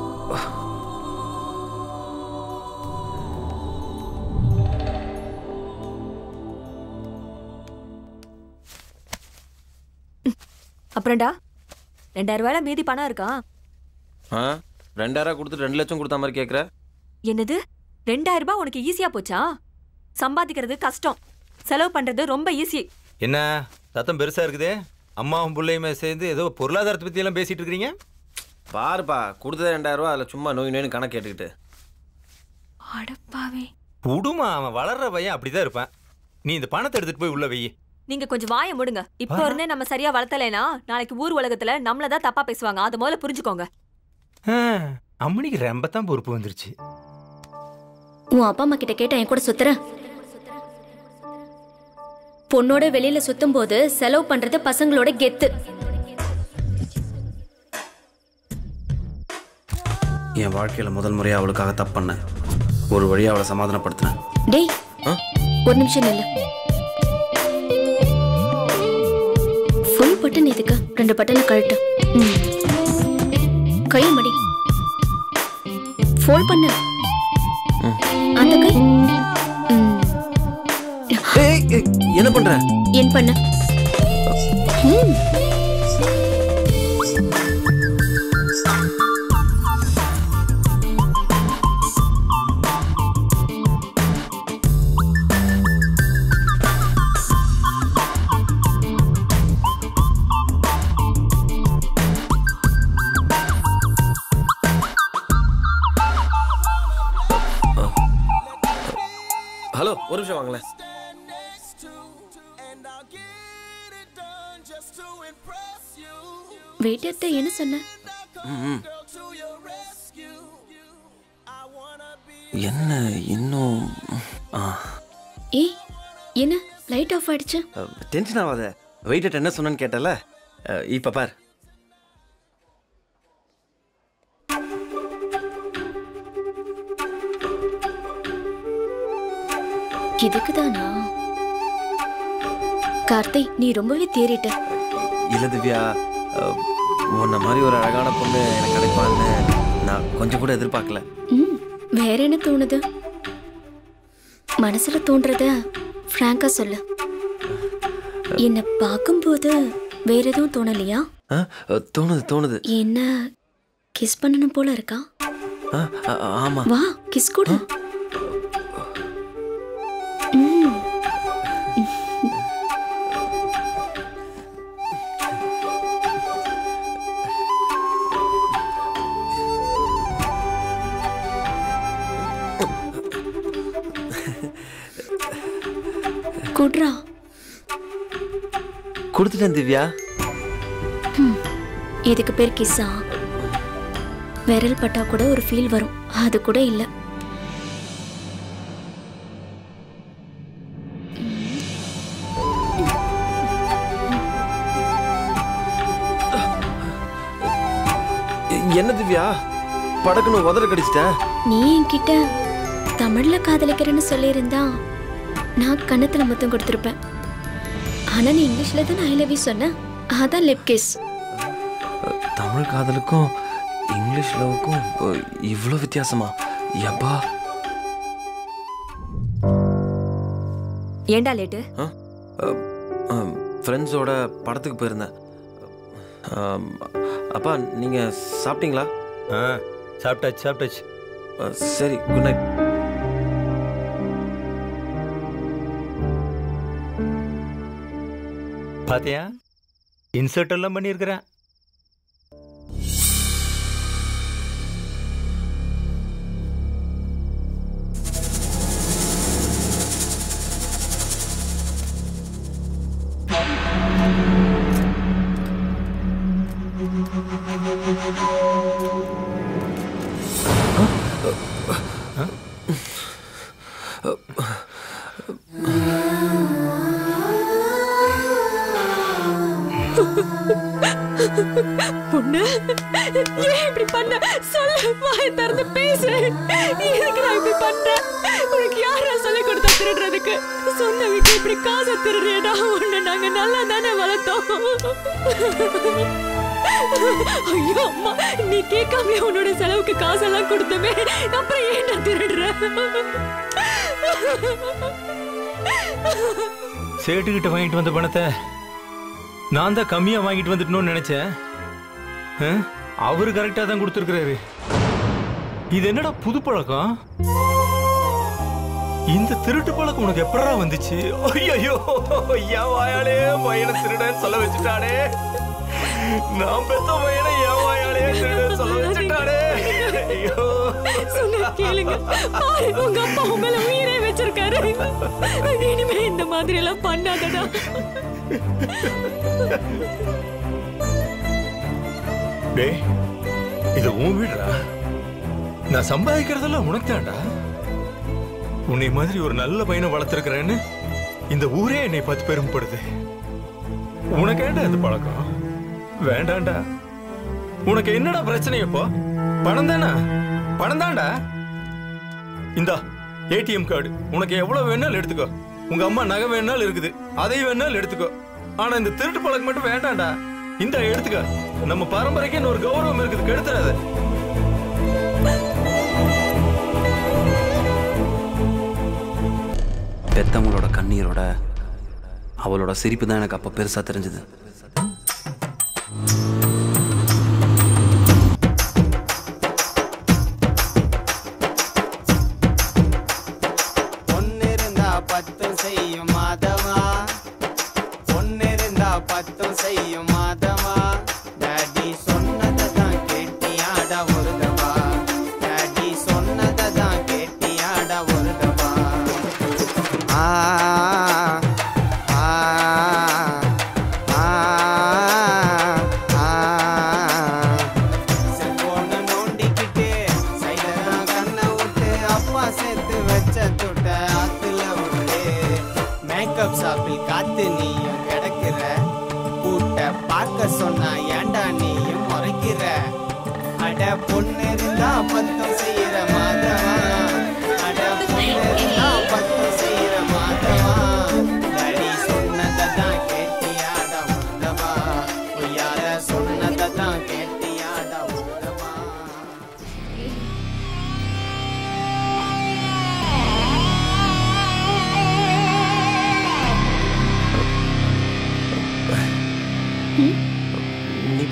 அப்புறம்டா ரெண்டாயிரம் ரூபாயில மீதி பணம் இருக்கா ஆ ரெண்டாயிரம் கொடுத்து ரெண்டு லட்சம் கொடுத்த மாதிரி கேட்குற என்னது ரெண்டாயிரம் ரூபாய் உனக்கு ஈஸியா போச்சா சம்பாதிக்கிறது கஷ்டம் செலவு பண்றது ரொம்ப ஈஸி என்ன சத்தம் பெருசா இருக்குதே அம்மாவும் பிள்ளையுமே சேர்ந்து ஏதோ பொருளாதாரத்தை பத்தி எல்லாம் பேசிட்டு இருக்கிறீங்க பாருப்பா கொடுத்தது ரெண்டாயிரம் ரூபா அதில் சும்மா நோய் நோய்னு கணக்கு கேட்டுக்கிட்டு அடப்பாவே விடுமா அவன் வளர்ற பையன் அப்படிதான் இருப்பான் நீ இந்த பணத்தை எடுத்துட்டு போய் உள்ள வை நீங்க கொஞ்சம் வாய முடுங்க இப்போ இருந்தே நம்ம சரியா வளர்த்தலைனா நாளைக்கு ஊர் உலகத்துல நம்மள தான் தப்பா பேசுவாங்க அது முதல்ல புரிஞ்சுக்கோங்க ஆ, அம்மனிக்கு ரொம்ப தான் பொறுப்பு வந்துருச்சு உன் அப்பா அம்மா கிட்ட கேட்ட என் கூட சுத்துற பொண்ணோட வெளியில சுத்தும் போது செலவு பண்றது பசங்களோட கெத்து என் வாழ்க்கையில் முதல் முறையாக அவளுக்காக தப்பு பண்ணேன் ஒரு வழியாக அவளை சமாதானப்படுத்தினேன் டேய் ஆ? ஒரு நிமிஷம் நில்லு ஃபுல் பட்டன் எதுக்கு ரெண்டு பட்டனை கழட்டு ம். கை மடி ஃபோல்ட் பண்ணு அந்த கை ம். ஏய் ஏய், என்ன பண்ற என் பண்ணு ம். ஹலோ ஒரு நிமிஷம் வாங்களேன் வெயிட்டர்ட்ட என்ன சொன்ன ம், ம். என்ன இன்னும் ஆ ஏய் என்ன லைட் ஆஃப் ஆயிடுச்சு டென்ஷன் ஆகாத வெயிட்டட் என்ன சொன்னேன்னு கேட்டல இப்போ பார் இதுக்கு தானா கார்த்தி நீ ரொம்பவே தேறிட்ட இல்லை திவ்யா அஹ், உன்னை மாதிரி ஒரு அழகான பொண்ணு எனக்கு கிடைப்பான்னு நான் கொஞ்சம் கூட எதிர்பார்க்கல ம் வேற என்ன தோணுது மனசுல தோன்றத ஃப்ராங்கா சொல்லு என்னை பார்க்கும்போது வேற எதுவும் தோணலையா ஆ அ, தோணுது தோணுது என்ன கிஸ் பண்ணணும் போல இருக்கா ஆ ஆ, ஆமா வா கிஸ் கொடு ம். குட்ரா கொடுத்துட்டேன் திவ்யா ம். இதுக்கு பேர் கிஸ்ஸா விரல் பட்டா கூட ஒரு ஃபீல் வரும் அது கூட இல்லை என்ன திவ்யா படக்குன்னு உதற கடிச்சிட்டேன் நீ என்கிட்ட தமிழ்ல காதலிக்கிறேன்னு சொல்லியிருந்தா நான் கன்னத்துல முத்தம் கொடுத்துருப்பேன் ஆனா நீ இங்கிலீஷ்ல தான் ஐ லவ் யூ சொன்ன அதான் லிப் கிஸ் தமிழ் காதலுக்கும் இங்கிலீஷ் லவ்வுக்கும் இவ்வளோ வித்தியாசமா யப்பா ஏண்டா லேட்டு ஃப்ரெண்ட்ஸோட படத்துக்கு போயிருந்தேன் ஆம், அப்பா நீங்கள் சாப்பிட்டீங்களா ஆ சாப்பிட்டாச்சு சாப்பிட்டாச்சு சரி குட் நைட் பாத்தியா இன்சர்ட் எல்லாம் பண்ணியிருக்கிறேன் பொண்ணு ஏன் இப்படி பண்ண சொல்லு வாய் திறந்து பேசு எதுக்கு நான் இப்படி பண்றேன் உனக்கு யாரா சொல்லி கொடுத்தா திருடுறதுக்கு சொந்த வீட்டுல இப்படி காசை திருடுறியடா உன்னை நாங்க நல்லா தானே வளர்த்தோம் ஐயோ அம்மா நீ கேட்காமலே உன்னோட செலவுக்கு காசெல்லாம் கொடுத்தமே அப்புறம் ஏன்டா திருடுற சேட்டுக்கிட்ட வாங்கிட்டு வந்த பணத்தை நான் தான் கம்மியா வாங்கிட்டு வந்துட்டணும்னு நினைச்சேன் ஆ? அவரு கரெக்டா தான் கொடுத்துருக்கிறாரு இது என்னடா புது பழக்கம் இந்த திருட்டு பழக்கம் உனக்கு எப்படா வந்துச்சு ஐயோ என் வாயாலே பையனை திருடன்னு சொல்ல வச்சுட்டானே நான் பெத்த பையனை என் வாயாலே திருடன்னு சொல்ல வச்சுட்டானே ஐயோ சொன்ன கேளுங்க பாரு உங்க அப்பா உன் மேல உயிரே வச்சிருக்காரு இனிமே இந்த மாதிரி எல்லாம் பண்ணாதடா டேய் இது உன் வீடுடா நான் சம்பாதிக்கிறதெல்லாம் உனக்கு தான்டா உன்னை மாதிரி ஒரு நல்ல பையனை வளர்த்துருக்கிறேன்னு இந்த ஊரே என்னை பார்த்து பெருமைப்படுது உனக்கு ஏன்டா இந்த பழக்கம் வேண்டாம்டா உனக்கு என்னடா பிரச்சனை இப்போ பணம் தானே பணம் தான்டா இந்தா ஏடிஎம் கார்டு உனக்கு எவ்வளவு வேணாலும் எடுத்துக்கோ உங்க அம்மா நகை வேணாலும் இருக்குது அதையும் வேணாலும் எடுத்துக்கோ ஆனா இந்த திருட்டு பழக்கம் மட்டும் வேண்டாம்டா இந்த எடுத்துக்க நம்ம பரம்பரைக்கு ஒரு கௌரவம் இருக்குது கெடுத்துறாத பெத்தவங்களோட கண்ணீரோட அவளோட சிரிப்பு தான் எனக்கு அப்போ பெருசாக தெரிஞ்சுது பொண்ணு இருந்தா பத்தும் செய்யும் மாதவா பொண்ணு இருந்தா பத்தும் செய்யும் மாதவா டாடி சொன்னதை தான் கேட்டியாட ஒரு தவா டாடி சொன்னதை தான் கேட்டியாட ஒரு தவா ஆ ஆ ஆ ஆ செல்போனை நோண்டிக்கிட்டு சைலரா கண்ணை விட்டு அப்பா சேர்த்து வச்ச துட்ட ஆத்துல விட்டு மேக்கப் ஷாப்பில் காத்து நீயும் கிடக்கிற கூட்ட பார்க்க சொன்னா ஏன்டா நீயும் முறைக்கிற அட பொண்ணு இருந்தா பத்தும் செய்யற மாதவா அட பொண்ணு இருந்தா பத்தும் செய்யற மாதவா டடி சொன்னதை தான் கேட்டியாட உத்தவா பொய்யார சொன்னதை தான் கேட்டியாட உத்தவா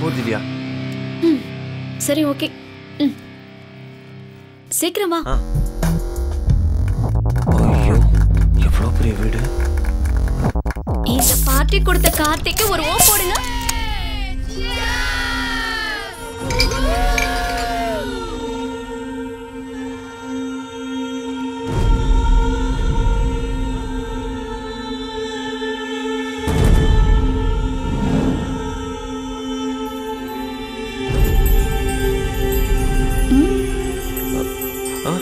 போ திவ்யா ம் சரி ஓகே ம் சீக்கிரம் வா ஐயோ எவ்வளோ பெரிய வீடு இந்த பார்ட்டி கொடுத்த கார்த்திக்கு ஒரு ஓ போடுங்க ஆ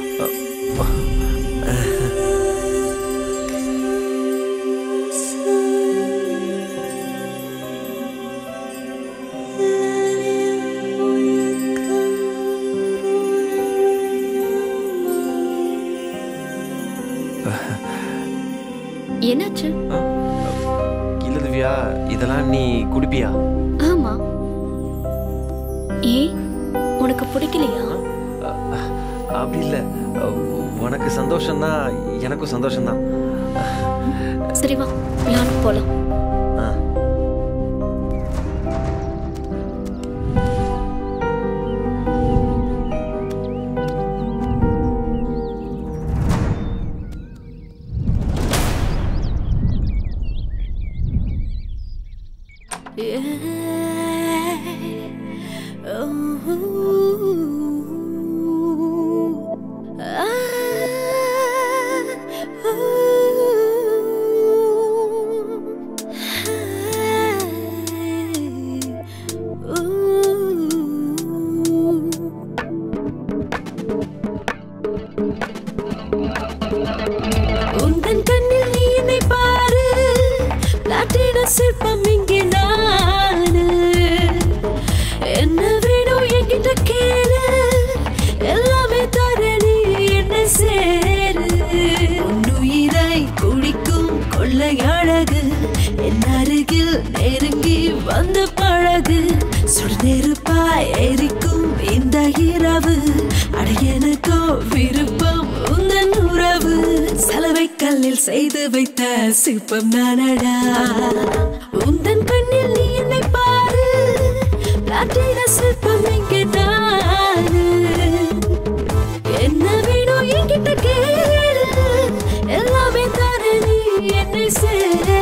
என்னாச்சு இல்ல திவ்யா இதெல்லாம் நீ குடிப்பியா ஆமா ஏன் உனக்கு பிடிக்கலையா அப்படி இல்ல உனக்கு சந்தோஷம்னா எனக்கும் சந்தோஷம்தான் சரி வா விளையாட போலாம் ஆ. உந்தன் கண்ணில் நீ என்னை பாரு பிளாட்டின சிற்பம் இங்கே நானு என்ன வேணும் என்கிட்ட கேளு எல்லாமே தர நீ என்ன சேரு உன்னுயிரை குடிக்கும் கொள்ளை அழகு என் அருகில் நெருங்கி வந்து பழகு சுடுநெருப்பாய் எரிக்கும் இந்த இரவு அட எனக்கோ விருப்பம் உந்தன் உறவு சலவை கல்லில் செய்து வைத்த சிற்பம் நானடா உந்தன் கண்ணில் நீ என்னை பாரு பிளாட்டின சிற்பம் இங்கே நானு என்ன வேணும் என்கிட்ட கேளு எல்லாமே தர நீ என்னை சேரு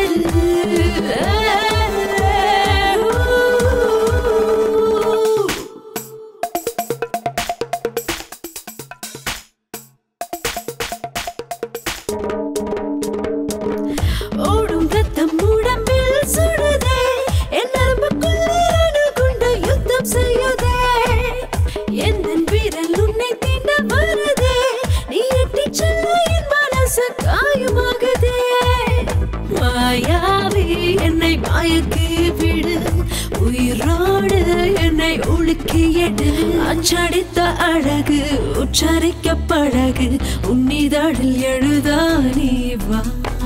ஓடும் ரத்தம் உடம்பில் சுடுதே என் நரம்புக்குள்ளே அணுகுண்டு யுத்தம் செய்யுதே எந்தன் வீரல் உன்னை தீண்ட வருதே நீ எட்டி செல்ல என் மனசு காயமாகுதே மாயாவி என்னை மயக்கி விடு உயிரோடு என்னை உலுக்கி எடு அச்சடித்த அழகு உச்சரிக்க பழகு உன்னிதழில் எழுதா நீ வா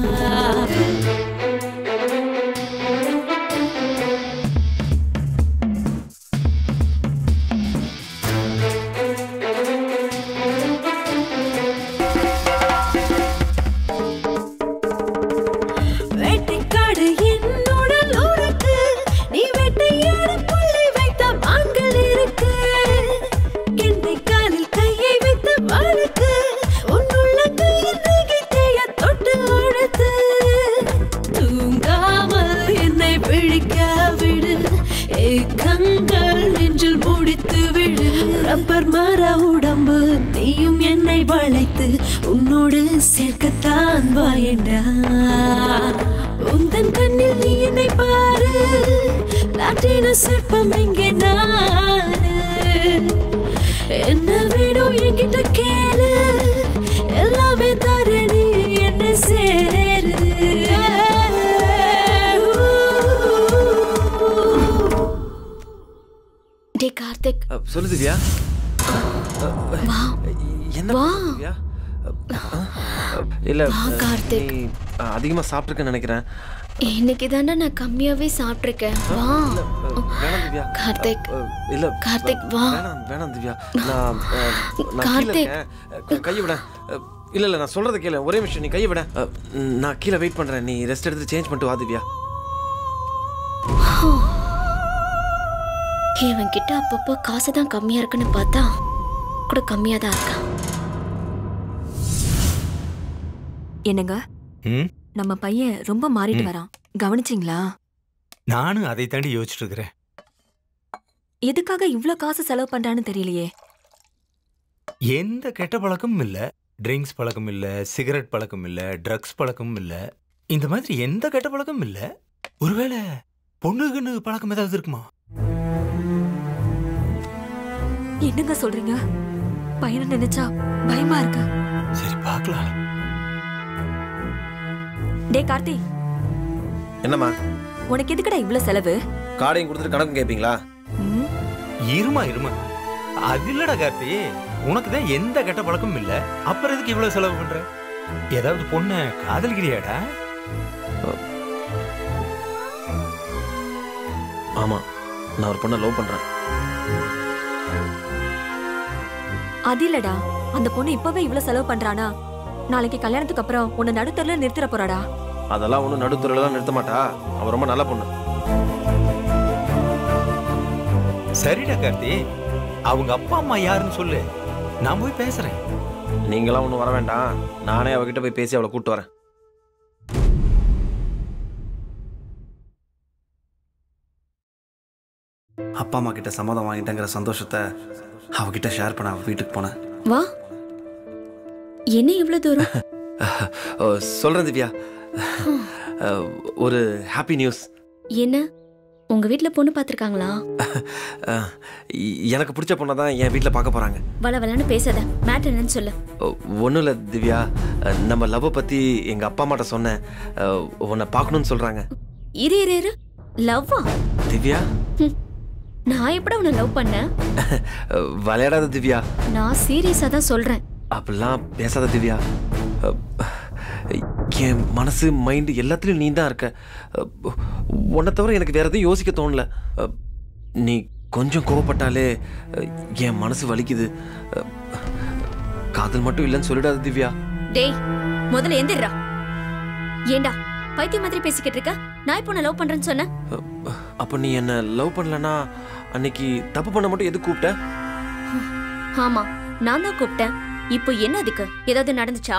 வேட்டைக்காடு என்னுடன் உனக்கு நீ வேட்டையாட புள்ளி வைத்த மான்கள் இருக்கு என்னை காலில் கையை வைத்த வாளுக்கு உன்னுள்ள கையில் திகைத்தைய தொட்டு அழுத்து தூங்காமல் என்னை பிழிக்க விடு ஏக்கங்கள் நெஞ்சில் முடித்து விடு ரப்பர் மர உடம்பு நீயும் என்னை வளைத்து உன்னோடு சேர்க்கத்தான் வாயண்டா உந்தன் கண்ணில் நீ என்னை பாரு லாட்டின சிற்பம் இங்கே நானு என்ன வேணும் என்கிட்ட கேளு எல்லாமே தர நீ என்ன சேரு டே கார்த்திக் அ, சொல்லு திவ்யா வா என்ன வா திவ்யா அ, இல்ல வா, அ, கார்த்திக். நீ அ, அதிகமா சாப்பிட்டுருக்கேன்னு நினைக்கிறேன் இன்னைக்கு தானே நான் கம்மியாவே சாப்பிட்டிருக்கேன் வா வேணாம் திவ்யா கார்த்திக் அ, இல்ல கார்த்திக், வா. வேணாம் வேணாம் திவ்யா நான் அ, நான் கீழே கார்த்திக். இருக்கேன் அ, கையை விட அ, இல்ல இல்ல நான் சொல்றத கேளு ஒரே நிமிஷம் நீ கையை விட அ, நான் கீழே வெயிட் பண்றேன் நீ ரெஸ்ட் எடுத்து சேஞ்ச் பண்ணிட்டு வா திவ்யா இவன் கிட்ட அப்பப்போ காசு தான் கம்மியா இருக்குன்னு பார்த்தா கூட கம்மியா தான் இருக்கான் என்னங்க ம் நம்ம பையன் ரொம்ப மாறிட்டு ம். வரான் கவனிச்சிங்களா நானும் அதை தாண்டி யோசிச்சுட்டு இருக்கிறேன் எதுக்காக இவ்ளோ காசு செலவு பண்றான்னு தெரியலையே எந்த கெட்ட பழக்கமும் இல்ல ட்ரிங்க்ஸ் பழக்கம் இல்ல சிகரெட் பழக்கம் இல்ல ட்ரக்ஸ் பழக்கமும் இல்ல இந்த மாதிரி எந்த கெட்ட பழக்கமும் இல்ல ஒருவேளை பொண்ணுக்குன்னு பழக்கம் ஏதாவது இருக்குமா என்னங்க சொல்றீங்க பையனை நினைச்சா பயமா இருக்கு சரி பார்க்கலாம் டே கார்த்தி என்னம்மா உனக்கு எதுக்குடா இவ்ளோ செலவு கார்டையும் கொடுத்துட்டு கணக்கு கேட்பீங்களா இருமா இருமா அது இல்லடா கார்த்தி உனக்கு தான் எந்த கெட்ட பழக்கமும் இல்ல அப்புறம் எதுக்கு இவ்வளவு செலவு பண்ற ஏதாவது பொண்ணை காதலிக்கிறியாடா ஆமா நான் ஒரு பொண்ணை லவ் பண்றேன் அது இல்லடா அந்த பொண்ணு இப்பவே இவ்ளோ செலவு பண்றானா நாளைக்கு கல்யாணத்துக்கு அப்புறம் உன்னை நடுத்தரல நிறுத்திட போறாடா அதெல்லாம் ஒன்றும் நடுத்துறையில தான் நிறுத்த மாட்டா அவ ரொம்ப நல்ல பொண்ணு சரிடா கார்த்தி அவங்க அப்பா அம்மா யாருன்னு சொல்லு நான் போய் பேசுறேன் நீங்களாம் ஒன்றும் வர வேண்டாம் நானே அவகிட்ட போய் பேசி அவளை கூட்டு வரேன் அப்பா அம்மா கிட்ட சம்மதம் வாங்கிட்டேங்கிற சந்தோஷத்தை அவகிட்ட ஷேர் பண்ண அவ வீட்டுக்கு போனேன் வா என்ன இவ்வளவு தூரம் ஓ, சொல்றேன் திவ்யா அஹ், ஒரு ஹாப்பி நியூஸ் என்ன உங்க வீட்ல பொண்ணு பார்த்திருக்காங்களா அஹ், எனக்கு பிடிச்ச பொண்ணை தான் என் வீட்டில் பார்க்க போகிறாங்க வள வளன்னு பேசாத மேட் என்னன்னு சொல்லு ஒன்றும் இல்லை திவ்யா அஹ், நம்ம லவ்வை பற்றி எங்கள் அப்பா அம்மாட்ட சொன்னேன் அஹ், உன்னை பார்க்கணும்னு சொல்கிறாங்க இரு இரு இரு லவ்வா திவ்யா நான் எப்படி உன்னை லவ் பண்ணேன் அஹ், விளையாடாத திவ்யா நான் சீரியஸா தான் சொல்றேன் அப்படிலாம் பேசாத திவ்யா அஹ், என் மனசு மைண்டு எல்லாத்துலேயும் நீ தான் இருக்க அஹ், உன்னை தவிர எனக்கு வேற எதுவும் யோசிக்க தோணல அஹ், நீ கொஞ்சம் கோவப்பட்டாலே அஹ், என் மனசு வலிக்குது அஹ், காதல் மட்டும் இல்லைன்னு சொல்லிடாத திவ்யா டேய் முதல்ல எந்திரா ஏண்டா பைத்தியம் மாதிரி பேசிக்கிட்டு இருக்க நான் இப்போ உன்னை லவ் பண்றேன்னு சொன்னேன் அப்போ நீ என்ன லவ் பண்ணலனா அன்னைக்கு தப்பு பண்ண மட்டும் எது கூப்பிட்ட ஆமா நான் தான் கூப்பிட்டேன் இப்போ என்ன அதுக்கு ஏதாவது நடந்துச்சா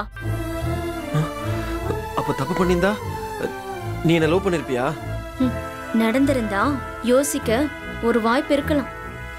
அப்போ தப்பு பண்ணியிருந்தா அஹ், நீ என்ன லவ் பண்ணிருப்பியா ஹம், நடந்திருந்தா யோசிக்க ஒரு வாய்ப்பு இருக்கலாம்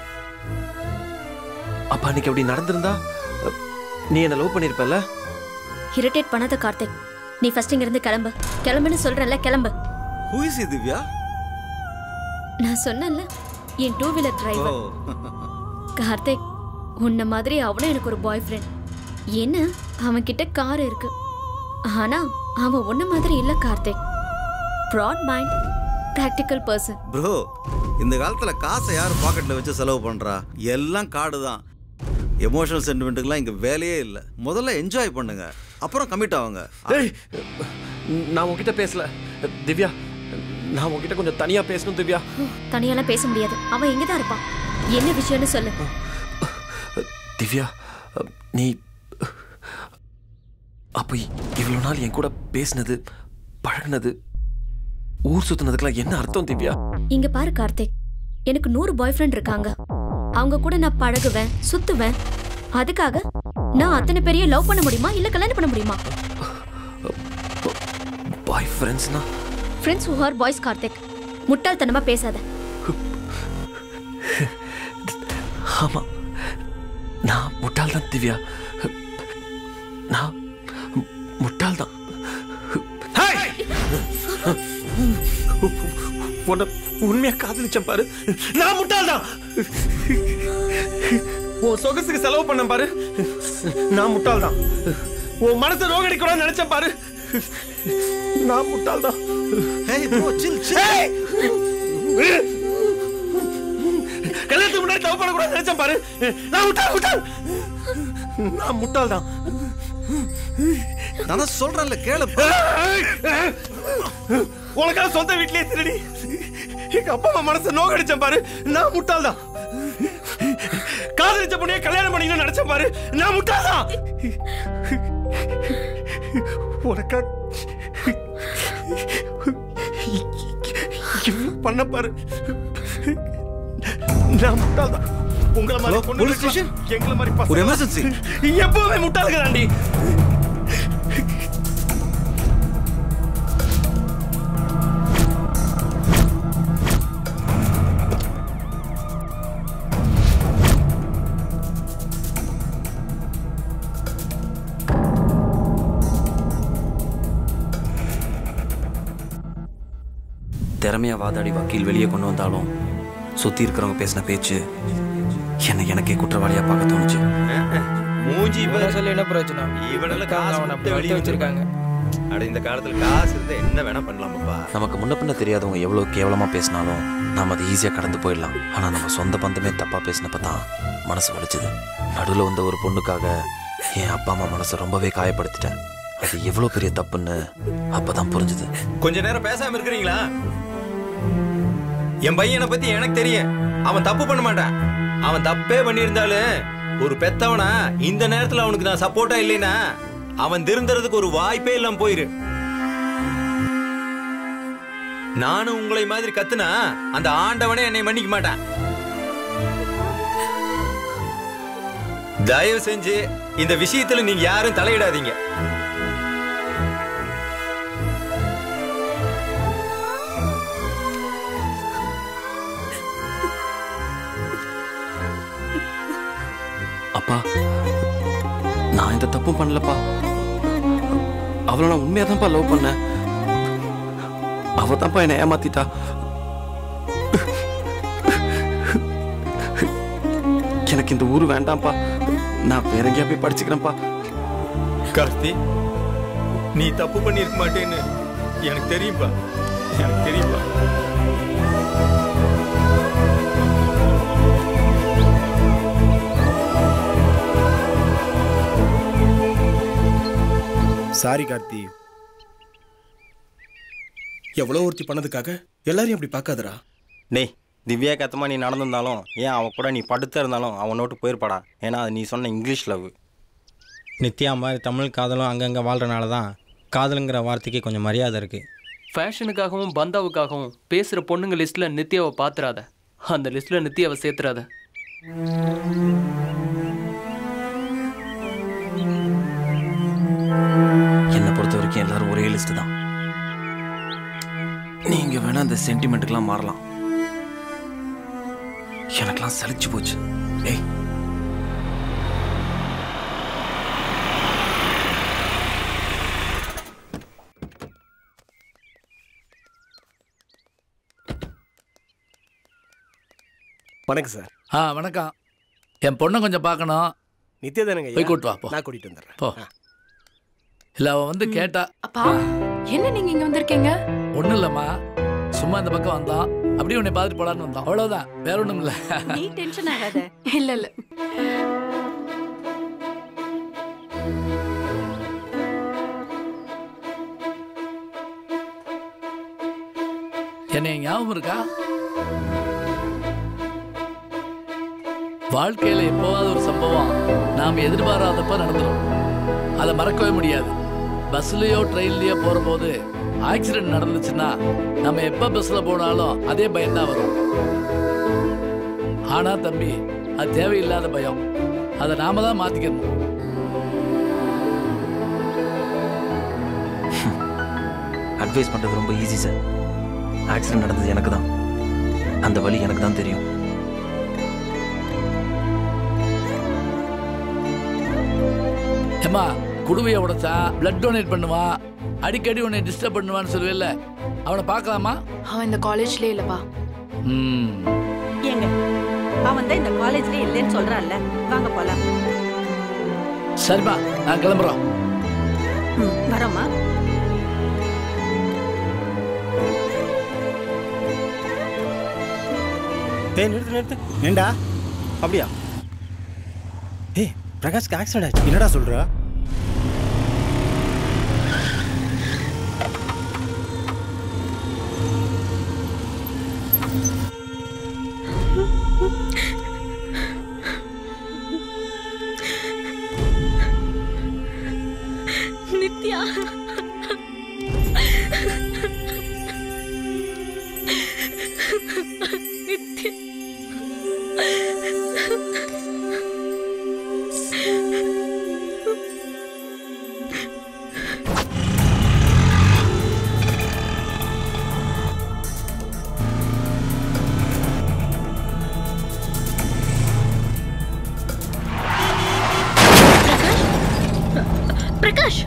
அப்ப அன்னைக்கு அப்படி நடந்திருந்தா அஹ், நீ என்ன லவ் பண்ணிருப்பல இரிட்டேட் பண்ணாத கார்த்திக் நீ ஃபர்ஸ்ட் இங்க இருந்து கிளம்பு கிளம்புன்னு சொல்றேன்ல கிளம்பு ஹூ இஸ் திவ்யா நான் சொன்னேன்ல என் டூ வீலர் டிரைவர் கார்த்திக் உன்ன மாதிரி அவனும் எனக்கு ஒரு பாய் ஃப்ரெண்ட் என்ன அவன் கிட்ட கார் இருக்கு ஆனா அவன் உன்ன மாதிரி இல்ல Karthik broad mind practical person bro இந்த காலத்துல காசை யார் பாக்கெட்ல வச்சு செலவு பண்றா எல்லாம் கார்டு தான் எமோஷனல் சென்டிமெண்ட்டுக்கெல்லாம் இங்க வேலையே இல்லை முதல்ல என்ஜாய் பண்ணுங்க அப்புறம் கமிட் ஆகுங்க டேய் நான் உன்கிட்ட பேசல திவ்யா நான் உன்கிட்ட கொஞ்சம் தனியா பேசணும் திவ்யா தனியாலாம் பேச முடியாது அவன் எங்க தான் இருப்பான் என்ன விஷயம்னு சொல்லு திவ்யா அஹ், நீ அப்ப இவ்வளவு நாள் என் கூட பேசினது பழகுனது ஊர் சுத்தினதுக்கெல்லாம் என்ன அர்த்தம் திவ்யா இங்க பாரு கார்த்திக் எனக்கு நூறு பாய் ஃப்ரெண்ட் இருக்காங்க அவங்க கூட நான் பழகுவேன் சுத்துவேன் அதுக்காக நான் அத்தனை பெரிய லவ் பண்ண முடியுமா இல்ல கல்யாணம் பண்ண முடியுமா பாய் ஃப்ரெண்ட்ஸ்னா friends who are boys Karthik முட்டாள்தனமா பேசாத ஆமா நான் முட்டாள் தான் திவ்யா நான் முட்டாள் தான் உன்னை உண்மையா காதலிச்சேன் பாரு நான் முட்டாள் தான் உன் சொகசுக்கு செலவு பண்ண பாரு நான் முட்டாள் தான் உன் மனசை நோகடிக்கூடாது நினைச்சேன் பாரு நான் முட்டாள் தான் கல்யாணத்துக்கு முன்னாடி தப்பு பண்ணக்கூடாது நினைச்சேன் பாரு நான் முட்டாள் முட்டாள் நான் முட்டாள் தான் நான் தான் சொல்றேன்ல கேளு உனக்காக சொந்த வீட்லயே திருடி எங்க அப்பா அம்மா மனசை நோகடிச்சேன் பாரு நான் முட்டாள் தான் காதலிச்ச பொண்ணைய கல்யாணம் பண்ணிக்கணும்னு நினைச்சேன் பாரு நான் முட்டாள் தான் உனக்கா இவ்வளவு பண்ண பாரு நான் முட்டாள் தான் உங்களை மாதிரி Hello, பொண்ணு police station? எங்களை மாதிரி ஒரு பசங்க emergency. எப்பவுமே முட்டாளுங்களாண்டி திறமையா வாதாடி வக்கீல் வெளியே கொண்டு வந்தாலும் சுத்தி இருக்கிறவங்க பேசின பேச்சு என்னை எனக்கே குற்றவாளியா பார்க்க தோணுச்சு மூஞ்சி இவனை சொல்லி என்ன பிரயோஜனம் இவனெல்லாம் காசு காசு அவனை அப்படி கொடுத்து வளர்த்தி வெளிய வச்சிருக்காங்க அட இந்த காலத்துல காசு இருந்தா என்ன வேணா பண்ணலாமாப்பா நமக்கு முன்ன பின்ன தெரியாதவங்க எவ்வளோ கேவலமாக பேசினாலும் நாம் அதை ஈஸியாக கடந்து போயிடலாம் ஆனால் நம்ம சொந்த பந்தமே தப்பாக பேசினப்ப தான் மனசு வலிச்சுது நடுவில் வந்த ஒரு பொண்ணுக்காக என் அப்பா அம்மா மனசை ரொம்பவே காயப்படுத்திட்டேன் அது எவ்வளோ பெரிய தப்புன்னு அப்போ தான் புரிஞ்சுது கொஞ்ச நேரம் பேசாம இருக்கிறீங்களா என் பையனை பத்தி எனக்கு தெரியும் அவன் தப்பு பண்ண மாட்டான் அவன் தப்பே பண்ணியிருந்தாலும் ஒரு பெத்தவனா இந்த நேரத்துல அவனுக்கு நான் சப்போர்ட்டா இல்லைனா அவன் திருந்துறதுக்கு ஒரு வாய்ப்பே இல்லாம போயிரு நானும் உங்களை மாதிரி கத்துனா அந்த ஆண்டவனே என்னை மன்னிக்க மாட்டான் தயவு செஞ்சு இந்த விஷயத்துல நீங்க யாரும் தலையிடாதீங்க அப்பா நான் இந்த தப்பும் பண்ணலப்பா அவளை நான் உண்மையாக தான்ப்பா லவ் பண்ணேன் அவ தான்ப்பா என்னை ஏமாத்திட்டா எனக்கு இந்த ஊர் வேண்டாம்ப்பா நான் வேற எங்கேயா போய் படிச்சுக்கிறேன்ப்பா கார்த்தி நீ தப்பு பண்ணியிருக்க மாட்டேன்னு எனக்கு தெரியும்பா எனக்கு தெரியும்பா சாரி கார்த்தி எவ்வளோ ஒருத்தி பண்ணதுக்காக எல்லாரையும் அப்படி பார்க்காதடா டேய் திவ்யா கத்தமா நீ நடந்திருந்தாலும் ஏன் அவன் கூட நீ படுத்த இருந்தாலும் அவன் நோட்டு போயிருப்பாடா ஏன்னா அது நீ சொன்ன இங்கிலீஷ் லவ் நித்யா மாதிரி தமிழ் காதலும் அங்கங்கே வாழ்கிறனால தான் காதலுங்கிற வார்த்தைக்கு கொஞ்சம் மரியாதை இருக்குது ஃபேஷனுக்காகவும் பந்தாவுக்காகவும் பேசுகிற பொண்ணுங்க லிஸ்ட்டில் நித்யாவை பாத்துறாத அந்த லிஸ்ட்டில் நித்யாவை சேர்த்துறாத என்னை பொறுத்த வரைக்கும் எல்லாரும் ஒரே லிஸ்ட் தான் நீங்க வேணா அந்த சென்டிமெண்ட்டுக்கெல்லாம் மாறலாம் எனக்கெல்லாம் சலிச்சு போச்சு ஏய் வணக்கம் சார் ஆ வணக்கம் என் பொண்ணை கொஞ்சம் பார்க்கணும் நித்யா தானுங்க போய் கூட்டு வா போ நான் கூட்டிட்டு வந்துடுறேன் போ இல்லை அவன் வந்து கேட்டா அப்பா என்ன நீங்க இங்க வந்திருக்கீங்க ஒன்றும் இல்லைம்மா சும்மா இந்த பக்கம் வந்தோம் அப்படியே உன்னை பார்த்துட்டு போலான்னு வந்தோம் அவ்வளோதான் வேற ஒன்றும் இல்லை நீ டென்ஷன் ஆகாத இல்ல இல்ல என்னை ஞாபகம் இருக்கா வாழ்க்கையில எப்போவாவது ஒரு சம்பவம் நாம் எதிர்பாராதப்ப நடந்துடும் அதை மறக்கவே முடியாது பஸ்லயோ ட்ரெயின்லயோ போற போது ஆக்சிடென்ட் நடந்துச்சுன்னா நம்ம எப்ப பஸ்ல போனாலும் அதே பயம்தான் வரும் ஆனா தம்பி அது தேவையில்லாத பயம் அதை நாம தான் மாத்திக்கணும் அட்வைஸ் பண்றது ரொம்ப ஈஸி சார் ஆக்சிடென்ட் நடந்தது எனக்கு தான் அந்த வழி எனக்கு தான் தெரியும் ஏம்மா குடுவையை உடைச்சா பிளட் டொனேட் பண்ணுவான் அடிக்கடி உன்னை டிஸ்டர்ப் பண்ணுவான்னு சொல்லுவேல்ல அவனை பார்க்கலாமா அவன் இந்த காலேஜ்லயே இல்லப்பா ம் ஏங்க அவன் தான் இந்த காலேஜ்ல இல்லைன்னு சொல்றான்ல வாங்க போலாம் சரிம்மா நான் கிளம்புறோம் ம், வரோம்மா ஏய் நிறுத்து நிறுத்து ஏண்டா அப்படியா ஏய் பிரகாஷ்க்கு ஆக்சிடென்ட் ஆச்சு என்னடா சொல்ற நித்யா நித்யா பிரகாஷ்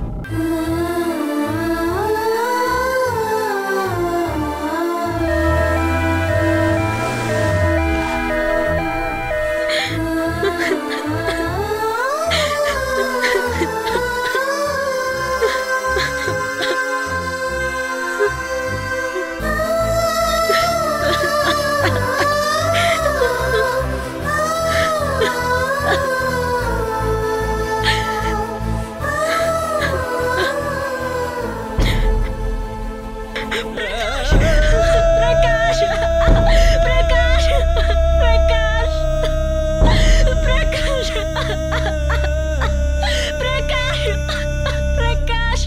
பிரகாஷ் பிரகாஷ் பிரகாஷ் பிரகாஷ் பிரகாஷ் பிரகாஷ்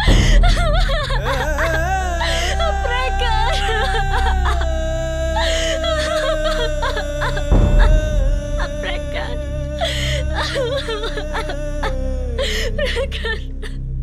பிரகாஷ் பிரகாஷ்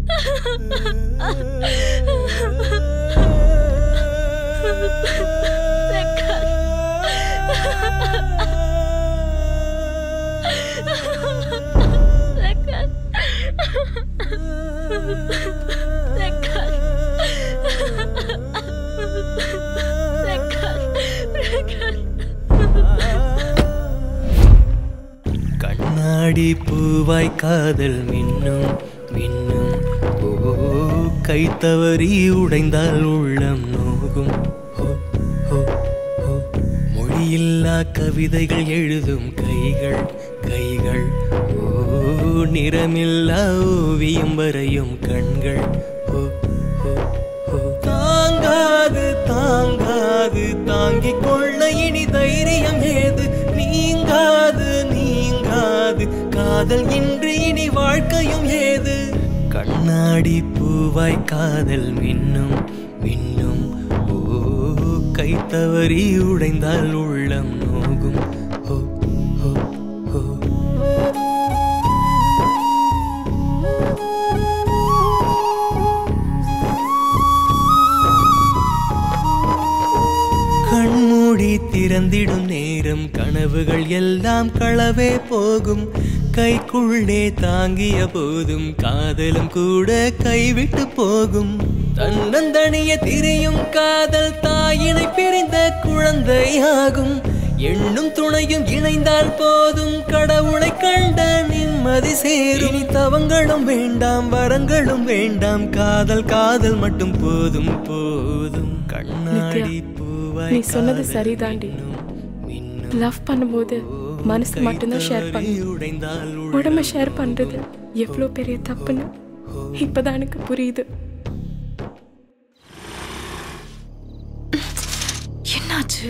கண்ணாடி பூவாய் காதல் மின்னும் மின்னும் ஓ கை தவறி உடைந்தால் உள்ளம் நோகும் ஓ, ஓ, ஓ. மொழியில்லா கவிதைகள் எழுதும் கைகள் கைகள் ஓ நிறமில்லா ஓவியம் வரையும் கண்கள் ஓ, ஓ, ஓ. தாங்காது தாங்காது தாங்கிக் கொள்ள இனி தைரியம் ஏது நீங்காது நீங்காது காதல் இன்று இனி வாழ்க்கையும் ஏது கண்ணாடி பூவாய் காதல் மின்னும் மின்னும் ஓ கை தவறி உடைந்தால் உள்ளம் நோகும் ஓ ஓ ஓ கண்மூடி திறந்திடும் நேரம் கனவுகள் எல்லாம் களவே போகும் கைக்குள்ளே தாங்கிய போதும் காதலும் கூட கைவிட்டு போகும் தன்னந்தனிய திரியும் காதல் தாயினை பிரிந்த குழந்தையாகும் எண்ணும் துணையும் இணைந்தால் போதும் கடவுளை கண்ட நிம்மதி சேரும் இனி தவங்களும் வேண்டாம் வரங்களும் வேண்டாம் காதல் காதல் மட்டும் போதும் போதும் கண்ணாடி நீ சொன்னது சரிதாண்டி லவ் பண்ணும்போது மனசு மட்டும்தான் ஷேர் பண்ணு உடம்ப ஷேர் பண்றது எவ்வளோ பெரிய தப்புன்னு இப்பதான் எனக்கு புரியுது என்னாச்சு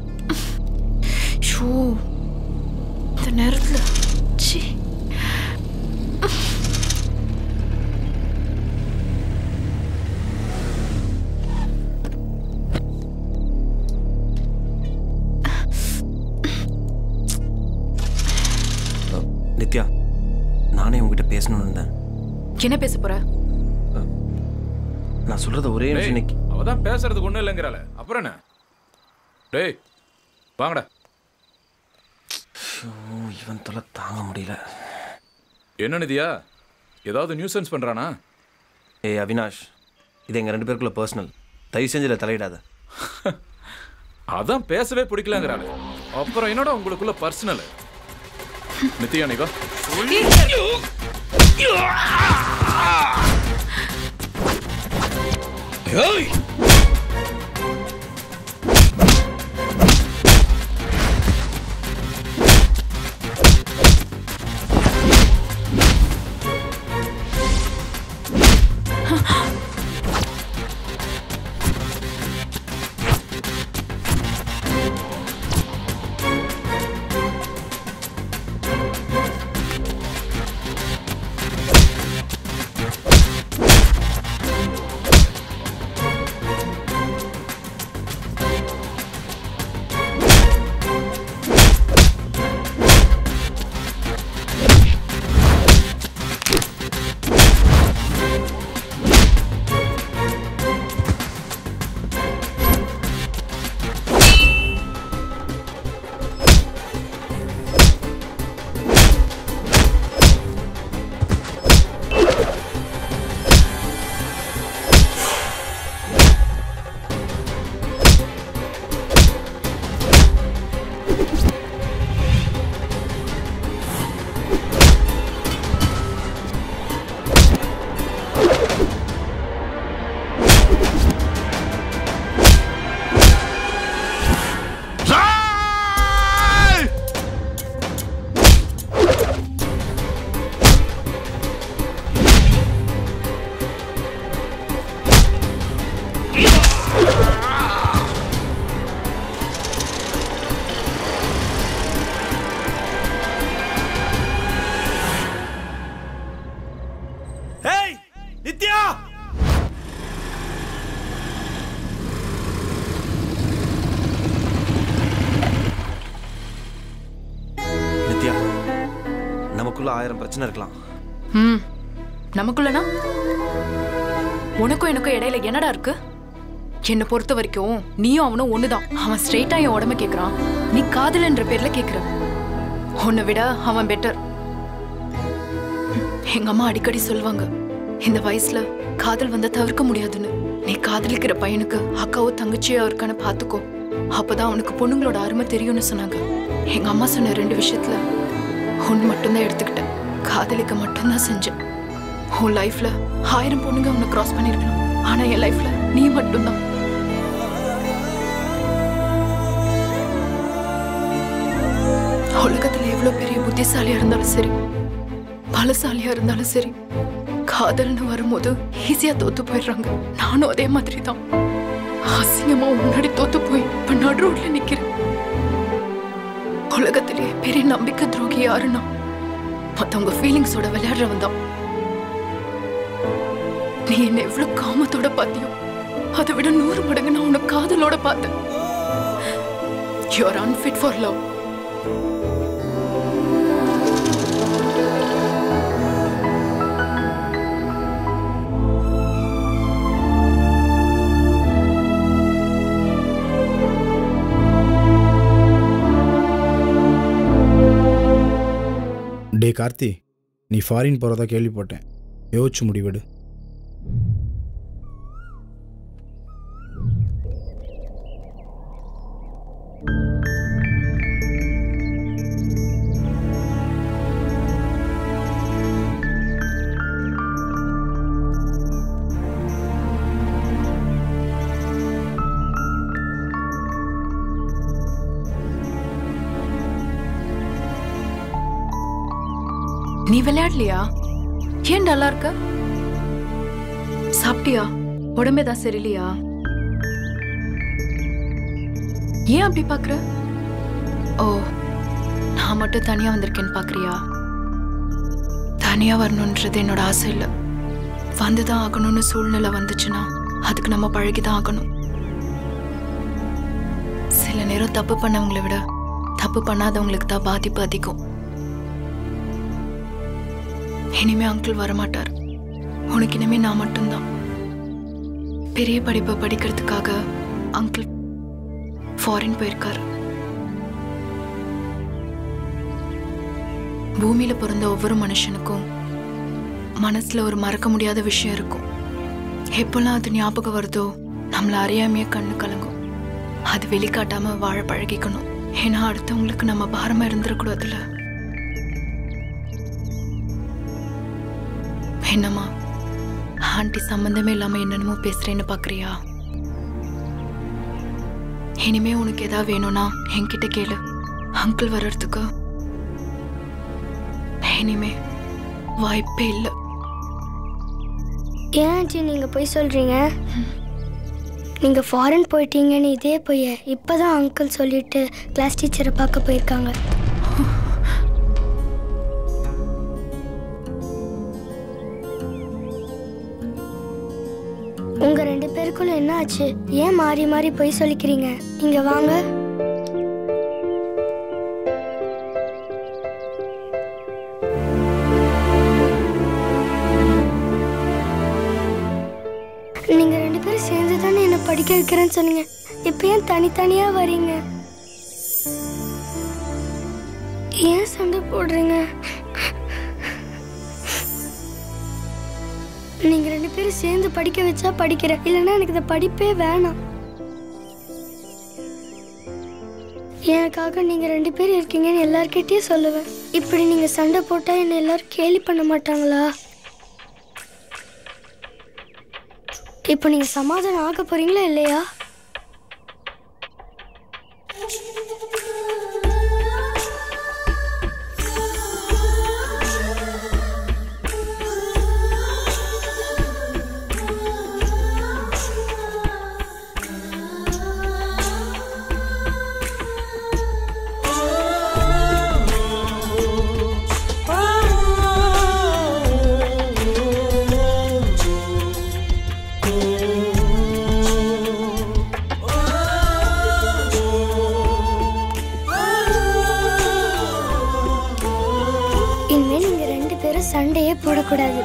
ஷோ இந்த நேரத்துல ச்சீ நித்யா நானே உங்ககிட்ட பேசணும்னு இருந்தேன் என்ன பேச போற நான் சொல்றத ஒரே நிமிஷம் நிக்கி அவ தான் பேசுறதுக்கு ஒண்ணும் இல்லைங்கிறாள அப்புறம் என்ன டேய் வாங்கடா ஐயோ, இவன் தொலை தாங்க முடியல என்ன நிதியா ஏதாவது நியூசன்ஸ் பண்றானா ஏய் அவினாஷ் இது எங்க ரெண்டு பேருக்குள்ள பர்சனல் தயவு செஞ்சு இதில் தலையிடாத அதான் பேசவே பிடிக்கலங்கிறாளே அப்புறம் என்னடா உங்களுக்குள்ள பர்சனல் நித்யா நீ வா ஏய் நமக்குள்ள ஆயிரம் பிரச்சனை இருக்கலாம் ம் நமக்குள்ளனா உனக்கும் எனக்கும் இடையில என்னடா இருக்கு என்னை பொறுத்த வரைக்கும் நீயும் அவனும் ஒண்ணுதான் அவன் ஸ்ட்ரெயிட்டா என் உடம்ப கேக்குறான் நீ காதல்ன்ற பேர்ல கேக்குற உன்னை விட அவன் பெட்டர் எங்க அம்மா அடிக்கடி சொல்லுவாங்க இந்த வயசுல காதல் வந்தா தவிர்க்க முடியாதுன்னு நீ காதலிக்கிற பையனுக்கு அக்காவோ தங்கச்சியோ இருக்கான்னு பாத்துக்கோ அப்பதான் அவனுக்கு பொண்ணுங்களோட அருமை தெரியும்னு சொன்னாங்க எங்க அம்மா சொன்ன ரெண்டு விஷயத்துல ஒன்று மட்டும்தான் எடுத்துக்கிட்டேன் காதலிக்க மட்டும்தான் செஞ்சேன் உன் லைஃப்ல ஆயிரம் பொண்ணுங்க உன்னை கிராஸ் பண்ணிருக்கலாம் ஆனா என் லைஃப்ல நீ மட்டும்தான் உலகத்துல எவ்வளவு பெரிய புத்திசாலியா இருந்தாலும் சரி பலசாலியா இருந்தாலும் சரி காதல்னு வரும்போது ஈஸியா தோத்து போயிடுறாங்க நானும் அதே மாதிரி தான் அசிங்கமா முன்னாடி தோத்து போய் இப்ப நடு ரோட்ல நிக்கிறேன் உலகத்திலேயே பெரிய நம்பிக்கை துரோகி யாருன்னா மத்தவங்க ஃபீலிங்ஸோட விளையாடுறவன் தான் நீ என்ன எவ்வளவு காமத்தோட பாத்தியோ அதை விட நூறு மடங்கு நான் உன்னை காதலோட பார்த்தேன் you are unfit for love டே கார்த்தி நீ ஃபாரின் போகிறதா கேள்விப்பட்டேன் யோசிச்சு முடிவெடு நீ விளையாடலையா ஏன் நல்லா இருக்க சாப்பிட்டியா உடம்பு ஏதாவது சரியில்லையா ஏன் அப்படி பாக்குற ஓ நான் மட்டும் தனியா வந்திருக்கேன்னு பாக்குறியா தனியா வரணுன்றது என்னோட ஆசை இல்லை வந்துதான் ஆகணும்னு சூழ்நிலை வந்துச்சுன்னா அதுக்கு நம்ம பழகிதான் ஆகணும் சில நேரம் தப்பு பண்ணவங்களை விட தப்பு பண்ணாதவங்களுக்கு தான் பாதிப்பு அதிகம் இனிமே அங்கிள் வரமாட்டார் உனக்கு இனிமே நான் மட்டும்தான் பெரிய படிப்பை படிக்கிறதுக்காக அங்கிள் ஃபாரின் போயிருக்காரு பூமியில பிறந்த ஒவ்வொரு மனுஷனுக்கும் மனசுல ஒரு மறக்க முடியாத விஷயம் இருக்கும் எப்பெல்லாம் அது ஞாபகம் வருதோ நம்மள அறியாமையே கண்ணு கலங்கும் அது வெளிக்காட்டாம வாழ பழகிக்கணும் ஏன்னா அடுத்தவங்களுக்கு நம்ம பாரமா இருந்துடக்கூடாதுல்ல என்னம்மா ஆண்டி சம்பந்தமே இல்லாம என்னென்னமோ பேசுறேன்னு பாக்குறியா இனிமே உனக்கு ஏதாவது வேணும்னா என்கிட்ட கேளு அங்கிள் வர்றதுக்கு இனிமே வாய்ப்பே இல்லை ஏன் ஆண்டி நீங்க போய் சொல்றீங்க நீங்க ஃபாரின் போயிட்டீங்கன்னு இதே போய் இப்பதான் அங்கிள் சொல்லிட்டு கிளாஸ் டீச்சரை பார்க்க போயிருக்காங்க உங்க ரெண்டு பேருக்குள்ள என்ன ஆச்சு ஏன் மாறி மாறி போய் சொல்லிக்கிறீங்க இங்க வாங்க நீங்க ரெண்டு பேரும் சேர்ந்து தானே என்ன படிக்க வைக்கிறேன்னு சொன்னீங்க இப்ப ஏன் தனித்தனியா வரீங்க ஏன் சண்டை போடுறீங்க நீங்க ரெண்டு பேரும் சேர்ந்து படிக்க வச்சா படிக்கிறேன் இல்லைன்னா எனக்கு இந்த படிப்பே வேணாம் எனக்காக நீங்க ரெண்டு பேரும் இருக்கீங்கன்னு எல்லார்கிட்டயும் சொல்லுவேன் இப்படி நீங்க சண்டை போட்டா என்ன எல்லாரும் கேலி பண்ண மாட்டாங்களா இப்போ நீங்க சமாதானம் ஆக போறீங்களா இல்லையா Oh சண்டையே போடக்கூடாது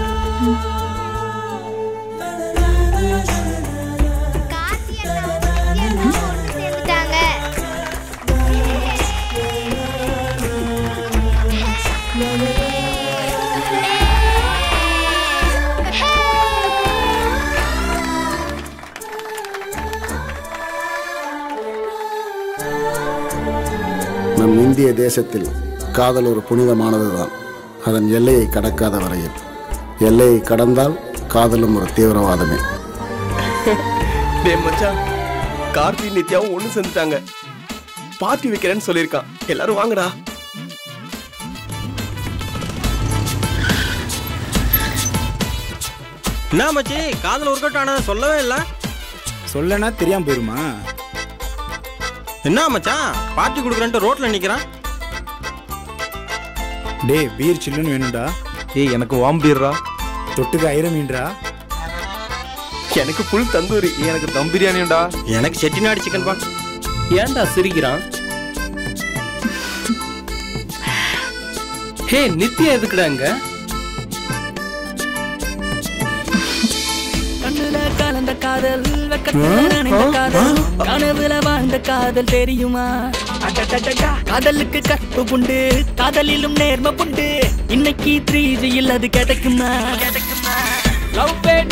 சேர்ந்துட்டாங்க நம் இந்திய தேசத்தில் காதல் ஒரு புனிதமானதுதான் அதன் எல்லையை கடக்காத வரையில் எல்லையை கடந்தால் காதலும் ஒரு தீவிரவாதமே டே மச்சான் கார்த்தி நித்யாவும் ஒண்ணு சேர்ந்துட்டாங்க பார்ட்டி வைக்கிறேன்னு சொல்லியிருக்கான் எல்லாரும் வாங்கடா என்ன மச்சி காதல் ஒர்க் அவுட் ஆனதை சொல்லவே இல்லை சொல்லனா தெரியாம போயிருமா என்ன மச்சான் பார்ட்டி கொடுக்குறேன்ட்டு ரோட்ல நிக்கிறான் டேய் பீர் சில்லுன்னு வேணும்டா ஏய் எனக்கு வாம் பீர்ரா தொட்டுக்கு ஐர மீன்டா எனக்கு புல் தந்தூரி எனக்கு தம் பிரியாணிடா எனக்கு செட்டிநாடு சிக்கன் பா ஏன்டா சிரிக்கிறான் ஹே நித்யா எதுக்குடா இங்க கண்ணுல கலந்த காதல் வெக்கத்துல நனைந்த காதல் கனவுல வாழ்ந்த காதல் தெரியுமா அடடடடா. காதலுக்கு கற்பு புண்டு காதலிலும் நேர்ம புண்டு இன்னைக்கு த்ரீ ஜியில் அது கிடைக்குமா லவ்